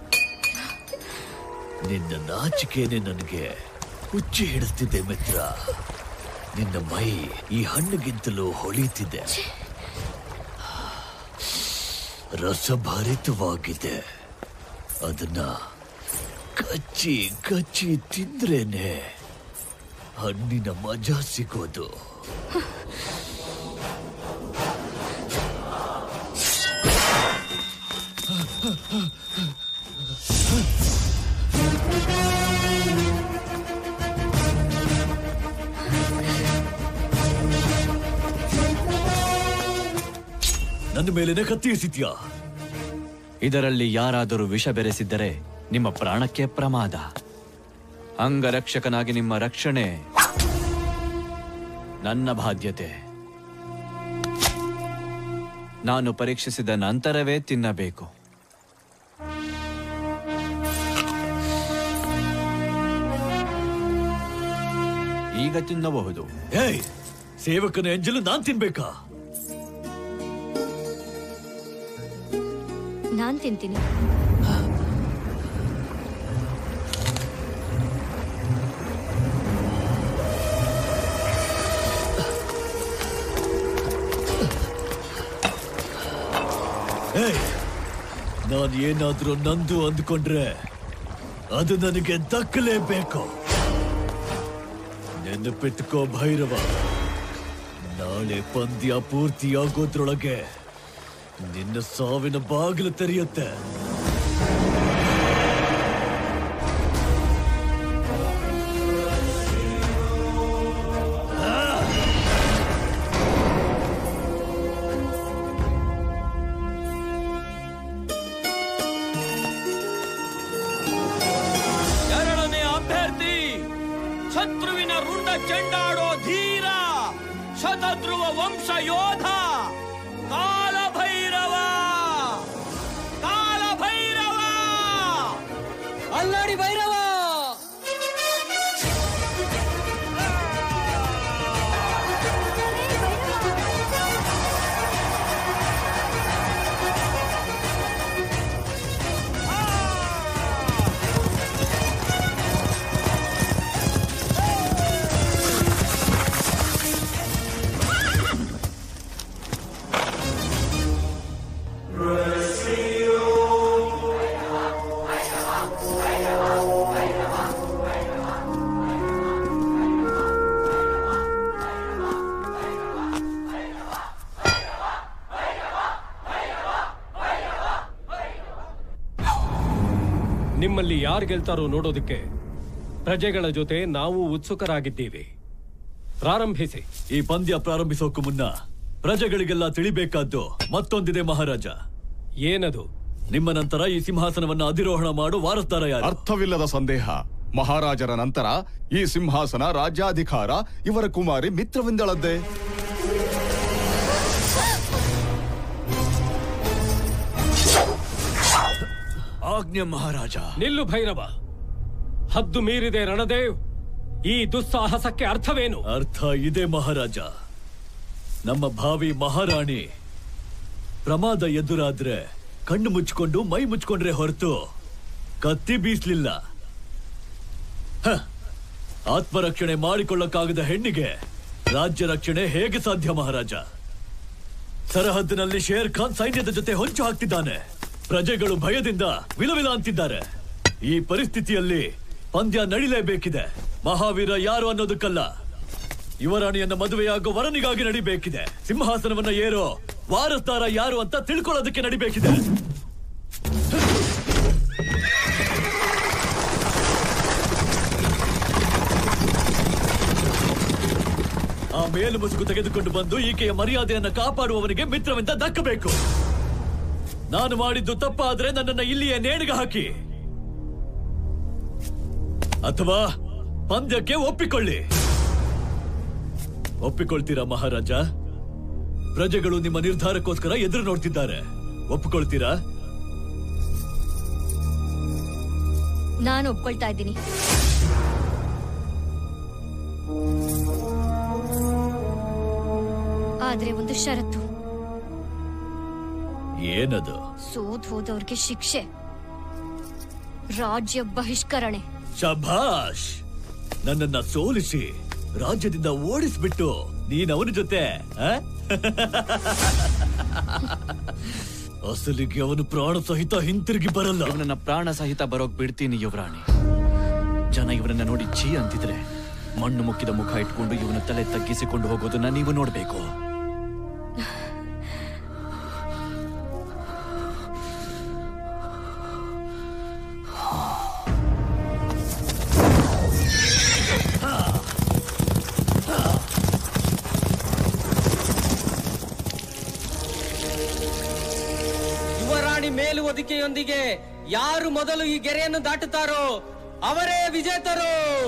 ನಿನ್ನ ನಾಚಿಕೆನೆ ನನಗೆ ಹುಚ್ಚಿ ಹಿಡಿಸ್ತಿದೆ ಮಿತ್ರ ನಿನ್ನ ಮೈ ಈ ಹಣ್ಣಿಗಿಂತಲೂ ಹೊಳಿತಿದೆ ರಸಭರಿತವಾಗಿದೆ ಅದನ್ನ ಕಚ್ಚಿ ಕಚ್ಚಿ ತಿಂದ್ರೇನೆ ಹಣ್ಣಿನ ಮಜಾ ಸಿಗೋದು ನನ್ನ ಮೇಲೇನೆ ಕತ್ತಿ ಎಸಿದ್ಯಾ ಇದರಲ್ಲಿ ಯಾರಾದರೂ ವಿಷ ಬೆರೆಸಿದ್ದರೆ ನಿಮ್ಮ ಪ್ರಾಣಕ್ಕೆ ಪ್ರಮಾದ ಅಂಗರಕ್ಷಕನಾಗಿ ನಿಮ್ಮ ರಕ್ಷಣೆ ನನ್ನ ಬಾಧ್ಯತೆ ನಾನು ಪರೀಕ್ಷಿಸಿದ ನಂತರವೇ ತಿನ್ನಬೇಕು ಈಗ ತಿನ್ನಬಹುದು ಏಯ್ ಸೇವಕನ ಎಂಜಲು ನಾನ್ ತಿನ್ಬೇಕಾ ನಾನ್ ತಿಂತೀನಿ ಏಯ್ ನಾನು ಏನಾದ್ರೂ ನಂದು ಅಂದ್ಕೊಂಡ್ರೆ ಅದು ನನಗೆ ದಕ್ಕಲೇಬೇಕು ನೆನಪಿಟ್ಕೋ ಭೈರವ ನಾಳೆ ಪಂದ್ಯ ಪೂರ್ತಿಯಾಗೋದ್ರೊಳಗೆ ನಿನ್ನ ಸಾವಿನ ಬಾಗಿಲು ತೆರೆಯುತ್ತೆ ಎರಡನೇ ಅಭ್ಯರ್ಥಿ ಶತ್ರುವಿನ ರುಂಡ ಚೆಂಡಾಡೋ ಧೀರ ಶತಧ್ರುವ ವಂಶ ಯೋಧ ಕಾಲಭೈರವ ಕಾಲಭೈರವ ಅಲ್ಲಾಡಿ ಭೈರವ ನಿಮ್ಮಲ್ಲಿ ಯಾರು ಗೆಲ್ತಾರೋ ನೋಡೋದಕ್ಕೆ ಪ್ರಜೆಗಳ ಜೊತೆ ನಾವು ಉತ್ಸುಕರಾಗಿದ್ದೀವಿ ಪ್ರಾರಂಭಿಸಿ ಈ ಪಂದ್ಯ ಪ್ರಾರಂಭಿಸೋಕು ಮುನ್ನ ಪ್ರಜೆಗಳಿಗೆಲ್ಲ ತಿಳಿಬೇಕಾದ್ದು ಮತ್ತೊಂದಿದೆ ಮಹಾರಾಜ ಏನದು ನಿಮ್ಮ ನಂತರ ಈ ಸಿಂಹಾಸನವನ್ನ ಅಧಿರೋಹಣ ಮಾಡು ವಾರಸ್ದಾರ ಯಾರು ಅರ್ಥವಿಲ್ಲದ ಸಂದೇಹ ಮಹಾರಾಜರ ನಂತರ ಈ ಸಿಂಹಾಸನ ರಾಜ್ಯಾಧಿಕಾರ ಇವರ ಕುಮಾರಿ ಮಿತ್ರವಿಂದಳದ್ದೇ ಆಜ್ಞೆ ಮಹಾರಾಜ ನಿಲ್ಲು ಭೈರವ ಹದ್ದು ಮೀರಿದೆ ರಣದೇವ್ ಈ ದುಸ್ಸಾಹಸಕ್ಕೆ ಅರ್ಥವೇನು ಅರ್ಥ ಇದೆ ಮಹಾರಾಜ ನಮ್ಮ ಭಾವಿ ಮಹಾರಾಣಿ ಪ್ರಮಾದ ಎದುರಾದ್ರೆ ಕಣ್ಣು ಮುಚ್ಕೊಂಡು ಮೈ ಮುಚ್ಕೊಂಡ್ರೆ ಹೊರತು ಕತ್ತಿ ಬೀಸ್ಲಿಲ್ಲ ಹ, ಆತ್ಮರಕ್ಷಣೆ ಮಾಡಿಕೊಳ್ಳಕ್ಕಾಗದ ಹೆಣ್ಣಿಗೆ ರಾಜ್ಯ ರಕ್ಷಣೆ ಹೇಗೆ ಸಾಧ್ಯ ಮಹಾರಾಜ ಸರಹದ್ದಿನಲ್ಲಿ ಶೇರ್ ಖಾನ್ ಸೈನ್ಯದ ಜೊತೆ ಹೊಂಚು ಹಾಕ್ತಿದ್ದಾನೆ ಪ್ರಜೆಗಳು ಭಯದಿಂದ ವಿಲವಿಲ ಅಂತಿದ್ದಾರೆ ಈ ಪರಿಸ್ಥಿತಿಯಲ್ಲಿ ಪಂದ್ಯ ನಡಿಲೇಬೇಕಿದೆ ಮಹಾವೀರ ಯಾರು ಅನ್ನೋದಕ್ಕಲ್ಲ ಯುವರಾಣಿಯನ್ನ ಮದುವೆಯಾಗೋ ವರನಿಗಾಗಿ ನಡಿಬೇಕಿದೆ ಸಿಂಹಾಸನವನ್ನ ಏರೋ ವಾರಸ್ದಾರ ಯಾರು ಅಂತ ತಿಳ್ಕೊಳ್ಳೋದಕ್ಕೆ ನಡಿಬೇಕಿದೆ ಆ ಮೇಲು ಮುಸುಕು ತೆಗೆದುಕೊಂಡು ಬಂದು ಈಕೆಯ ಮರ್ಯಾದೆಯನ್ನ ಕಾಪಾಡುವವನಿಗೆ ಮಿತ್ರವೆಂತ ದಕ್ಕಬೇಕು ನಾನು ಮಾಡಿದ್ದು ತಪ್ಪಾದ್ರೆ ನನ್ನನ್ನ ಇಲ್ಲಿಯೇ ನೇಣಿಗೆ ಹಾಕಿ ಅಥವಾ ಪಂದ್ಯಕ್ಕೆ ಒಪ್ಪಿಕೊಳ್ಳಿ ಒಪ್ಪಿಕೊಳ್ತೀರಾ ಮಹಾರಾಜ ಪ್ರಜೆಗಳು ನಿಮ್ಮ ನಿರ್ಧಾರಕ್ಕೋಸ್ಕರ ಎದುರು ನೋಡ್ತಿದ್ದಾರೆ ಒಪ್ಪಿಕೊಳ್ತೀರಾ ನಾನು ಒಪ್ಕೊಳ್ತಾ ಇದ್ದೀನಿ ಆದ್ರೆ ಒಂದು ಷರತ್ತು ಏನದು ಸೋತ್ ಹೋದವ್ರಿಗೆ ಶಿಕ್ಷೆ ರಾಜ್ಯ ಬಹಿಷ್ಕರಣೆ ಶಭಾಷ್ ನನ್ನನ್ನ ಸೋಲಿಸಿ ರಾಜ್ಯದಿಂದ ಓಡಿಸ್ಬಿಟ್ಟು ನೀನ್ ಅವನ ಜೊತೆ ಆ? ಅಸಲಿಗೆ ಅವನು ಪ್ರಾಣ ಸಹಿತ ಹಿಂತಿರುಗಿ ಬರಲ್ಲ ಇವನನ್ನ ಪ್ರಾಣ ಸಹಿತ ಬರೋಕ್ ಬಿಡ್ತೀನಿ ಯುವರಾಣಿ ಜನ ಇವರನ್ನ ನೋಡಿ ಛೀ ಅಂತಿದ್ರೆ ಮಣ್ಣು ಮುಕ್ಕಿದ ಮುಖ ಇಟ್ಕೊಂಡು ಇವನ ತಲೆ ತಗ್ಗಿಸಿಕೊಂಡು ಹೋಗೋದನ್ನ ನೀವು ನೋಡ್ಬೇಕು ಯುವರಾಣಿ ಮೇಲುವದಿಕೆಯೊಂದಿಗೆ ಯಾರು ಮೊದಲು ಈ ಗೆರೆಯನ್ನು ದಾಟುತ್ತಾರೋ ಅವರೇ ವಿಜೇತರು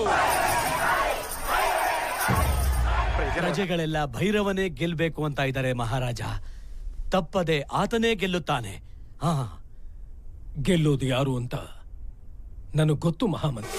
ಪ್ರಜೆಗಳೆಲ್ಲ ಭೈರವನೇ ಗೆಲ್ಬೇಕು ಅಂತ ಇದ್ದಾರೆ ಮಹಾರಾಜ ತಪ್ಪದೆ ಆತನೇ ಗೆಲ್ಲುತ್ತಾನೆ ಹಾ ಗೆಲ್ಲೋದು ಯಾರು ಅಂತ ನನಗೆ ಗೊತ್ತು ಮಹಾಮಂತ್ರಿ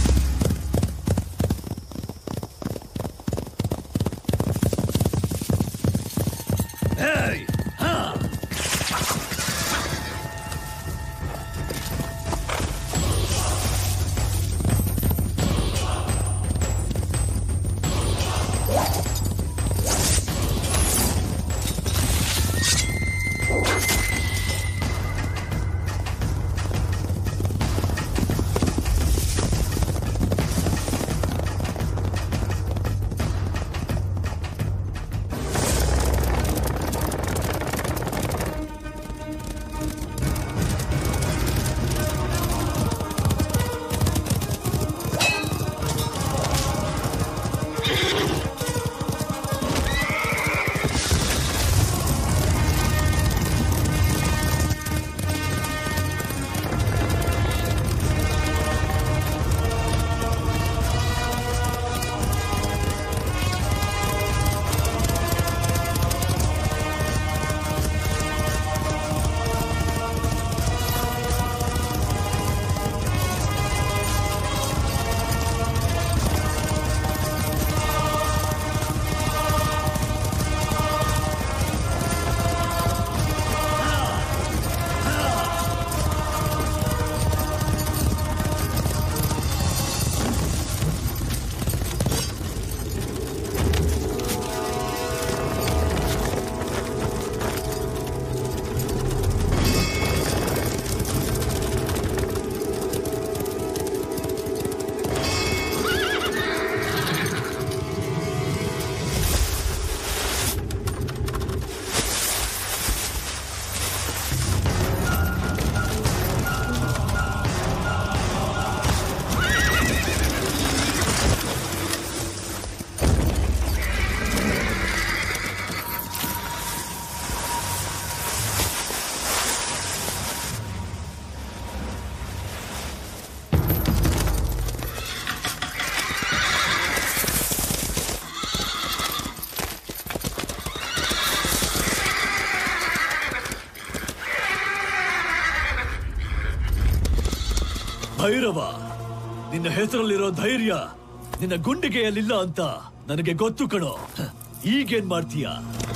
ಭೈರವ ನಿನ್ನ ಹೆಸರಲ್ಲಿರೋ ಧೈರ್ಯ ನಿನ್ನ ಗುಂಡಿಗೆಯಲ್ಲಿಲ್ಲ ಅಂತ ನನಗೆ ಗೊತ್ತು ಕಣೋ ಈಗೇನ್ ಮಾಡ್ತೀಯ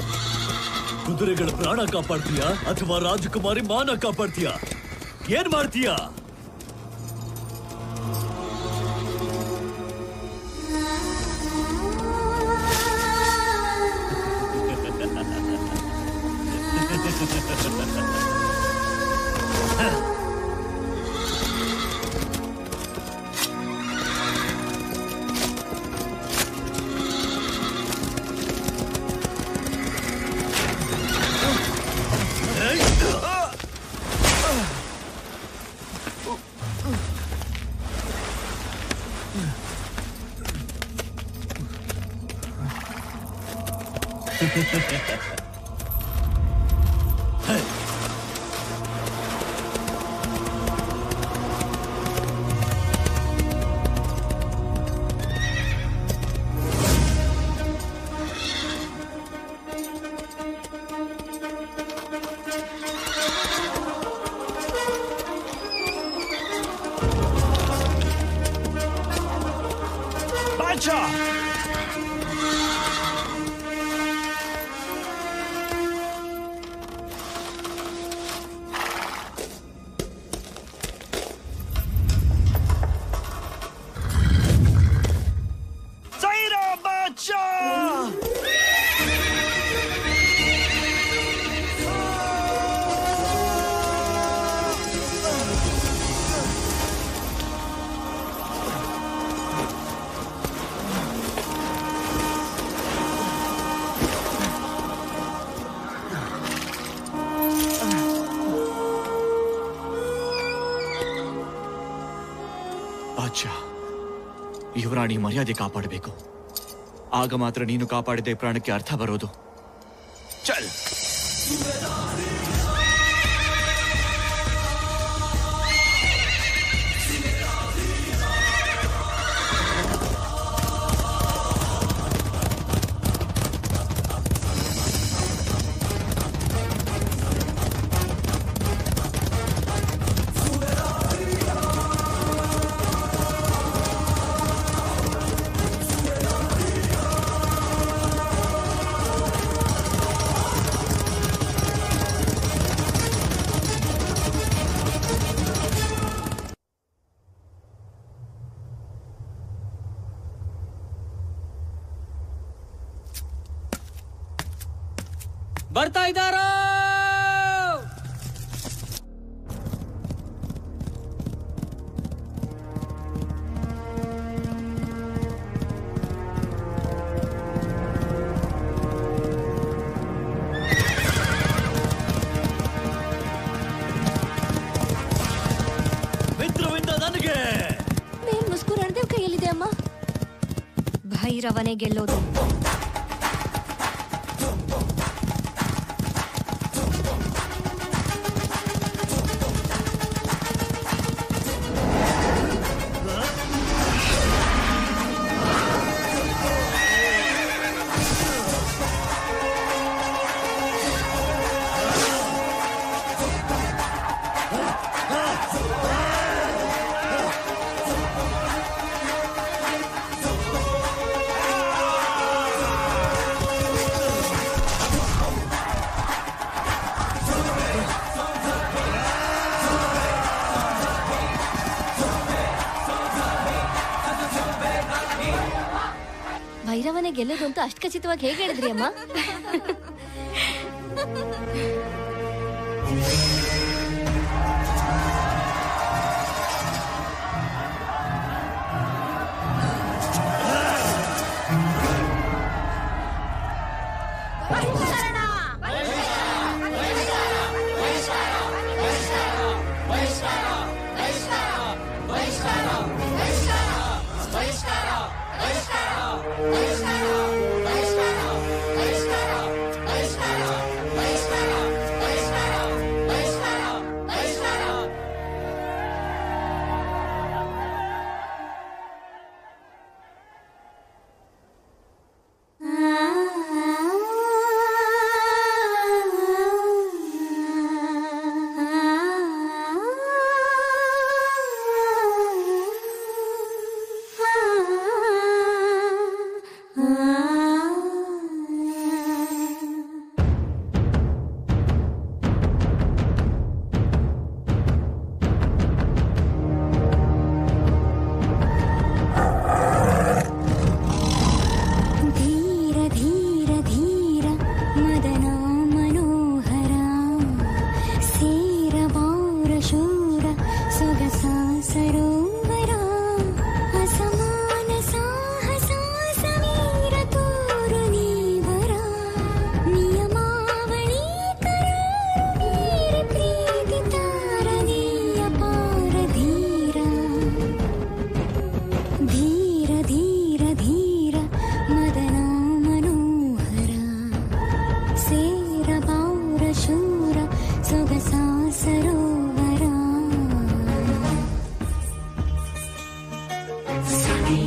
ಕುದುರೆಗಳ ಪ್ರಾಣ ಕಾಪಾಡ್ತೀಯ ಅಥವಾ ರಾಜಕುಮಾರಿ ಮಾನ ಕಾಪಾಡ್ತೀಯ ಏನ್ ಮಾಡ್ತೀಯ ಬಾದ್ಶಾ ಯುವರಾಣಿ ಮರ್ಯಾದೆ ಕಾಪಾಡಬೇಕು ಆಗ ಮಾತ್ರ ನೀನು ಕಾಪಾಡಿದ ಪ್ರಾಣಕ್ಕೆ ಅರ್ಥ ಬರೋದು ಚಲ್ ಬರ್ತಾ ಇದ್ದಾರ ಮಿತ್ರವಿಂದ ನನಗೆ ಮೇನ್ ಮುಸ್ಕು ರಣದೇವ್ ಕೈಯಲ್ಲಿದೆ ಅಮ್ಮ ಭೈರವನೇ ಗೆಲ್ಲೋದು ಭೈರವನೇ ಗೆಲ್ಲೋದು ಅಂತ ಅಷ್ಟು ಖಚಿತವಾಗಿ ಹೇಗೆ ಹೇಳಿದ್ರಿ ಅಮ್ಮ ಧೀರ ಧೀರ ಧೀರ ಮದನ ಮನೋಹರ ಸೇರ ಬಾರ ಶೂರ ಸೊಗಸ ಸರೋವರ ಅಸಮಾನ ಸಾಹಸ ಸಮೀರ ತೋರು ನೀವರ ನಿಯಮಾವಳಿ ಕರಾರ ಪ್ರೀತಿ ತಾರನೀಯ ಪಾರ ಧೀರ ಧೀರ ಧೀರ ಧೀರ ಮದನ ಮನೋಹರ ಸೇರ ಬಾರ ಶೂರ ಸೊಗಸ ಸರೋವರ ಸರಿ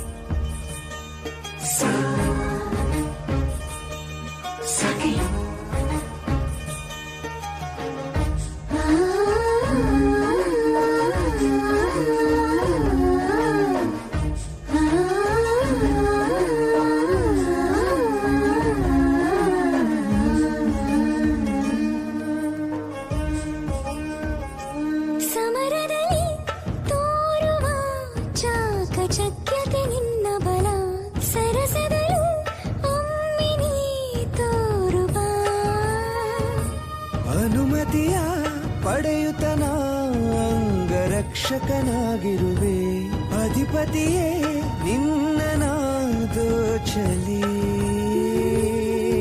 ಸರಿ ಸಮರದಲ್ಲಿ ತೋರುವ ಚಾಕಚಕ್ಯತೆ ನಿನ್ನ ಬಲ ಸರಸದಲು ಒಮ್ಮೆ ನೀ ತೋರುವ ಅನುಮತಿಯ ಪಡೆಯುತ್ತನ ಅಂಗರಕ್ಷಕನಾಗಿರುವೆ ಅಧಿಪತಿಯೇ ನಿನ್ನ ನಾ ದೋಚಲಿ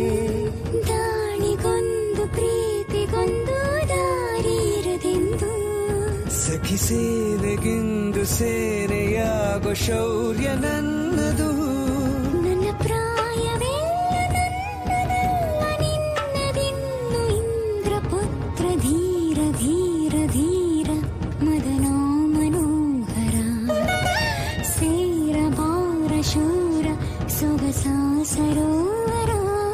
ಸೇವೆಗೆಂದು ಸೇರೆಯಾಗೋ ಶೌರ್ಯ ನನ್ನದು ನನ್ನ ಪ್ರಾಯವೆಲ್ಲ ನನ್ನದಲ್ಲ ನಿನ್ನದಿನ್ನು ಇಂದ್ರಪುತ್ರ ಧೀರ ಧೀರ ಧೀರ ಮದನ ಮನೋಹರ ಸೇರ ಬಾರ ಶೂರ ಸೊಗಸ ಸರೋವರ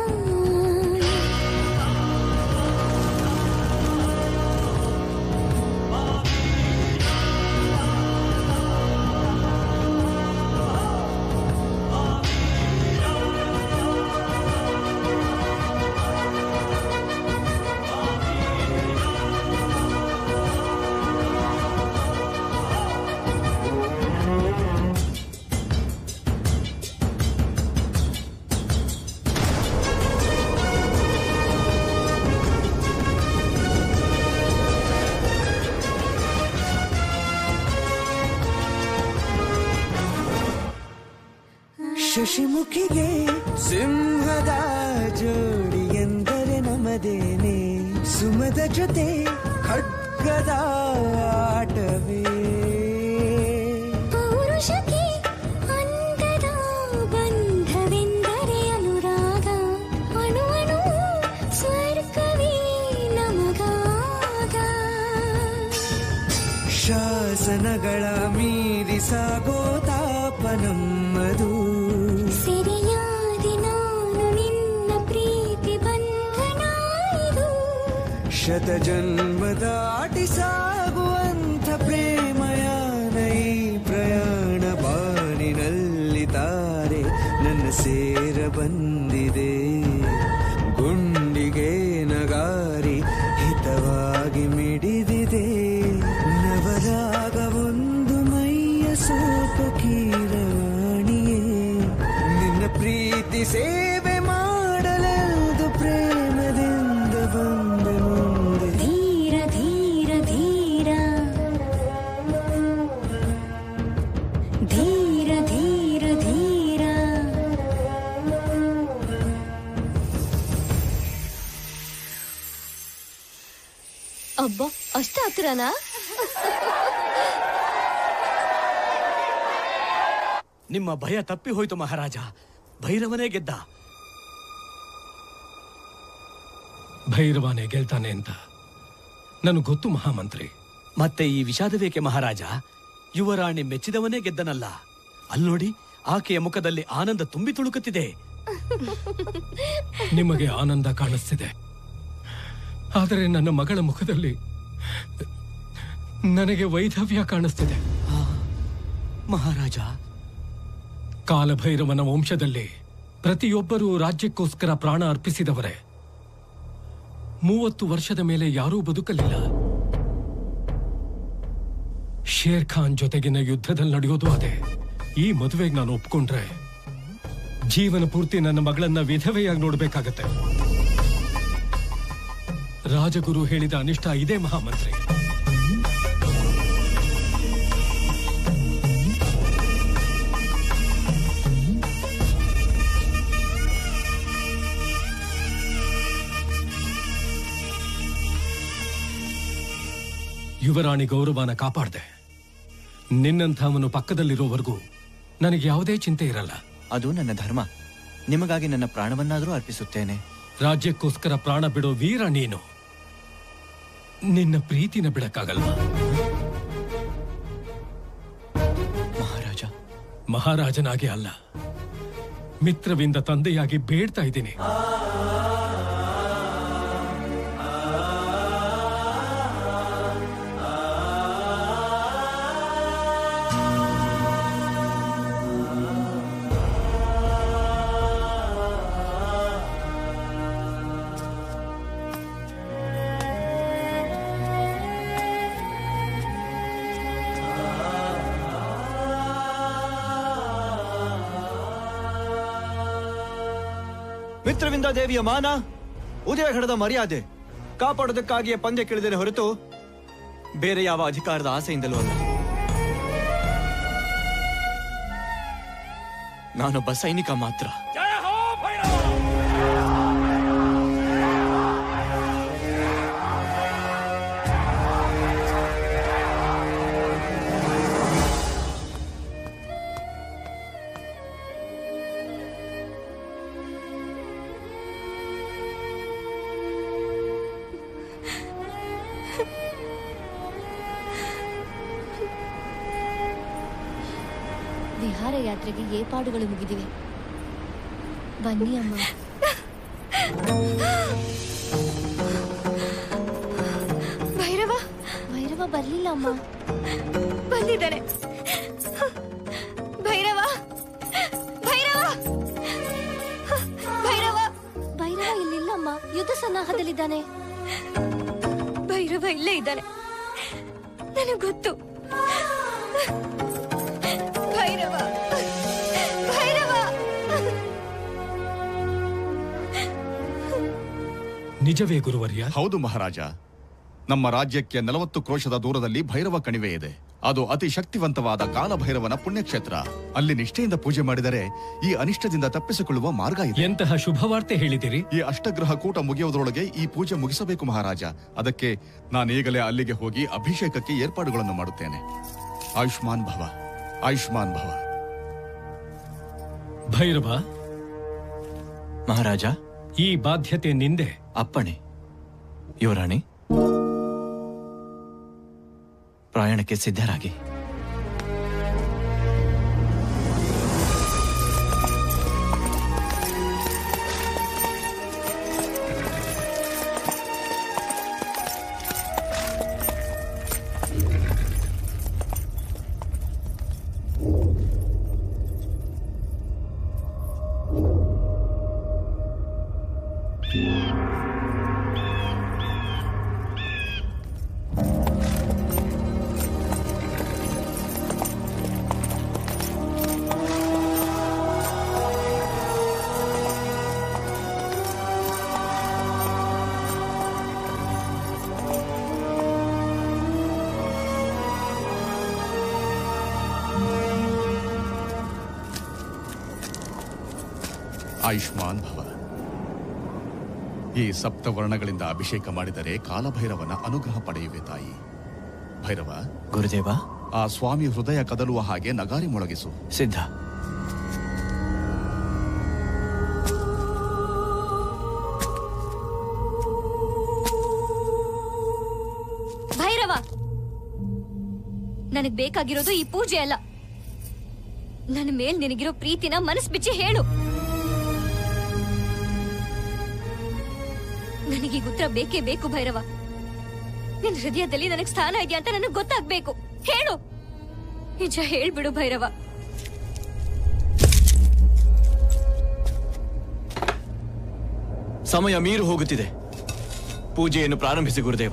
ಶಶಿಮುಖಿಗೆ ಸಿಂಹದ ಜೋಡಿ ಎಂದರೆ ನಮದೇನೆ ಸುಮದ ಜೊತೆ ಖಡ್ಗದ ಆಟವೇ ಪೌರುಷಕ್ಕೆ ಅಂದದ ಬಂಧವೆಂದರೆ ಅನುರಾಗ ಅಣು ಅಣು ಸ್ವರ್ಗವೇ ನಮಗಾಗ ಶಾಸನಗಳ ಮೀರಿ ಸಾಗೋ ತಾಪ ನಮ್ಮದು ಸೆರೆಯಾದೆ ನಾನು ನಿನ್ನ ಪ್ರೀತಿ ಬಂಧನ ಇದು ಶತಜನ್ಮದ ಆಟಿ ಸಾಗುವಂಥ ಪ್ರೇಮಯಾನ ಈ ಪ್ರಯಾಣ ಬಾನಿನಲ್ಲಿ ತಾರೆ ನನ್ನ ಸೇರ ಬಂದಿದೆ ಗುಂಡಿಗೆ ನಗಾರಿ ಹಿತವಾಗಿ ಮಿಡಿದಿದೆ ನವರಾಗ ಒಂದು ಮೈಯ ಸೋಪ ಕೀರಾಣಿಯೇ ನಿನ್ನ ಪ್ರೀತಿ ಸೇವೆ ಮಾಡಲೆಂದು ಪ್ರೇಮದಿಂದ ಬಂದ ಮುಂದೆ ಧೀರ ಧೀರ ಧೀರ ಧೀರ ಧೀರ ಧೀರ ಅಬ್ಬಾ ಅಷ್ಟ ಹತ್ರನಾ ನಿಮ್ಮ ಭಯ ತಪ್ಪಿ ಹೋಯ್ತು ಮಹಾರಾಜ ಭೈರವನೇ ಗೆದ್ದ ಭೈರವಾನೆ ಗೆಲ್ತಾನೆ ಅಂತ ನನಗೆ ಗೊತ್ತು ಮಹಾಮಂತ್ರಿ ಮತ್ತೆ ಈ ವಿಷಾದವೇಕೆ ಮಹಾರಾಜ ಯುವರಾಣಿ ಮೆಚ್ಚಿದವನೇ ಗೆದ್ದನಲ್ಲ ಅಲ್ನೋಡಿ ಆಕೆಯ ಮುಖದಲ್ಲಿ ಆನಂದ ತುಂಬಿ ತುಳುಕುತ್ತಿದೆ ನಿಮಗೆ ಆನಂದ ಕಾಣಿಸ್ತಿದೆ ಆದರೆ ನನ್ನ ಮಗಳ ಮುಖದಲ್ಲಿ ನನಗೆ ವೈಧವ್ಯ ಕಾಣಿಸ್ತಿದೆ ಮಹಾರಾಜ ಕಾಲಭೈರವನ ವಂಶದಲ್ಲಿ ಪ್ರತಿಯೊಬ್ಬರೂ ರಾಜ್ಯಕ್ಕೋಸ್ಕರ ಪ್ರಾಣ ಅರ್ಪಿಸಿದವರೇ ಮೂವತ್ತು ವರ್ಷದ ಮೇಲೆ ಯಾರೂ ಬದುಕಲಿಲ್ಲ ಶೇರ್ ಖಾನ್ ಜೊತೆಗಿನ ಯುದ್ಧದಲ್ಲಿ ನಡೆಯೋದು ಅದೇ ಈ ಮದುವೆಗೆ ನಾನು ಒಪ್ಕೊಂಡ್ರೆ ಜೀವನ ಪೂರ್ತಿ ನನ್ನ ಮಗಳನ್ನ ವಿಧವೆಯಾಗಿ ನೋಡ್ಬೇಕಾಗತ್ತೆ ರಾಜಗುರು ಹೇಳಿದ ಅನಿಷ್ಟ ಇದೇ ಮಹಾಮಂತ್ರಿ ಯುವರಾಣಿ ಗೌರವನ ಕಾಪಾಡ್ದೆ ನಿನ್ನಂಥವನು ಪಕ್ಕದಲ್ಲಿರೋವರೆಗೂ ನನಗೆ ಯಾವುದೇ ಚಿಂತೆ ಇರಲ್ಲ ಅದು ನನ್ನ ಧರ್ಮ ನಿಮಗಾಗಿ ನನ್ನ ಪ್ರಾಣವನ್ನಾದರೂ ಅರ್ಪಿಸುತ್ತೇನೆ ರಾಜ್ಯಕ್ಕೋಸ್ಕರ ಪ್ರಾಣ ಬಿಡೋ ವೀರ ನೀನು ನಿನ್ನ ಪ್ರೀತಿನ ಬಿಡಕ್ಕಾಗಲ್ವಾ ಮಹಾರಾಜ ಮಹಾರಾಜನಾಗಿ ಅಲ್ಲ ಮಿತ್ರವಿಂದ ತಂದೆಯಾಗಿ ಬೇಡ್ತಾ ಇದ್ದೀನಿ ಮಿತ್ರವಿಂದ ದೇವಿಯ ಮಾನ ಉದಯಗಢದ ಮರ್ಯಾದೆ ಕಾಪಾಡೋದಕ್ಕಾಗಿಯೇ ಪಂದ್ಯ ಕೇಳಿದರೆ ಹೊರತು ಬೇರೆ ಯಾವ ಅಧಿಕಾರದ ಆಸೆಯಿಂದಲೂ ಅಲ್ಲ ನಾನೊಬ್ಬ ಸೈನಿಕ ಮಾತ್ರ ಉದ್ಧಾರ ಯಾತ್ರೆಗೆ ಏರ್ಪಾಡುಗಳು ಮುಗಿದಿವೆ ಬನ್ನಿ ಅಮ್ಮ ಭೈರವ ಭೈರವ ಬರ್ಲಿಲ್ಲ ಅಮ್ಮ ಬಂದಿದ್ದಾನೆ ಭೈರವ ಭೈರವ ಭೈರವ ಭೈರವ ಇಲ್ಲಿಲ್ಲಮ್ಮ ಯುದ್ಧ ಸನ್ನಾಹದಲ್ಲಿದ್ದಾನೆ ಭೈರವ ಇಲ್ಲೇ ಇದ್ದಾನೆ ನನಗೆ ಗೊತ್ತು ಭೈರವ ಭೈರವ ನಿಜವೇ ಗುರುವರ್ಯ ಹೌದು ಮಹಾರಾಜ ನಮ್ಮ ರಾಜ್ಯಕ್ಕೆ ನಲವತ್ತು ಕ್ರೋಶದ ದೂರದಲ್ಲಿ ಭೈರವ ಕಣಿವೆ ಇದೆ ಅದು ಅತಿ ಶಕ್ತಿವಂತವಾದ ಕಾಲಭೈರವನ ಪುಣ್ಯಕ್ಷೇತ್ರ ಅಲ್ಲಿ ನಿಷ್ಠೆಯಿಂದ ಪೂಜೆ ಮಾಡಿದರೆ ಈ ಅನಿಷ್ಟದಿಂದ ತಪ್ಪಿಸಿಕೊಳ್ಳುವ ಮಾರ್ಗ ಇದೆ ಎಂತಹ ಶುಭವಾರ್ತೆ ಹೇಳಿದಿರಿ ಈ ಅಷ್ಟಗ್ರಹ ಕೂಟ ಮುಗಿಯುವುದರೊಳಗೆ ಈ ಪೂಜೆ ಮುಗಿಸಬೇಕು ಮಹಾರಾಜ ಅದಕ್ಕೆ ನಾನೀಗಲೇ ಅಲ್ಲಿಗೆ ಹೋಗಿ ಅಭಿಷೇಕಕ್ಕೆ ಏರ್ಪಾಡುಗಳನ್ನು ಮಾಡುತ್ತೇನೆ ಆಯುಷ್ಮಾನ್ ಭವ ಆಯುಷ್ಮಾನ್ ಭವ ಭೈರವ ಮಹಾರಾಜ ಈ ಬಾಧ್ಯತೆ ನಿಂದೆ ಅಪ್ಪಣೆ ಯುವರಾಣಿ ಪ್ರಯಾಣಕ್ಕೆ ಸಿದ್ಧರಾಗಿ ಆಯುಷ್ಮಾನ್ ಭವ ಈ ಸಪ್ತವರ್ಣಗಳಿಂದ ಅಭಿಷೇಕ ಮಾಡಿದರೆ ಕಾಲಭೈರವನ ಅನುಗ್ರಹ ಪಡೆಯುವೆ ತಾಯಿ ಭೈರವ ಗುರುದೇವ ಆ ಸ್ವಾಮಿ ಹೃದಯ ಕದಲುವ ಹಾಗೆ ನಗಾರಿ ಮೊಳಗಿಸು ಸಿದ್ಧ ಭೈರವ ನನಗ್ ಬೇಕಾಗಿರೋದು ಈ ಪೂಜೆ ಅಲ್ಲ ನನ್ನ ಮೇಲ್ ನಿನಗಿರೋ ಪ್ರೀತಿನ ಮನಸ್ ಬಿಚ್ಚಿ ಹೇಳು ನನಗೀಗ ಉತ್ತರ ಬೇಕೇ ಬೇಕು ಭೈರವ ನಿನ್ ಹೃದಯದಲ್ಲಿ ನನಗ್ ಸ್ಥಾನ ಇದೆಯಾ ಅಂತ ನನಗ್ ಗೊತ್ತಾಗ್ಬೇಕು ಹೇಳು ನಿಜ ಹೇಳ್ಬಿಡು ಭೈರವ ಸಮಯ ಮೀರು ಹೋಗುತ್ತಿದೆ ಪೂಜೆಯನ್ನು ಪ್ರಾರಂಭಿಸಿ ಗುರುದೇವ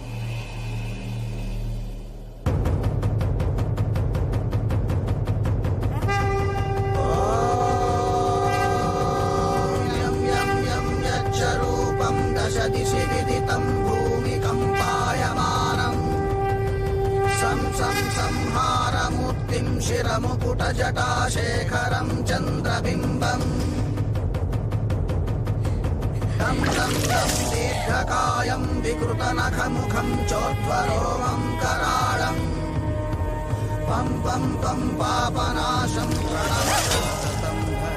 यच्चरूपं दश दिशि विदितं भूमिकम्पायमानम् सं सं संहारमूर्तिं शिरमुकुटजटाशेखरं चन्द्रबिम्बम् तं तं तं दीर्घकायं विकृतनखमुखं चोत्वरोमं कराळम् पं पं पं पापनाशं प्रणवतं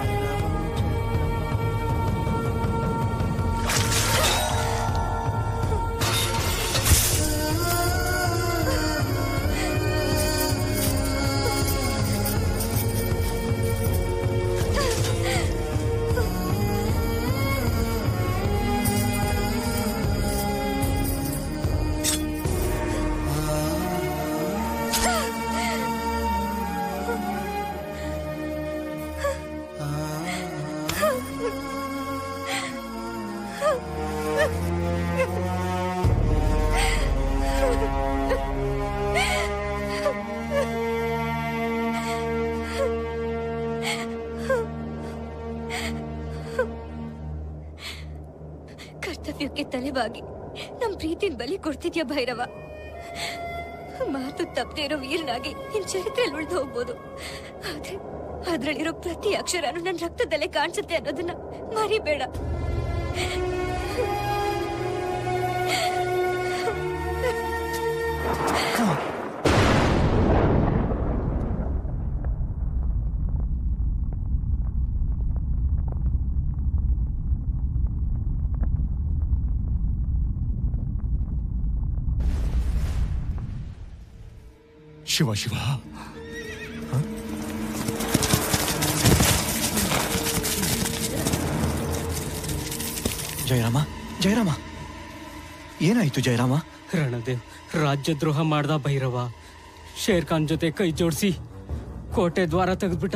ಕರ್ತವ್ಯಕ್ಕೆ ತಲೆಬಾಗಿ ನಮ್ ಪ್ರೀತಿನ ಬಲಿ ಕೊಡ್ತಿದ್ಯಾ ಭೈರವ ಮಾತು ತಪ್ಪದೇ ಇರೋ ವೀರನಾಗಿ ನಿನ್ ಚರಿತ್ರೆಯಲ್ಲಿ ಉಳಿದು ಹೋಗ್ಬೋದು ಆದ್ರೆ ಅದ್ರಲ್ಲಿರೋ ಪ್ರತಿ ಅಕ್ಷರನು ನನ್ನ ರಕ್ತದಲ್ಲೇ ಕಾಣಿಸುತ್ತೆ ಅನ್ನೋದನ್ನ ಮರಿಬೇಡ ಶಿವ ಶಿವ ಜಯರಾಮ ಜಯರಾಮ ಏನಾಯ್ತು ಜಯರಾಮ ರಣದೇವ್ ರಾಜ್ಯದ್ರೋಹ ಮಾಡ್ದ ಭೈರವ ಶೇರ್ ಖಾನ್ ಜೊತೆ ಕೈ ಜೋಡಿಸಿ ಕೋಟೆ ದ್ವಾರ ತೆಗೆದ್ಬಿಟ್ಟ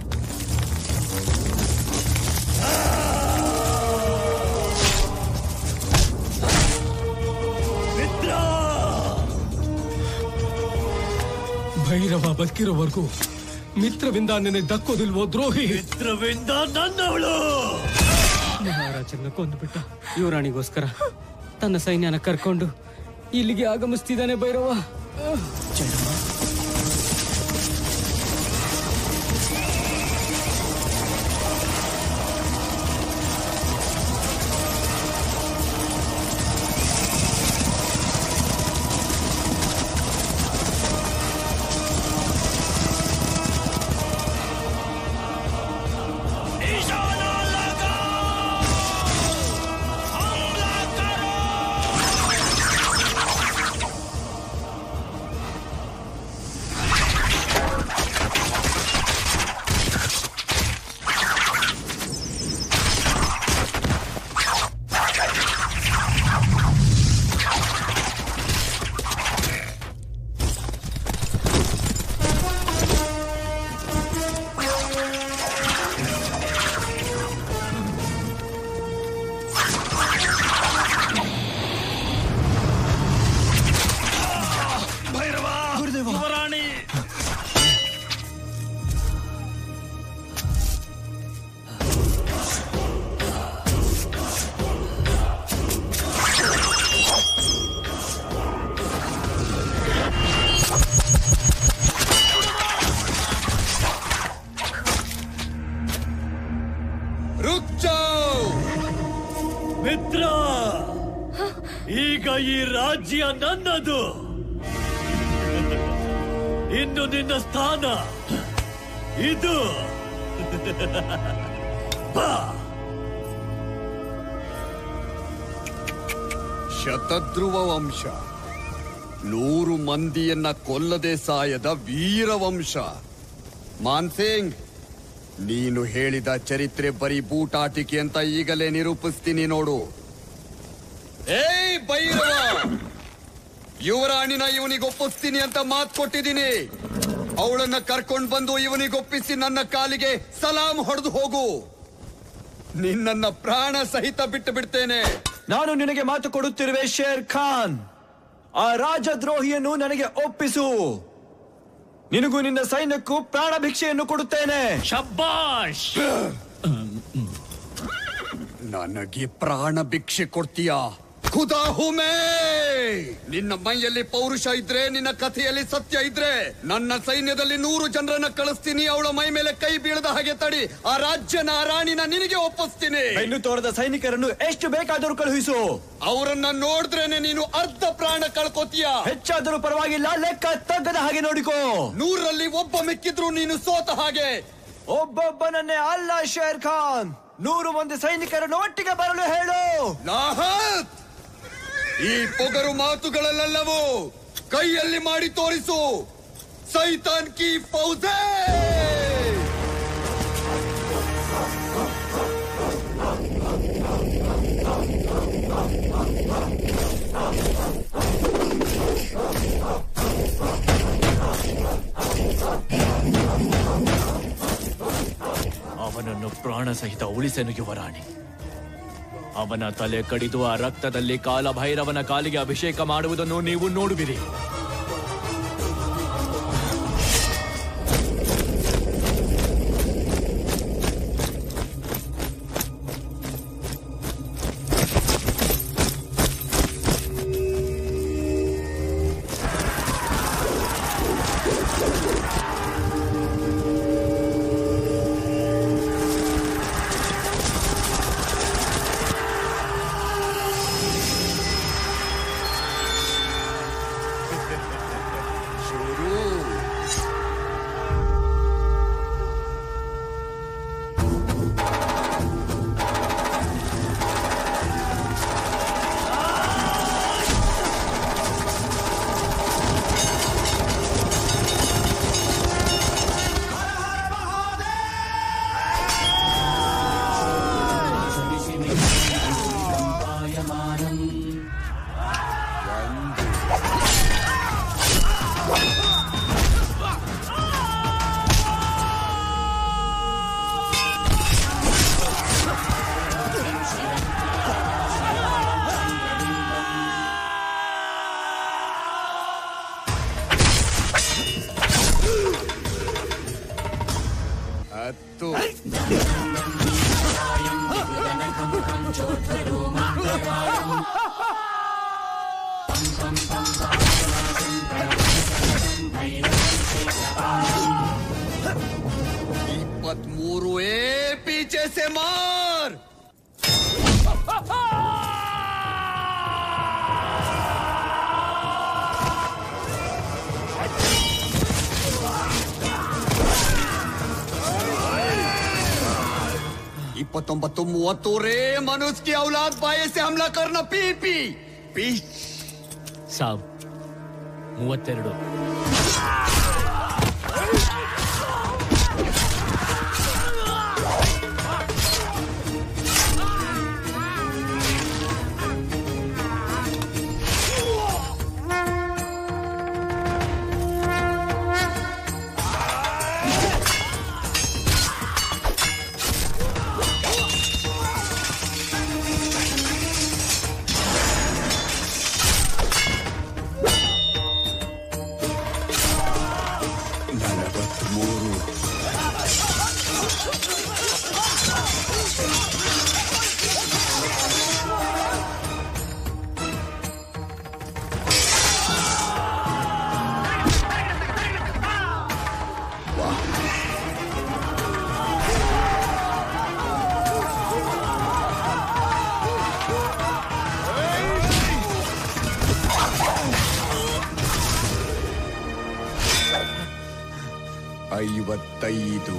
ಭೈರವ ಬದುಕಿರೋವರೆಗೂ ಮಿತ್ರವಿಂದ ನಿನಗೆ ದಕ್ಕೋದಿಲ್ವೋ ದ್ರೋಹಿ ಮಿತ್ರವಿಂದ ನನ್ನವಳು ಮಹಾರಾಜನ್ನ ಕೊಂದ್ಬಿಟ್ಟ ಯುವರಾಣಿಗೋಸ್ಕರ ತನ್ನ ಸೈನ್ಯನ ಕರ್ಕೊಂಡು ಇಲ್ಲಿಗೆ ಆಗಮಿಸ್ತಿದ್ದಾನೆ ಭೈರವ ಭೈರವ ಯುವರಾಣಿ रुक जाओ ಮಿತ್ರ ಈಗ ಈ ರಾಜ್ಯ ನನ್ನದು ಇನ್ನು ನಿನ್ನ ಸ್ಥಾನ ಇದು ಬಾ ಶತಧ್ರುವ ವಂಶ ನೂರು ಮಂದಿಯನ್ನ ಕೊಲ್ಲದೆ ಸಾಯದ ವೀರ ವಂಶ ಮಾನ್ಸಿಂಗ್ ನೀನು ಹೇಳಿದ ಚರಿತ್ರೆ ಬರೀ ಬೂಟಾಟಿಕೆ ಅಂತ ಈಗಲೇ ನಿರೂಪಿಸ್ತೀನಿ ನೋಡು ಏಯ್ ಭೈರವ ಯುವರಾಣಿನ ಇವನಿಗೆ ಒಪ್ಪಿಸ್ತೀನಿ ಅಂತ ಮಾತು ಕೊಟ್ಟಿದ್ದೀನಿ ಅವಳನ್ನ ಕರ್ಕೊಂಡ್ ಬಂದು ಇವನಿಗೊಪ್ಪಿಸಿ ನನ್ನ ಕಾಲಿಗೆ ಸಲಾಂ ಹೊಡೆದು ಹೋಗು ನಿನ್ನನ್ನ ಪ್ರಾಣ ಸಹಿತ ಬಿಟ್ಟು ಬಿಡ್ತೇನೆ ನಾನು ನಿನಗೆ ಮಾತು ಕೊಡುತ್ತಿರುವೆ ಶೇರ್ ಖಾನ್ ಆ ರಾಜದ್ರೋಹಿಯನ್ನು ನನಗೆ ಒಪ್ಪಿಸು ನಿನಗೂ ನಿನ್ನ ಸೈನ್ಯಕ್ಕೂ ಪ್ರಾಣ ಭಿಕ್ಷೆಯನ್ನು ಕೊಡುತ್ತೇನೆ ಶಬ್ಬಾಷ್ ನನಗೆ ಪ್ರಾಣ ಭಿಕ್ಷೆ ಕೊಡ್ತೀಯಾ ಖುದಾ ಹುಮೇ ನಿನ್ನ ಮೈಯಲ್ಲಿ ಪೌರುಷ ಇದ್ರೆ ನಿನ್ನ ಕಥೆಯಲ್ಲಿ ಸತ್ಯ ಇದ್ರೆ ನನ್ನ ಸೈನ್ಯದಲ್ಲಿ ನೂರು ಜನರನ್ನ ಕಳಿಸ್ತೀನಿ ಅವಳ ಮೈ ಮೇಲೆ ಕೈ ಬೀಳದ ಹಾಗೆ ತಡಿ ಆ ರಾಜ್ಯನ ಆ ರಾಣಿನ ನಿನಗೆ ಒಪ್ಪಿಸ್ತೀನಿ ಬೆನ್ನು ತೋರದ ಸೈನಿಕರನ್ನು ಎಷ್ಟು ಬೇಕಾದರೂ ಕಳುಹಿಸು ಅವರನ್ನ ನೋಡಿದ್ರೇನೆ ನೀನು ಅರ್ಧ ಪ್ರಾಣ ಕಳ್ಕೊತೀಯ ಹೆಚ್ಚಾದರೂ ಪರವಾಗಿಲ್ಲ ಲೆಕ್ಕ ತಗ್ಗದ ಹಾಗೆ ನೋಡಿಕೋ ನೂರಲ್ಲಿ ಒಬ್ಬ ಮಿಕ್ಕಿದ್ರು ನೀನು ಸೋತ ಹಾಗೆ ಒಬ್ಬೊಬ್ಬನನ್ನೇ ಅಲ್ಲ ಶೇರ್ ಖಾನ್ ನೂರು ಮಂದಿ ಸೈನಿಕರನ್ನು ಒಟ್ಟಿಗೆ ಬರಲು ಹೇಳು ಲಾಹತ್ ಈ ಪೊಗರು ಮಾತುಗಳಲ್ಲೆಲ್ಲವೂ ಕೈಯಲ್ಲಿ ಮಾಡಿ ತೋರಿಸು ಸೈತಾನ್ ಕಿ ಫೌಜೆ ಅವನನ್ನು ಪ್ರಾಣ ಸಹಿತ ಉಳಿಸೆನು ಯುವರಾಣಿ ಅವನ ತಲೆ ಕಡಿದು ಆ ರಕ್ತದಲ್ಲಿ ಕಾಲಭೈರವನ ಕಾಲಿಗೆ ಅಭಿಷೇಕ ಮಾಡುವುದನ್ನು ನೀವು ನೋಡುವಿರಿ ಇಪ್ಪತ್ಮೂರು ಏ ಪೀಚೆ ಸೆ ಮಾರ್ ಇಪ್ಪತ್ತೊಂಬತ್ತು ಮೂವತ್ತು ರೇ ಮನುಷ್ಯ ಕಿ ಔಲಾದ್ ಬಾಯೆ ಸೆ ಹಮ್ಲಾ ಕರ್ನ ಪಿ ಪಿ ಪಿ ಸಾಬ್ ಮೂವತ್ತೆರಡು ನಲವತ್ಮೂರು ಐವತ್ತೈದು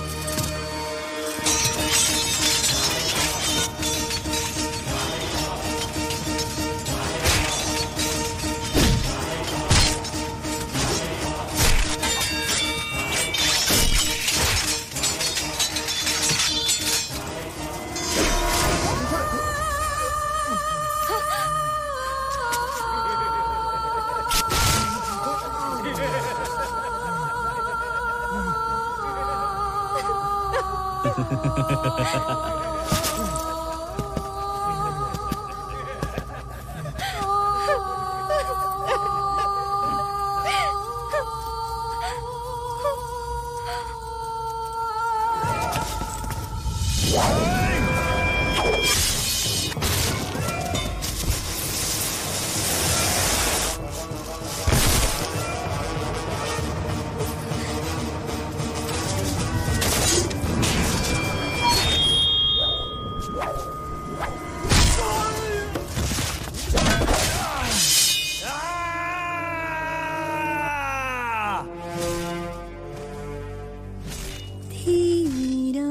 ಧೀರಾ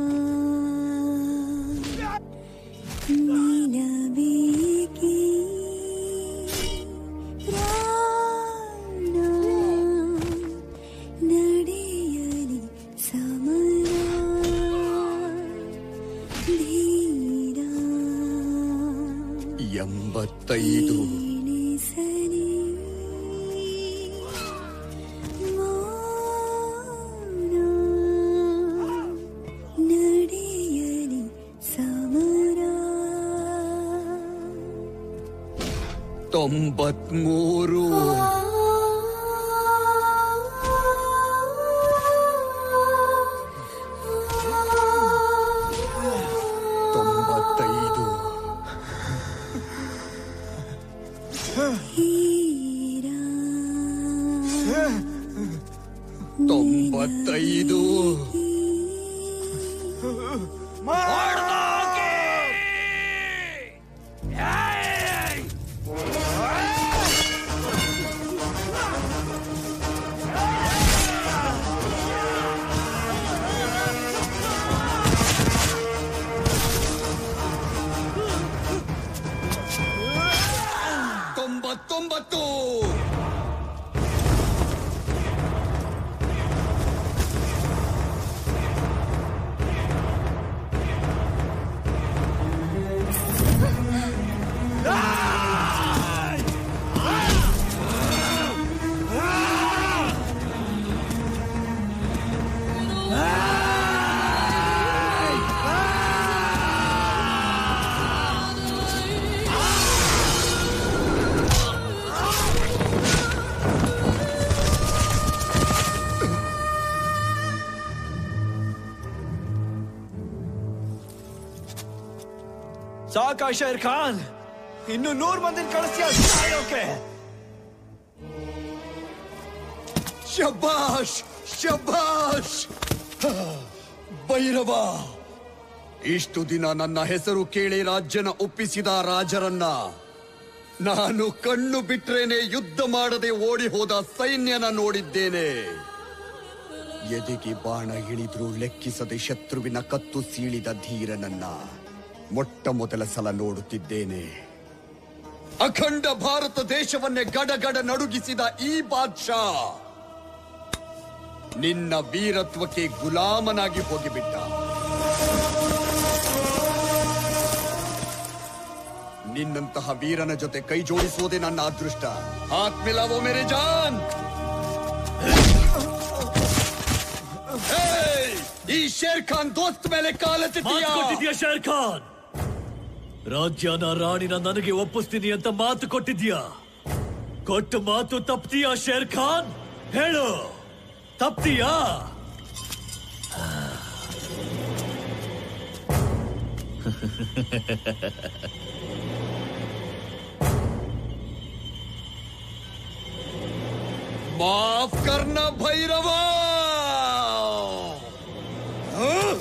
ನಿಲಬೇಕಿ ಪ್ರಾಣ ನಡೆಯಲಿ ಸಮರ ಧೀರಾ ಎಂಬತ್ತೈದು ಇಳಿಸಲಿ ಮೌನ ನಡೆಯಲಿ ಸಮರ ತೊಂಬತ್ಮೂರು ತೊಂಬತ್ತೈದು ಧೀರಾ ತೊಂಬತ್ತೈದು ತೊಂಬತ್ತೊಂಬತ್ತು ಸಾಕಾ ಶೇರ್ ಖಾನ್ ಇನ್ನು ನೂರ್ ಮಂದಿನ ಕಳಿಸ್ತೀಯ ಸಾಯೋಕೆ ಶಬಾಷ್ ಶಬಾಷ್ ಭೈರವ ಇಷ್ಟು ದಿನ ನನ್ನ ಹೆಸರು ಕೇಳಿ ರಾಜ್ಯನ ಒಪ್ಪಿಸಿದ ರಾಜರನ್ನ ನಾನು ಕಣ್ಣು ಬಿಟ್ರೇನೆ ಯುದ್ಧ ಮಾಡದೆ ಓಡಿ ಹೋದ ಸೈನ್ಯನ ನೋಡಿದ್ದೇನೆ ಎದೆಗೆ ಬಾಣ ಇಳಿದ್ರೂ ಲೆಕ್ಕಿಸದೆ ಶತ್ರುವಿನ ಕತ್ತು ಸೀಳಿದ ಧೀರನನ್ನ ಮೊಟ್ಟ ಮೊದಲ ಸಲ ನೋಡುತ್ತಿದ್ದೇನೆ ಅಖಂಡ ಭಾರತ ದೇಶವನ್ನೇ ಗಡಗಡ ನಡುಗಿಸಿದ ಈ ಬಾದ್ಶಾ ನಿನ್ನ ವೀರತ್ವಕ್ಕೆ ಗುಲಾಮನಾಗಿ ಹೋಗಿಬಿಟ್ಟ ನಿನ್ನಂತಹ ವೀರನ ಜೊತೆ ಕೈ ಜೋಡಿಸುವುದೇ ನನ್ನ ಅದೃಷ್ಟ ಆತ್ಮಿಲವೋ ಮೇರೆ ಜಾನ್ ಹೇಯ್! ಈ ಶೇರ್ ಖಾನ್ ದೋಸ್ತ್ ಮೇಲೆ ಕಾಲೆತ್ತಿದ್ದೀಯಾ ಮಾತು ಕೊಟ್ಟಿದ್ಯಾ ಶೇರ್ ಖಾನ್ ರಾಜ್ಯನ ರಾಣಿನ ನನಗೆ ಒಪ್ಪಿಸ್ತೀನಿ ಅಂತ ಮಾತು ಕೊಟ್ಟಿದ್ಯಾ ಕೊಟ್ಟ ಮಾತು ತಪ್ತೀಯಾ ಶೇರ್ ಖಾನ್ ಹೇಳು ತಪ್ತೀಯಾ माफ करना भैरवा हाँ?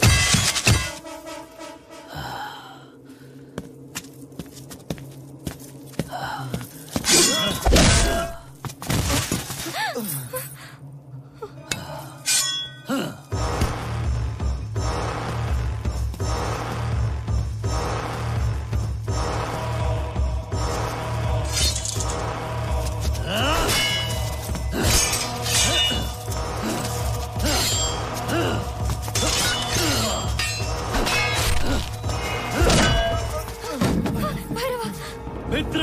ಮಿತ್ರ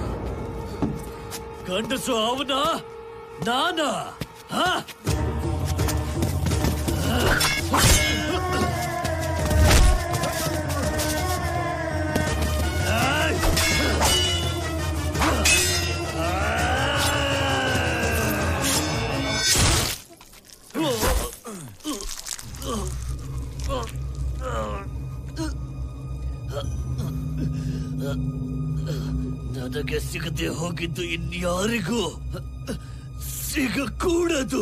ಗಂಡಸು ಅವನ ನಾನ ಹಾ ನನಗೆ ಸಿಗದೆ ಹೋಗಿದ್ದು ಇನ್ಯಾರಿಗೂ ಸಿಗಕೂಡದು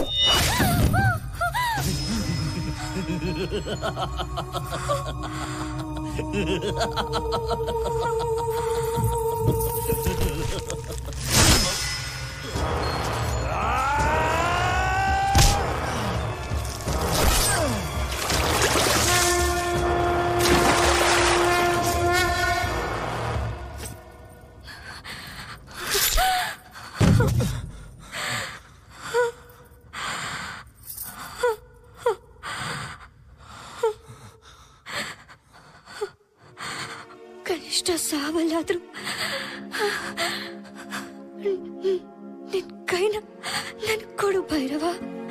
ಕನಿಷ್ಠ ಸಾವಲ್ಲಾದ್ರೂ ನಿನ್ ಕೈನ ನನ್ ಕೊಡು ಭೈರವ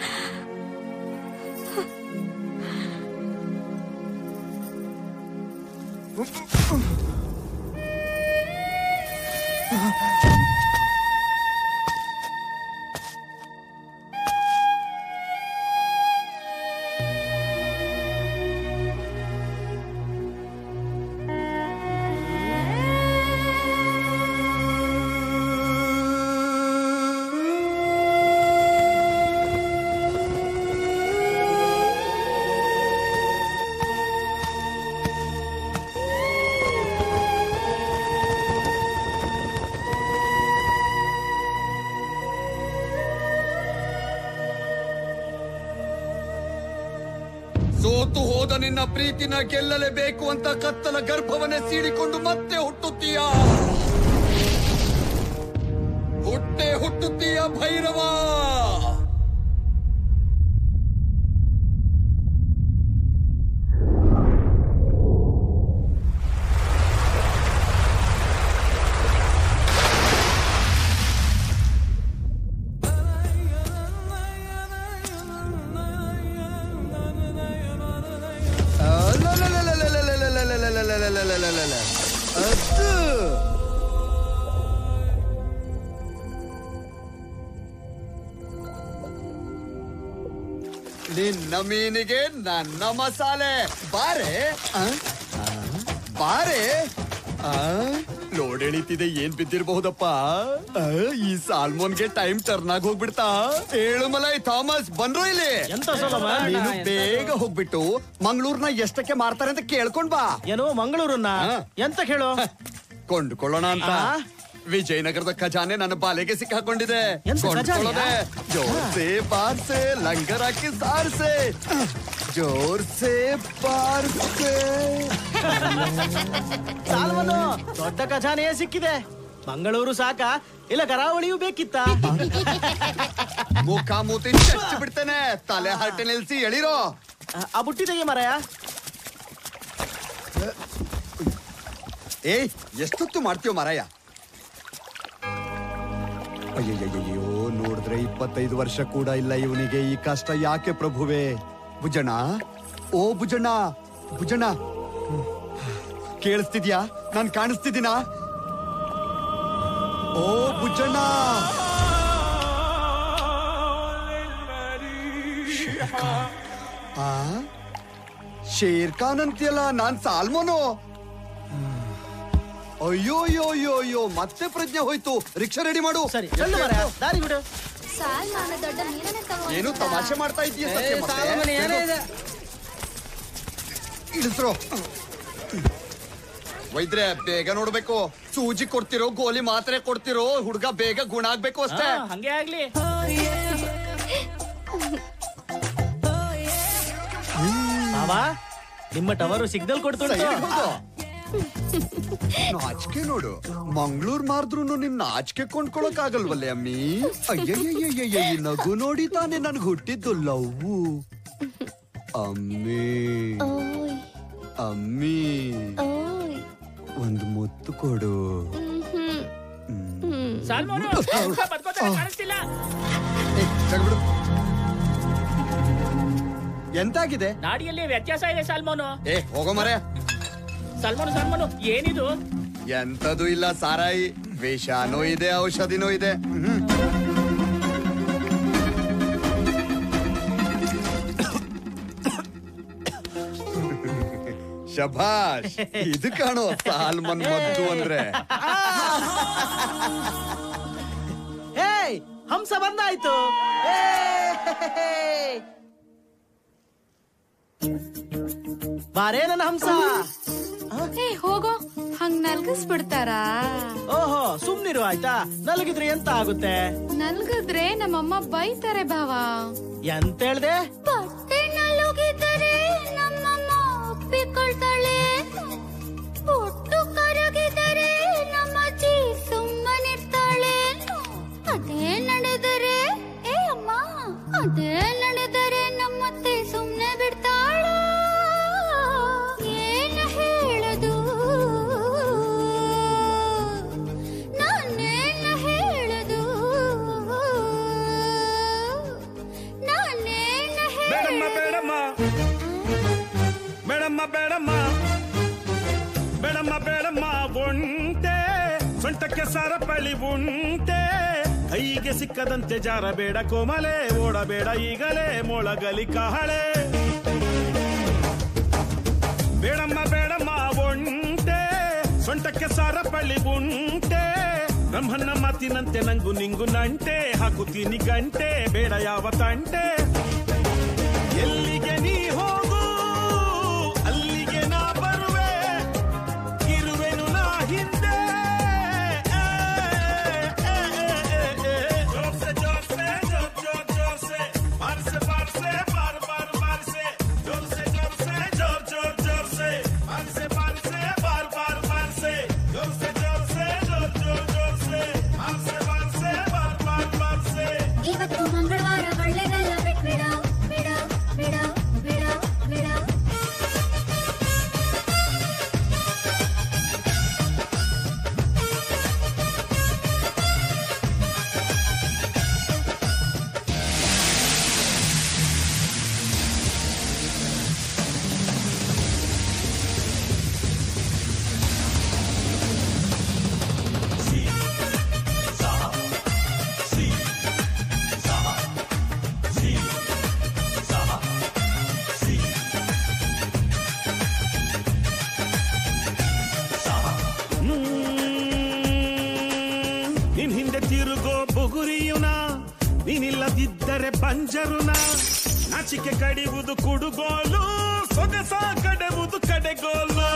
ಸೋತು ಹೋದ ನಿನ್ನ ಪ್ರೀತಿನ ಗೆಲ್ಲಲೇಬೇಕು ಅಂತ ಕತ್ತಲ ಗರ್ಭವನ್ನೇ ಸೀಳಿಕೊಂಡು ಮತ್ತೆ ಹುಟ್ಟುತ್ತೀಯ ಹುಟ್ಟೆ ಹುಟ್ಟುತ್ತೀಯ ಭೈರವ ನಿನ್ನ ಮೀನಿಗೆ ನನ್ನ ಮಸಾಲೆ ಬಾರೆ ಆ? ಆ? ಬಾರೆ ಆ? ನೋಡಿ ಎಳೆಳಿತಿದೆ ಏನ್ ಬಿದ್ದಿರಬಹುದಪ್ಪ ಆ, ಈ ಸಾಲ್ಮೋನ್ಗೆ ಟೈಮ್ ಟರ್ನ್ ಆಗಿ ಹೋಗ್ಬಿಡ್ತಾ ಹೇಳು ಮಲೈ ಥಾಮಸ್ ಬಂದ್ರು ಇಲ್ಲಿ ಎಂತ ಸೋಲಮ್ಮ? ನೀನು ಬೇಗ ಹೋಗ್ಬಿಟ್ಟು ಮಂಗಳೂರ್ನ ಎಷ್ಟಕ್ಕೆ ಮಾರ್ತಾರೆ ಅಂತ ಕೇಳ್ಕೊಂಡ್ ಬಾ ಏನು ಮಂಗಳೂರನ್ನ ಎಂತ ಕೇಳು ಕೊಂಡ್ಕೊಳ್ಳೋಣ ಅಂತ ಆ? ವಿಜಯನಗರದ ಖಜಾನೆ ನನ್ನ ಬಾಲೆಗೆ ಸಿಕ್ಕಾಕೊಂಡಿದೆ ಎಂತ ಕೊಂಡ್ಕೊಳ್ಳೋದೆ ಖಜಾನೆಯಾ? ಜೋರ್ಸೆ ಬಾರ್ಸೆ ಲಂಗರ್ ಹಾಕಿ ಸಾರ್ಸೆ ಜೋರ್ಸೆ ಬಾರ್ಸೆ ಸಾಲ್ವನು ದೊಡ್ಡ ಖಜಾನೆಯೇ ಸಿಕ್ಕಿದೆ ಮಂಗಳೂರು ಸಾಕ ಇಲ್ಲ ಕರಾವಳಿಯೂ ಬೇಕಿತ್ತ ಮುಖ ಮೂತಿ ಚಚ್ಚಿ ಬಿಡ್ತೇನೆ ತಲೆ ಹರಟೆ ನಿಲ್ಸಿ ಎಳಿರೋ ಆ ಬುಟ್ಟಿ ತೆಗಿ ಮರಯ ಏಯ್ ಎಷ್ಟೊತ್ತು ಮಾಡ್ತೀವ ಮಾರಾಯ ಅಯ್ಯಯ್ಯಯ್ಯೋ ನೋಡಿದ್ರೆ ಇಪ್ಪತ್ತೈದು ವರ್ಷ ಕೂಡ ಇಲ್ಲ ಇವನಿಗೆ ಈ ಕಷ್ಟ ಯಾಕೆ ಪ್ರಭುವೆ ಭುಜಣ ಓ ಭುಜಣ್ಣ ಭುಜಣ್ಣ ಕೇಳಿಸ್ತಿದ್ಯಾ ನಾನ್ ಕಾಣಿಸ್ತಿದ್ದೀನಾ ಓ ಭುಜಣ್ಣ ಆ ಶೇರ್ ಖಾನ್ ಅಂತೀಯಲ್ಲ ನಾನ್ ಸಾಲ್ಮೋನು ಅಯ್ಯೋ ಅಯ್ಯೋ ಅಯ್ಯೋ ಅಯ್ಯೋ ಮತ್ತೆ ಪ್ರಜ್ಞೆ ಹೋಯ್ತು ರಿಕ್ಷಾ ರೆಡಿ ಮಾಡು ಸರಿ ಚಲ್ಲು ಮರಯ ದಾರಿ ಬಿಡು ಸಾಲ್ಮಾನ ದೊಡ್ಡ ನೀರನ್ನ ತಗೋ ಏನು ತಮಾಷೆ ಮಾಡ್ತಾ ಇದೀಯ ಸತ್ಯ ಮತ್ತೆ? ಸಾಲ್ಮನ್ ಏನೇ ಇದೆ? ಇಳಿಸ್ರೋ ವೈದ್ರೆ ಬೇಗ ನೋಡ್ಬೇಕು ಸೂಜಿ ಕೊಡ್ತಿರೋ ಗೋಲಿ ಮಾತ್ರೆ ಕೊಡ್ತಿರೋ ಹುಡ್ಗ ಬೇಗ ಗುಣ ಆಗ್ಬೇಕು ಅಷ್ಟೇ ಹಾ, ಹಂಗೆ ಆಗ್ಲಿ ಬಾಬಾ ನಿಮ್ಮ ಟವರು ಸಿಗ್ನಲ್ ಕೊಡ್ತುಂಟು ಸೈಡಿಗ್ ಹೋಗು. ನಾಚಿಕೆ ನೋಡು ಮಂಗಳೂರ್ ಮಾರ್ದ್ರು ನಿನ್ನ ನಾಚಿಕೆ ಕೊಂಡ್ಕೊಳಕ್ ಆಗಲ್ವಲ್ಲೇ ಅಮ್ಮಿ ಅಯ್ಯಯ್ಯಯ್ಯಯ್ಯ ಈ ನಗು ನೋಡಿ ತಾನೇ ನನ್ಗೆ ಹುಟ್ಟಿದ್ದು ಲವ್ವು ಅಮ್ಮಿ ಅಮ್ಮಿ ಒಂದು ಮುತ್ತು ಕೊಡು ಸಾಲ್ಮೋನು ಬದ್ಕೋತಾರೆ ಕಾಣಿಸ್ತಿಲ್ಲ ಏ, ಜಗ್ಬಿಡು. ಎಂತಾಗಿದೆ ನಾಡಿಯಲ್ಲಿ ವ್ಯತ್ಯಾಸ ಇದೆ ಸಾಲ್ಮೋನು ಏ ಹೋಗೋ ಮರೆ ಸಲ್ಮಾನು ಸಲ್ಮಾನು ಏನಿದು ಎಂತದು ಇಲ್ಲ ಸಾರಾಯಿ ವಿಷಾನೂ ಇದೆ ಔಷಧಿನೂ ಇದೆ ಹ್ಮ್. ಶಭಾಷ್ ಇದು ಕಾಣೋ ಸಾಲ್ಮನ್ ಮದ್ದು ಅಂದ್ರೆ ಏಯ್ ಹಂಸ ಬಂದಾಯ್ತು ಏಯ್! ಬಾರೇ ನನ್ನ ಹಂಸ ಏ ಹೋಗೋ ಹಂಗ್ ನಲ್ಗಿಸ್ಬಿಡ್ತಾರಾ ಓಹೋ ಸುಮ್ನಿರು ಆಯ್ತಾ ನಲಗಿದ್ರೆ ಎಂತ ಆಗುತ್ತೆ ನಲ್ಗಿದ್ರೆ ನಮ್ಮಮ್ಮ ಬೈತಾರೆ ಭಾವ ಎಂತ ಹೇಳ್ದೆ ಬಟ್ಟೆ ನಲುಗಿದರೆ ನಮ್ಮಮ್ಮ ಒಪ್ಪಿಕೊಳ್ತಾಳೆ ಒಟ್ಟು ಕರಗಿದರೆ ನಮ್ಮಜ್ಜಿ ಸುಮ್ಮನಿರ್ತಾಳೆ ಅದೇ ನಡೆದರೆ ಏ ಅಮ್ಮ ಅದೇ ನಡೆದರೆ ನಮ್ಮತ್ತೆ ಸುಮ್ನೆ ಬಿಡ್ತಾಳ ಏನು ಹೇಳದು ನಾನೇನು ಹೇಳದು ನಾನೇನು ಬೇಡಮ್ಮ ಬೇಡಮ್ಮ ಬೇಡಮ್ಮ ಬೇಡಮ್ಮ ಬೇಡಮ್ಮ ಬೇಡಮ್ಮ ಒಂಟೆ ಸೊಂಟಕ್ಕೆ ಸರಪಳಿ ಉಂಟೆ ಕೈಗೆ ಸಿಕ್ಕದಂತೆ ಜಾರಬೇಡ ಕೋಮಲೆ ಓಡಬೇಡ ಈಗಲೇ ಮೊಳಗಲಿ ಕಹಳೆ ಬೇಡಮ್ಮ ಬೇಡಮ್ಮ ಒಂಟೆ ಸೊಂಟಕ್ಕೆ ಸರಪಳಿ ಉಂಟೆ ಬ್ರಹ್ಮನ ಮಾತಿನಂತೆ ನಂಗು ನಿಂಗು ನಂಟೆ ಹಾಕುತ್ತೀನಿ ಗಂಟೆ ಬೇಡ ಯಾವ ತಂಟೆ ಎಲ್ಲಿಗೆ ನೀ ಹೋಗು ಅಲ್ಲಿಗೆ ನಾ ಬರುವೆ ಇರುವೆನು ನಾ ಹಿಂದೆ ಜೋರ್ಸೆ ಜೋರ್ಸೆ ಜೋರ್ ಜೋರ್ ಜೋರ್ಸೆ ಬಾರ್ಸೆ ಬಾರ್ಸೆ ಬಾರ್ ಬಾರ್ ಬಾರ್ಸೆ ಜೋರ್ಸೆ ಜೋರ್ಸೆ ಜೋರ್ ಜೋರ್ ಜೋರ್ಸೆ ಬಾರ್ಸೆ ಬಾರ್ಸೆ ಬಾರ್ ಬಾರ್ ಬಾರ್ಸೆ ಜೋರ್ಸೆ ಜೋರ್ಸೆ ಜೋರ್ ಜೋರ್ ಜೋರ್ಸೆ ಬಾರ್ಸೆ ಬಾರ್ಸೆ ಬಾರ್ ಬಾರ್ ಬಾರ್ಸೆ ಇವತ್ತು ಮಂಗಳವಾರ ಒಳ್ಳೆದಲ್ಲ ಬಿಟ್ಬಿಡ ಬಿಡ ಬಿಡ ಬಿಡ ಬಂಜರುನ ನಾಚಿಕೆ ಕಡಿಯುವುದು ಕುಡುಗೋಲು ಸೊಗಸ ಕಡೆಯುವುದು ಕಡೆಗೋಲು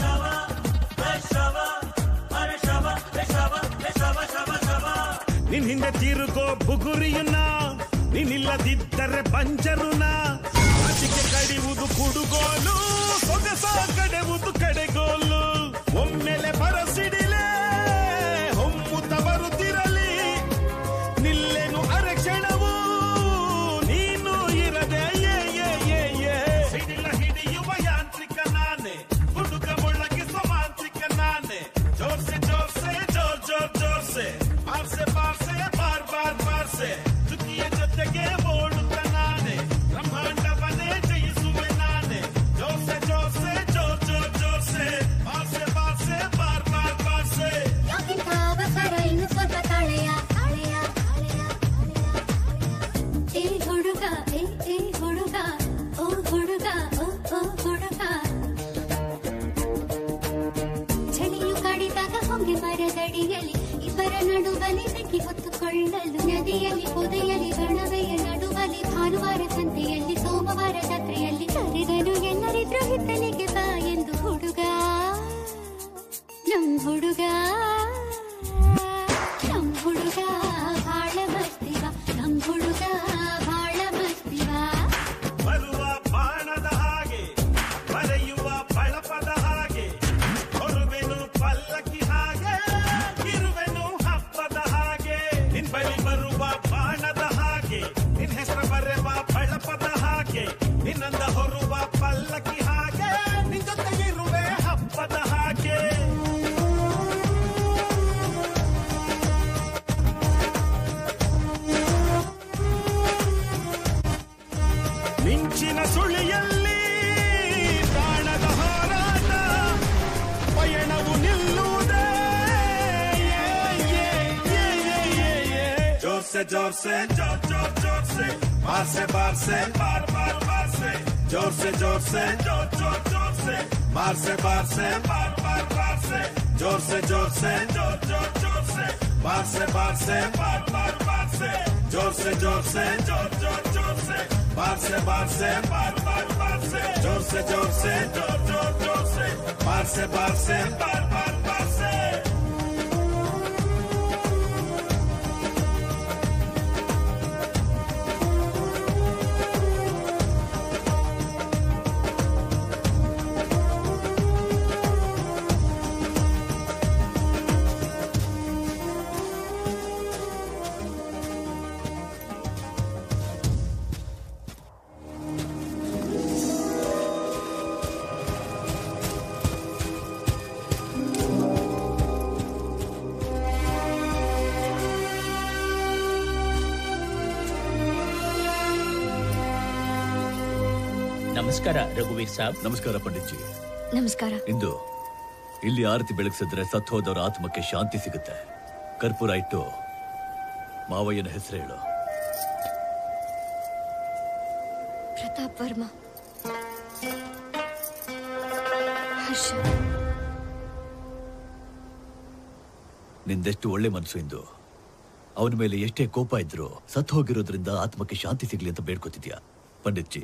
ನಿನ್ ಹಿಂದೆ ತಿರುಗೋ ಬುಗುರಿಯನ್ನ ನೀನಿಲ್ಲದಿದ್ದರೆ ಬಂಜರುನ ನಾಚಿಕೆ ಕಡಿಯುವುದು ಕುಡುಗೋಲು ಸೊಗಸ ಕಡೆಯುವುದು ಕಡೆಗೋಲು ಒಮ್ಮೆಲೆ ಬರಸಿಡಿಲೆ ಹೊಮ್ಮುತ್ತ ಬರುತ್ತಿರಲಿ ನಿಲ್ಲೆನು ಅರಕ್ಷಣವು ನೀನು ಇರದೆ ಏ ಏ ಏ ಏ ಸಿಡಿಲ ಹಿಡಿಯುವ ಯಾಂತ್ರಿಕ ನಾನೇ ಹುಡುಗ ಮುಳ್ಳಗಿಸುವ ಮಾಂತ್ರಿಕ ನಾನೇ ಜೋರ್ಸೆ ಜೋರ್ಸೆ ಜೋರ್ ಜೋರ್ ಜೋರ್ಸೆ ಬಾರ್ಸೆ ಬಾರ್ಸೆ ಬಾರ್ ಬಾರ್ ಬಾರ್ಸೆ ಚುಕ್ಕಿಯ ಜೊತೆಗೆ ಓಡುತ್ತ ನಾನೇ ಬ್ರಹ್ಮಾಂಡವನ್ನೇ ಜಯಿಸುವೆ ನಾನೇ ಜೋರ್ಸೆ ಜೋರ್ಸೆ ಜೋರ್ ಜೋರ್ ಜೋರ್ಸೆ ಬಾರ್ಸೆ ಬಾರ್ಸೆ ಬಾರ್ ಬಾರ್ ಬಾರ್ಸೆ ಯಾಕಿಂತ ಅವಸರ ಇನ್ನು ಸ್ವಲ್ಪ ತಾಳೆಯ ತಾಳೆಯ ತಾಳೆಯ ಏ ಹುಡುಗ ಏ ಏ ಹುಡುಗ ಓ ಹುಡುಗ ಓ ಓ ಹುಡುಗ ಚಳಿಯು ಕಾಡಿದಾಗ ಹೊಂಗೆ ಮರದಡಿಯಲ್ಲಿ ಇಬ್ಬರ ನಡುವಲ್ಲಿ ಬೆಂಕಿ ಹೊತ್ತುಕೊಳ್ಳಲು ನದಿಯಲ್ಲಿ ಪೊದೆಯಲ್ಲಿ ಬಣವೆಯ ನಡುವಲ್ಲಿ ಭಾನುವಾರ ಸಂತೆಯಲ್ಲಿ ಸೋಮವಾರ ಜಾತ್ರೆಯಲ್ಲಿ ಕರೆದನು ಎಲ್ಲರಿದ್ರು ಹಿತ್ತಲಿಗೆ ಬಾ ಎಂದು ಹುಡುಗ ನಮ್ ಹುಡುಗ ನಮ್ ಹುಡುಗ ಬಾಳ ಮಸ್ತಿವ ನಮ್ ಹುಡುಗ ಬಾಳ ಮಸ್ತಿವ ಬರುವ ಬಾಣದ ಹಾಗೆ ಬರೆಯುವ ಬಳಪದ ಹಾಗೆ ಹೊರುವೆನು ಪಲ್ಲಕ್ಕಿ ಹಾಗೆ ಇರುವೆನು ಹಬ್ಬದ ಹಾಗೆ ನಿನ್ ಬಳಿ ಬರುವ ಬಾಣದ ಹಾಗೆ ನಿನ್ ಹೆಸರು ಬರೆವ ಬಳಪದ ಹಾಗೆ ನಿನ್ನಂದ ಹೊರುವ ಪಲ್ಲಕ್ಕಿ ಹಾಗೆ ನಿನ್ ಜೊತೆಗಿರುವೆ ಹಬ್ಬದ ಹಾಗೆ ಮಿಂಚಿನ ಸುಳಿಯಲ್ಲಿ ಪ್ರಾಣದ ಹಾರಾಟ ಪಯಣವು ನಿಲ್ಲುವುದೇ ಜೋರ್ಸೆ ಜೋರ್ಸೆ ಜೋರ್ ಜೋರ್ ಜೋರ್ಸೆ ಬಾರ್ಸೆ ಬಾರ್ಸೆ ಬಾರ್ ಬಾರ್ ಬಾರ್ಸೆ ಜೋರ್ಸೆ ಜೋರ್ಸೆ ಜೋರ್ ಜೋರ್ ಜೋರ್ಸೆ ಬಾರ್ಸೆ ಬಾರ್ಸೆ ಬಾರ್ ಬಾರ್ ಬಾರ್ಸೆ ಜೋರ್ಸೆ ಜೋರ್ಸೆ ಜೋರ್ ಜೋರ್ ಜೋರ್ಸೆ ಬಾರ್ಸೆ ಬಾರ್ಸೆ ಬಾರ್ ಬಾರ್ ಬಾರ್ಸೆ ಜೋರ್ಸೆ ಜೋರ್ಸೆ ಜೋರ್ ಜೋರ್ ಜೋರ್ಸೆ ಬಾರ್ಸೆ ಬಾರ್ಸೆ ಬಾರ್ ಬಾರ್ ಬಾರ್ಸೆ ಜೋರ್ಸೆ ಜೋರ್ಸೆ ಜೋರ್ ಜೋರ್ ಜೋರ್ಸೆ ಬಾರ್ಸೆ ಬಾರ್ಸೆ ಬಾರ್ ಬಾರ್ ಬಾರ್ಸೆ ನಮಸ್ಕಾರ ರಘುವೀರ್ ಸಾಬ್ ನಮಸ್ಕಾರ ಪಂಡಿತ್ಜಿ ನಮಸ್ಕಾರ ಇಂದು ಇಲ್ಲಿ ಆರತಿ ಬೆಳಗಿಸಿದ್ರೆ ಸತ್ತು ಹೋದವರ ಆತ್ಮಕ್ಕೆ ಶಾಂತಿ ಸಿಗುತ್ತೆ ಕರ್ಪೂರ ಇಟ್ಟು ಮಾವಯ್ಯನ ಹೆಸರು ಹೇಳು ಪ್ರತಾಪ್ ವರ್ಮಾ ಹರ್ಷ ನಿಂದೆಷ್ಟು ಒಳ್ಳೆ ಮನಸ್ಸು ಇಂದು ಅವನ ಮೇಲೆ ಎಷ್ಟೇ ಕೋಪ ಇದ್ರು ಸತ್ತು ಹೋಗಿರೋದ್ರಿಂದ ಆತ್ಮಕ್ಕೆ ಶಾಂತಿ ಸಿಗ್ಲಿ ಅಂತ ಬೇಡ್ಕೋತಿದ್ಯಾ ಪಂಡಿತ್ಜಿ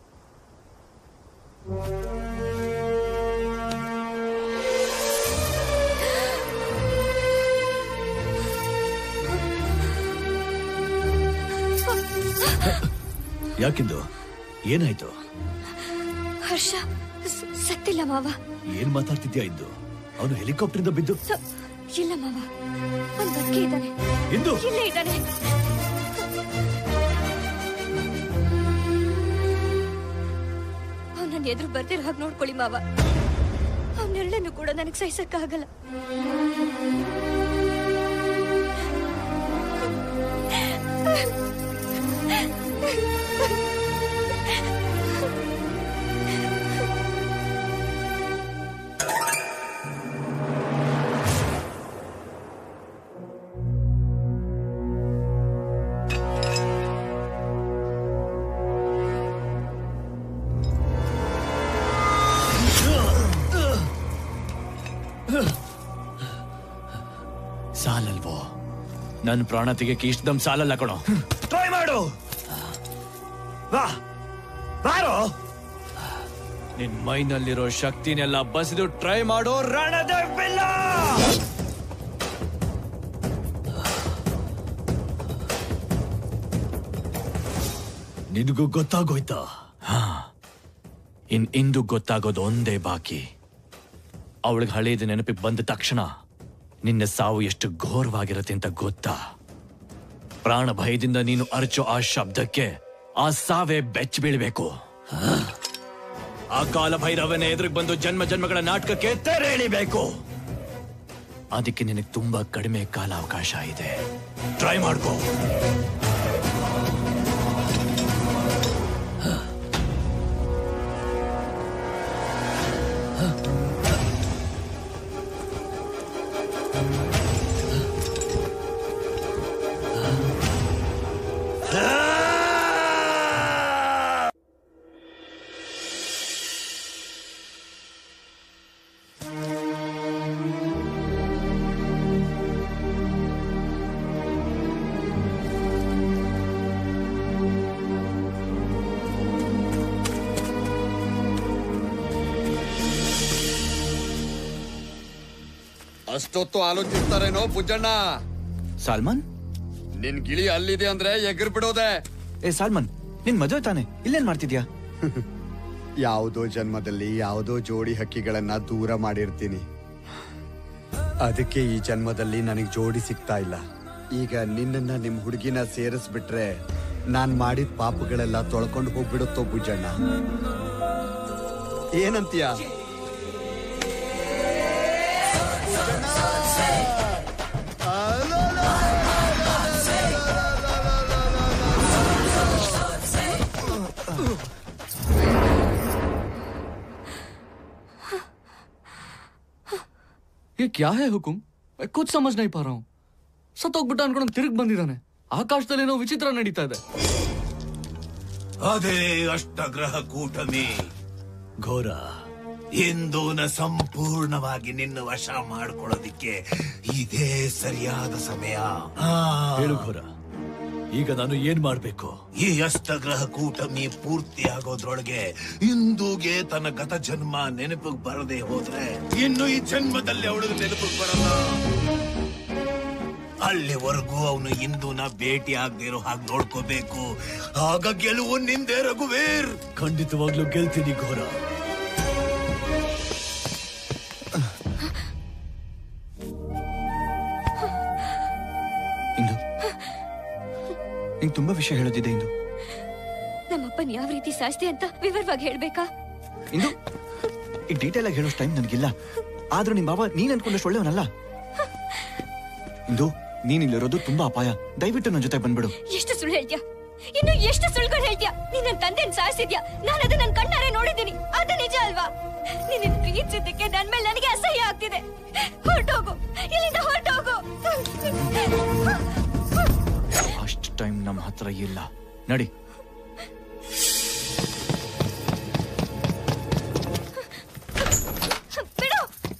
ಯಾಕಿಂದು ಏನಾಯ್ತು ಹರ್ಷ ಸ- ಸತ್ತಿಲ್ಲ ಮಾವ ಏನ್ ಮಾತಾಡ್ತಿದ್ಯಾ ಇಂದು ಅವನು ಹೆಲಿಕಾಪ್ಟರ್ ಇಂದ ಬಿದ್ದು ಸ- ಇಲ್ಲ ಮಾವ ಒಂದ್ ಬದುಕಿ ಇದ್ದಾನೆ ಇಂದು ಇಲ್ಲೇ ಇದ್ದಾನೆ ಅವ್ನ ನನ್ನ ಎದುರು ಬರ್ದಿರೋ ಹಾಗೆ ನೋಡ್ಕೊಳ್ಳಿ ಮಾವ ಅವನೆರಡನ್ನು ಕೂಡ ನನಗೆ ಸಹಿಸಕ್ಕಾಗಲ್ಲ ಸಾಲಲ್ವೋ ನನ್ನ ಪ್ರಾಣ ತೆಗೆಯಕ್ಕೆ ಇಷ್ಟು ದಮ್ ಸಾಲಲ್ಲ ಕಣೋ ಟ್ರೈ ಮಾಡು ಬಾ ಬಾರೋ ನಿನ್ ಮೈನಲ್ಲಿರೋ ಶಕ್ತಿನೆಲ್ಲ ಬಸಿದು ಟ್ರೈ ಮಾಡೋ ರಣದೇವಿಲ್ಲ ನಿನಗೂ ಗೊತ್ತಾಗೋಯ್ತಾ ಇನ್ ಇಂದು ಗೊತ್ತಾಗೋದು ಒಂದೇ ಬಾಕಿ ಅವಳಿಗೆ ಹಳೇದು ನೆನಪಿಗೆ ಬಂದ ತಕ್ಷಣ ನಿನ್ನ ಸಾವು ಎಷ್ಟು ಘೋರವಾಗಿರತ್ತೆ ಅಂತ ಗೊತ್ತಾ ಪ್ರಾಣ ಭಯದಿಂದ ನೀನು ಅರಚೋ ಆ ಶಬ್ದಕ್ಕೆ ಆ ಸಾವೇ ಬೆಚ್ಚ ಬೀಳ್ಬೇಕು ಆ ಕಾಲ ಭೈರವನೇ ಎದುರಿಗೆ ಬಂದು ಜನ್ಮ ಜನ್ಮಗಳ ನಾಟಕಕ್ಕೆ ತೆರೆ ಎಳಿಬೇಕು ಅದಕ್ಕೆ ನಿನಗೆ ತುಂಬಾ ಕಡಿಮೆ ಕಾಲಾವಕಾಶ ಇದೆ ಟ್ರೈ ಮಾಡ್ಕೋ ಅಷ್ಟೊತ್ತು ಆಲೋಚಿಸ್ತಾರೇನೋ ಪುಜ್ಜಣ್ಣ ಸಾಲ್ಮನ್ ನಿನ್ ಗಿಳಿ ಅಲ್ಲಿದೆ ಅಂದ್ರೆ ಎಗರ್ ಬಿಡೋದೆ ಏ ಸಾಲ್ಮನ್ ನಿನ್ ಮದುವೆ ತಾನೆ ಇಲ್ಲೇನ್ ಮಾಡ್ತಿದ್ಯಾ ಯಾವುದೋ ಜನ್ಮದಲ್ಲಿ ಯಾವುದೋ ಜೋಡಿ ಹಕ್ಕಿಗಳನ್ನ ದೂರ ಮಾಡಿರ್ತೀನಿ ಅದಕ್ಕೆ ಈ ಜನ್ಮದಲ್ಲಿ ನನಗ್ ಜೋಡಿ ಸಿಗ್ತಾ ಇಲ್ಲ ಈಗ ನಿನ್ನನ್ನ ನಿಮ್ ಹುಡುಗಿನ ಸೇರಿಸ್ಬಿಟ್ರೆ ನಾನ್ ಮಾಡಿದ ಪಾಪಗಳೆಲ್ಲ ತೊಳ್ಕೊಂಡು ಹೋಗ್ಬಿಡುತ್ತೋ ಬುಜ್ಜಣ್ಣ ಏನಂತೀಯ ये क्या है हुकुम मैं कुछ समझ नहीं पा रहा हूँ ಸತ್ತೋಗ್ಬಿಟ್ಟ ಅನ್ಕೊಂಡು ತಿರುಗಿ ಬಂದಿದ್ದಾನೆ ಆಕಾಶದಲ್ಲಿ ಏನೋ ವಿಚಿತ್ರ ನಡೀತಾ ಇದೆ ಅದೇ ಅಷ್ಟಗ್ರಹ ಕೂಟಮಿ ಘೋರ ಹಿಂದೂನ ಸಂಪೂರ್ಣವಾಗಿ ನಿನ್ನ ವಶ ಮಾಡ್ಕೊಳ್ಳೋದಿಕ್ಕೆ ಇದೇ ಸರಿಯಾದ ಸಮಯ ಆ. ಹೇಳು ಘೋರ ಈಗ ನಾನು ಏನ್ ಮಾಡ್ಬೇಕು ಈ ಅಷ್ಟಗ್ರಹ ಕೂಟಮಿ ಪೂರ್ತಿ ಆಗೋದ್ರೊಳಗೆ ಇಂದೂಗೆ ತನ್ನ ಗತ ಜನ್ಮ ನೆನಪಿಗೆ ಬರದೆ ಹೋದ್ರೆ ಇನ್ನು ಈ ಜನ್ಮದಲ್ಲಿ ಅವಳಿಗೆ ನೆನಪಿಗೆ ಬರಲ್ಲ ಅಲ್ಲಿವರೆಗೂ ಅವನು ಇಂದೂನ ಭೇಟಿ ಆಗದಿರೋ ಹಾಗೆ ನೋಡ್ಕೋಬೇಕು ಆಗ ಗೆಲುವು ನಿಂದೆ ರಘುವೀರ್ ಖಂಡಿತವಾಗ್ಲೂ ಗೆಲ್ತೀನಿ ಘೋರ ಇಂದು ನಿಂಗೆ ತುಂಬಾ ವಿಷಯ ಹೇಳೋದಿದೆ ಇಂದು ನಮ್ಮಪ್ಪನ್ ಯಾವ ರೀತಿ ಸಾಯ್ತೆ ಅಂತ ವಿವರವಾಗಿ ಹೇಳ್ಬೇಕಾ ಇಂದು ಈ ಡೀಟೇಲ್ ಆಗಿ ಹೇಳೋಷ್ಟು ಟೈಮ್ ನನಗಿಲ್ಲ ಆದ್ರೂ ನಿಮ್ ಬಾಬಾ ನೀನ್ ಅನ್ಕೊಂಡಷ್ಟು ಒಳ್ಳೆಯವನಲ್ಲ ಇಂದು ನೀನ್ ಇಲ್ಲಿರೋದು ತುಂಬಾ ಅಪಾಯ ದಯವಿಟ್ಟು ನನ್ನ ಜೊತೆ ಬಂದ್ಬಿಡು ಎಷ್ಟು ಸುಳ್ಳು ಹೇಳ್ತ್ಯಾ ಇನ್ನು ಎಷ್ಟು ಸುಳ್ಳುಗಳು ಹೇಳ್ತ್ಯಾ ನೀನ್ ನನ್ ತಂದೆನ್ ಸಾಯಿಸಿದ್ಯಾ ನಾನು ಅದನ್ನ ನನ್ ಕಣ್ಣಾರೆ ನೋಡಿದ್ದೀನಿ ಅದು ನಿಜ ಅಲ್ವಾ ನಿನ್ನ ಪ್ರೀತಿಸಿದ್ದಕ್ಕೆ ನನ್ ಮೇಲೆ ನನಗೆ ಅಸಹ್ಯ ಆಗ್ತಿದೆ ಹೊರಟೋಗು ಇಲ್ಲಿಂದ ಹೊರಟೋಗು ಅಷ್ಟು ಟೈಮ್ ನಮ್ಮ ಹತ್ರ ಇಲ್ಲ ನಡಿ ಬಿಡು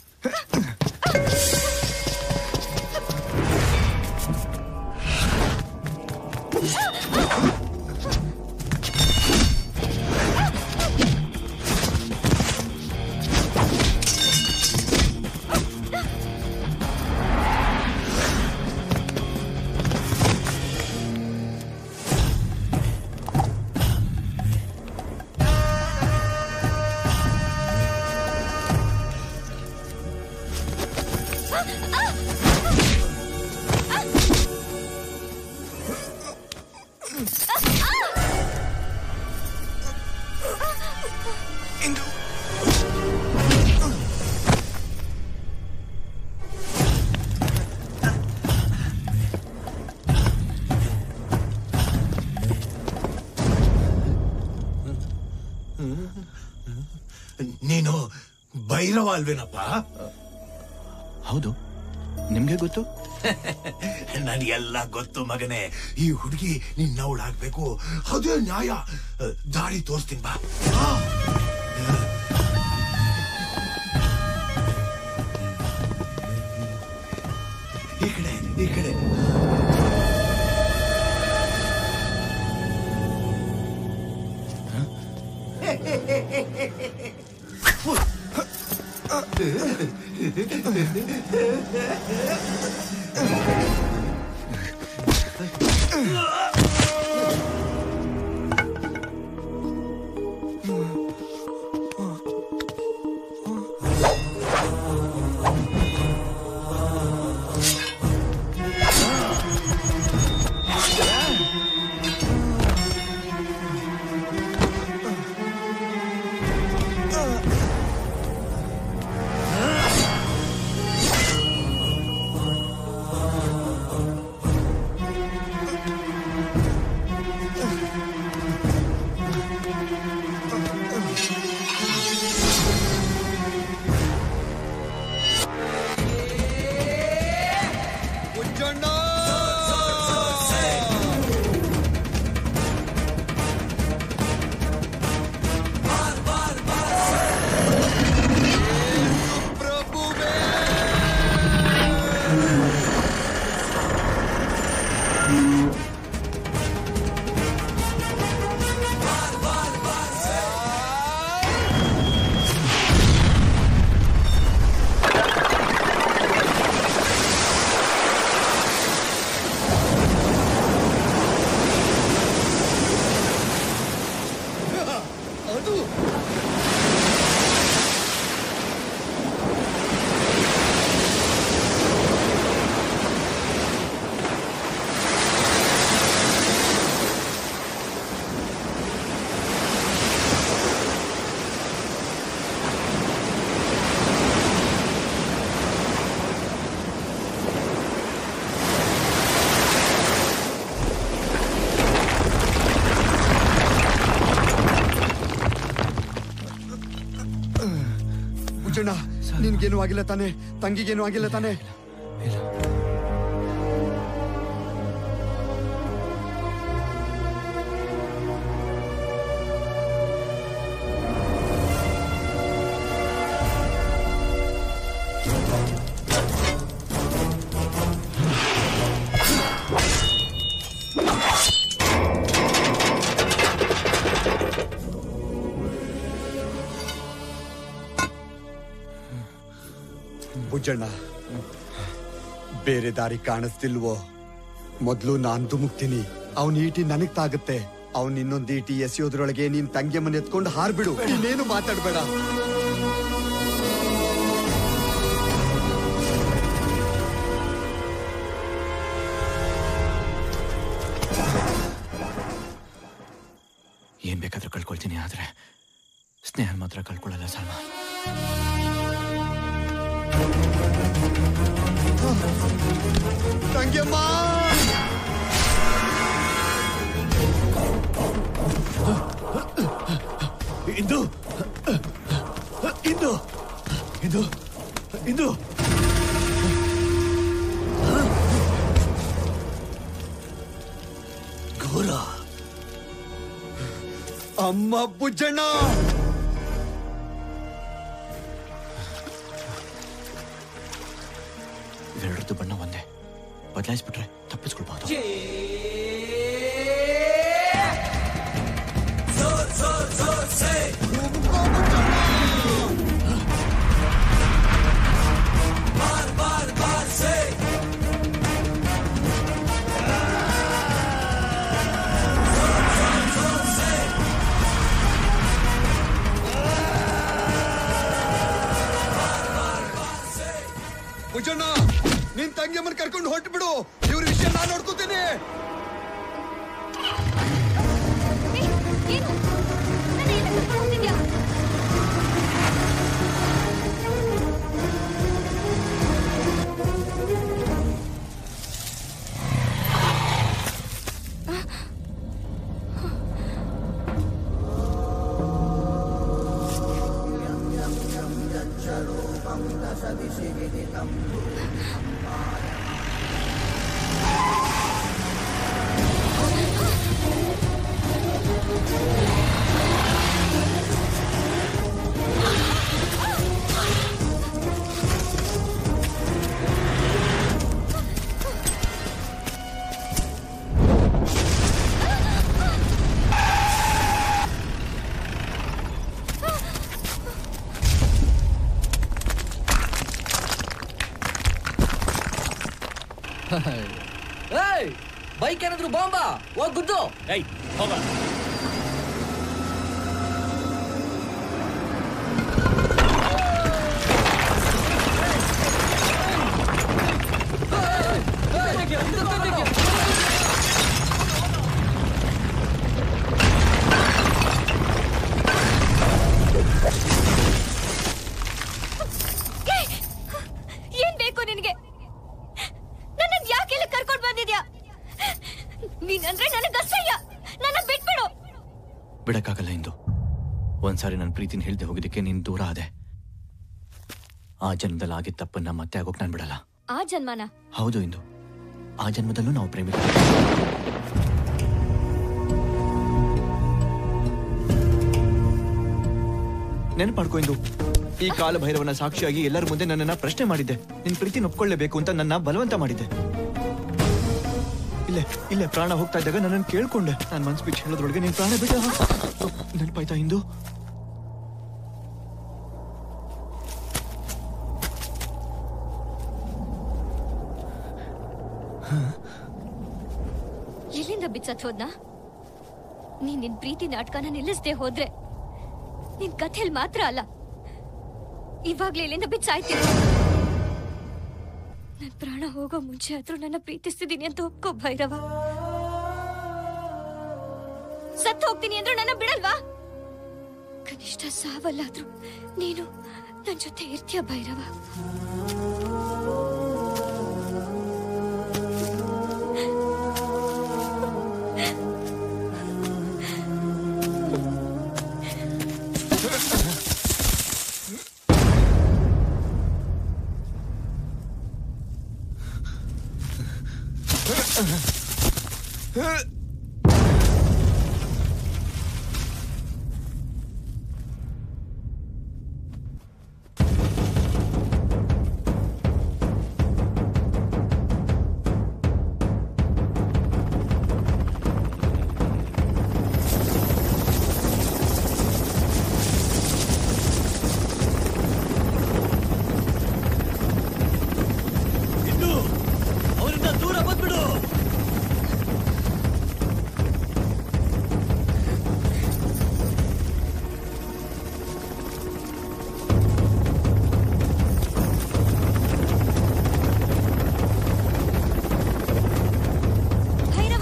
ನೀನು ಭೈರವ ಅಲ್ವೇನಪ್ಪ ಹೌದು ನಿಮ್ಗೆ ಗೊತ್ತು ನನಗೆಲ್ಲ ಗೊತ್ತು ಮಗನೇ ಈ ಹುಡುಗಿ ನಿನ್ನವಳಾಗ್ಬೇಕು ಅದೇ ನ್ಯಾಯ ದಾರಿ ತೋರಿಸ್ತೀನಿ ಬಾ ಆ. ಈ ಕಡೆ ಈ ಕಡೆ ಅದು ಉಜ್ಜಣ್ಣ ನಿನ್ಗೇನು ಆಗಿಲ್ಲ ತಾನೆ ತಂಗಿಗೇನು ಆಗಿಲ್ಲ ತಾನೆ ಬುಜ್ಜಣ್ಣ ಬೇರೆ ದಾರಿ ಕಾಣಿಸ್ತಿಲ್ವೋ ಮೊದ್ಲು ನಾನ್ ಧುಮುಕ್ತೀನಿ ಅವನ್ ಈಟಿ ನನಗ್ ತಾಗುತ್ತೆ ಅವನ್ ಇನ್ನೊಂದ್ ಈಟಿ ಎಸೆಯೋದ್ರೊಳಗೆ ನೀನ್ ತಂಗಿಯಮ್ಮನ ಎತ್ಕೊಂಡು ಹಾರ್ಬಿಡು ಇನ್ನೇನು ಮಾತಾಡ್ಬೇಡ ಏನ್ ಬೇಕಾದ್ರೂ ಕಳ್ಕೊಳ್ತೀನಿ ಆದ್ರೆ ಸ್ನೇಹ ಮಾತ್ರ ಕಳ್ಕೊಳ್ಳಲ್ಲ ಸಲ್ಮಾ ತಂಗಿಯಮ್ಮ ಇಂದು ಇಂದು ಇಂದು ಇಂದು ಘೋರ ಅಮ್ಮ ಬುಜ್ಜಣ್ಣ ಇವೆರಡರದ್ದು ಬಣ್ಣ ಒಂದೇ ಬದಲಾಯಿಸ್ಬಿಟ್ರೆ ತಪ್ಪಿಸ್ಕೊಳ್ಬಹುದು जोर जोर जोर से बार बार बार से जोर जोर जोर से ಬುಜ್ಜಣ್ಣ ನಿನ್ ತಂಗಿಯಮ್ಮನ ಕರ್ಕೊಂಡು ಹೊಟ್ಟು ಬಿಡು ಇವ್ರ ವಿಷಯ ನಾನ್ ನೋಡ್ಕೋತೀನಿ ಏನು ನನ್ನ ಎಲ್ಲಿ ಕರ್ಕೊಂಡು ಹೋಗ್ತಿದ್ಯಾ ಿ ಏಯ್ ಬೈಕ್ ಏನಾದ್ರು ಬಾಂಬಾ ಹೋಗ್ ಗುದ್ದು ಏಯ್ ಹೋಗ ಏಯ್! ಏನ್ ಬೇಕು ನಿನಗೆ ನನ್ನ ಯಾಕೆಲ್ಲ ಕರ್ಕೊಂಡ್ ಬಂದಿದ್ಯಾ ನೀನಂದ್ರೆ ನನಗೆ ಅಸಹ್ಯ ನನ್ನ ಬಿಟ್ಬಿಡು ಬಿಡಕ್ಕಾಗಲ್ಲ ಇಂದು ಒಂದ್ಸಾರಿ ನನ್ನ ಪ್ರೀತಿನ ಹೇಳ್ದೆ ಹೋಗಿದ್ದಕ್ಕೆ ನೀನ್ ದೂರ ಆದೆ ಆ ಜನ್ಮದಲ್ಲಿ ಆಗಿದ್ದ ತಪ್ಪನ್ನ ಮತ್ತೆ ಆಗೋಕ್ ನಾನ್ ಬಿಡಲ್ಲ ಆ ಜನ್ಮನ ಹೌದು ಇಂದು ಆ ಜನ್ಮದಲ್ಲೂ ನಾವು ಪ್ರೇಮಿ ನೆನಪಾಡ್ಕೊ ಇಂದು ಈ ಕಾಲ ಭೈರವನ ಸಾಕ್ಷಿಯಾಗಿ ಎಲ್ಲರ ಮುಂದೆ ನನ್ನನ್ನ ಪ್ರಶ್ನೆ ಮಾಡಿದ್ದೆ ನಿನ್ ಪ್ರೀತಿ ಒಪ್ಕೊಳ್ಳೇಬೇಕು ಅಂತ ನನ್ನ ಬಲವಂತ ಮಾಡಿದ್ದೆ ಇಲ್ಲೇ ಇಲ್ಲೇ ಪ್ರಾಣ ಹೋಗ್ತಾ ಇದ್ದಾಗ ನನ್ನನ್ನು ಕೇಳ್ಕೊಂಡೆ ನಾನು ಮನ್ಸ್ ಬಿಚ್ಚಿ ಹೇಳೋದ್ರೊಳಗೆ ನಿನ್ ಪ್ರಾಣ ಬಿಟ್ಟ ನೆನಪಾಯ್ತಾ ಇಂದು ಎಲ್ಲಿಂದ ಬಿಚ್ಚತ್ ಹೋದ್ನಾ ನೀನ್ ನಿನ್ ಪ್ರೀತಿ ನಾಟಕನ ನಿಲ್ಲಿಸ್ದೆ ಹೋದ್ರೆ ನಿನ್ ಕಥೆಲ್ ಮಾತ್ರ ಅಲ್ಲ ಇವಾಗ್ಲೇ ಇಲ್ಲಿಂದ ಬಿಚ್ಚಾಯ್ತೀನಿ ನನ್ ಪ್ರಾಣ ಹೋಗೋ ಮುಂಚೆ ಆದ್ರೂ ನನ್ನ ಪ್ರೀತಿಸ್ತಿದ್ದೀನಿ ಅಂತ ಒಪ್ಕೋ ಭೈರವ ಸತ್ತು ಹೋಗ್ತೀನಿ ಅಂದ್ರೂ ನನ್ನ ಬಿಡಲ್ವಾ ಕನಿಷ್ಠ ಸಾವಲ್ಲಾದ್ರೂ ನೀನು ನನ್ ಜೊತೆ ಇರ್ತೀಯ ಭೈರವ ಇನ್ನು ಅವರಿಂದ ದೂರ ಬಂದ್ಬಿಡು ಭೈರವ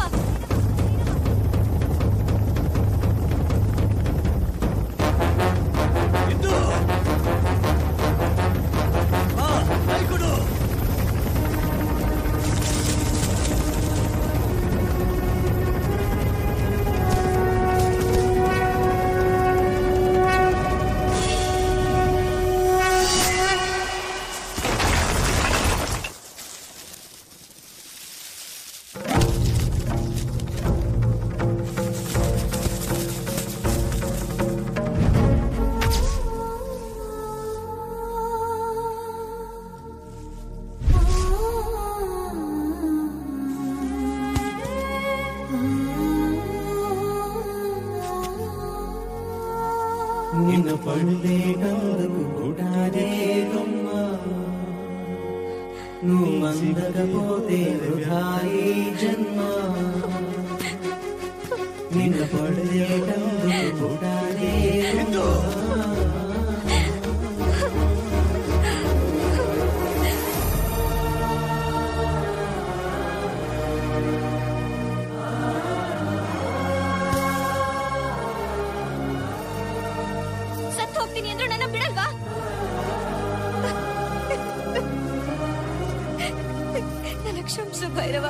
ಇನ್ನು ಬಾ, ಕೈ ಕೊಡು ನಿನ್ನ ಪಡೆದೆ నందుకు పుట్టాదే కొమ్మ నువ్వు మందకపోతే వృధాయి జన్మ నిన్న పಡೆದೆ నందుకు పుట్టాదే ಸತ್ತು ಹೋಗ್ತೀನಿ ಅಂದ್ರೂ ನನ್ನ ಬಿಡಲ್ವಾ ನನ್ನ ಕ್ಷಮಿಸು ಭೈರವ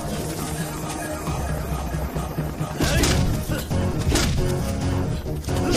ಏಯ್!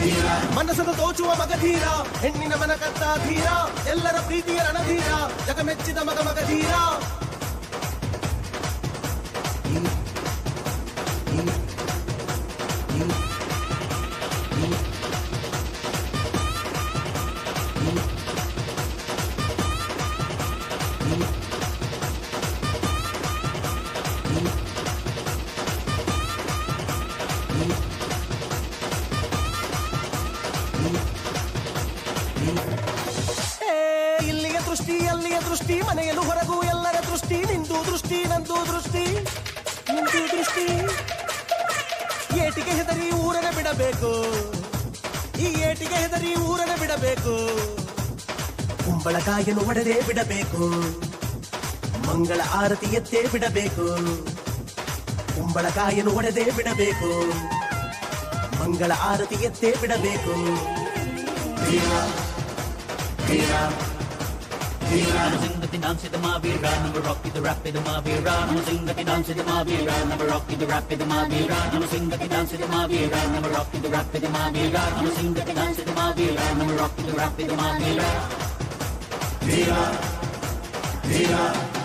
ಮನಸ್ಸನ್ನು ದೋಚುವ ಮಗಧೀರ ಹೆಣ್ಣಿನ ಮನ ಕತ್ತ ಧೀರ ಎಲ್ಲರ ಪ್ರೀತಿಯ ರಣಧೀರ ಜಗಮೆಚ್ಚಿದ ಮಗ ಮಗಧೀರ ಏ, ಇಲ್ಲಿಯ ದೃಷ್ಟಿ ಅಲ್ಲಿಯ ದೃಷ್ಟಿ ಮನೆಯಲು ಹೊರಗು ಎಲ್ಲರ ದೃಷ್ಟಿ ನಿಂದು ದೃಷ್ಟಿ ನಂದು ದೃಷ್ಟಿ ನಿಂದು ದೃಷ್ಟಿ ಏಟಿಗೆ ಹೆದರಿ ಊರನ ಬಿಡಬೇಕು ಈ ಏಟಿಗೆ ಹೆದರಿ ಊರನ ಬಿಡಬೇಕು ಕುಂಬಳಕಾಯನ್ನು ಒಡೆದೇ ಬಿಡಬೇಕು ಮಂಗಳ ಆರತಿ ಎತ್ತೇ ಬಿಡಬೇಕು ಕುಂಬಳಕಾಯನ್ನು ಒಡೆದೇ ಬಿಡಬೇಕು ಮಂಗಳ ಆರತಿ ಎತ್ತೇ ಬಿಡಬೇಕು ಧೀರ ಧೀರ I'm a sing the dance the Mavira, number rocky the rapid the Mavira. I'm a sing the dance the Mavira, number rocky the rapid the Mavira. I'm a sing the dance the Mavira, number rocky the rapid the Mavira. I'm a sing the dance the Mavira, number rocky the rapid the Mavira. ಧೀರ ಧೀರ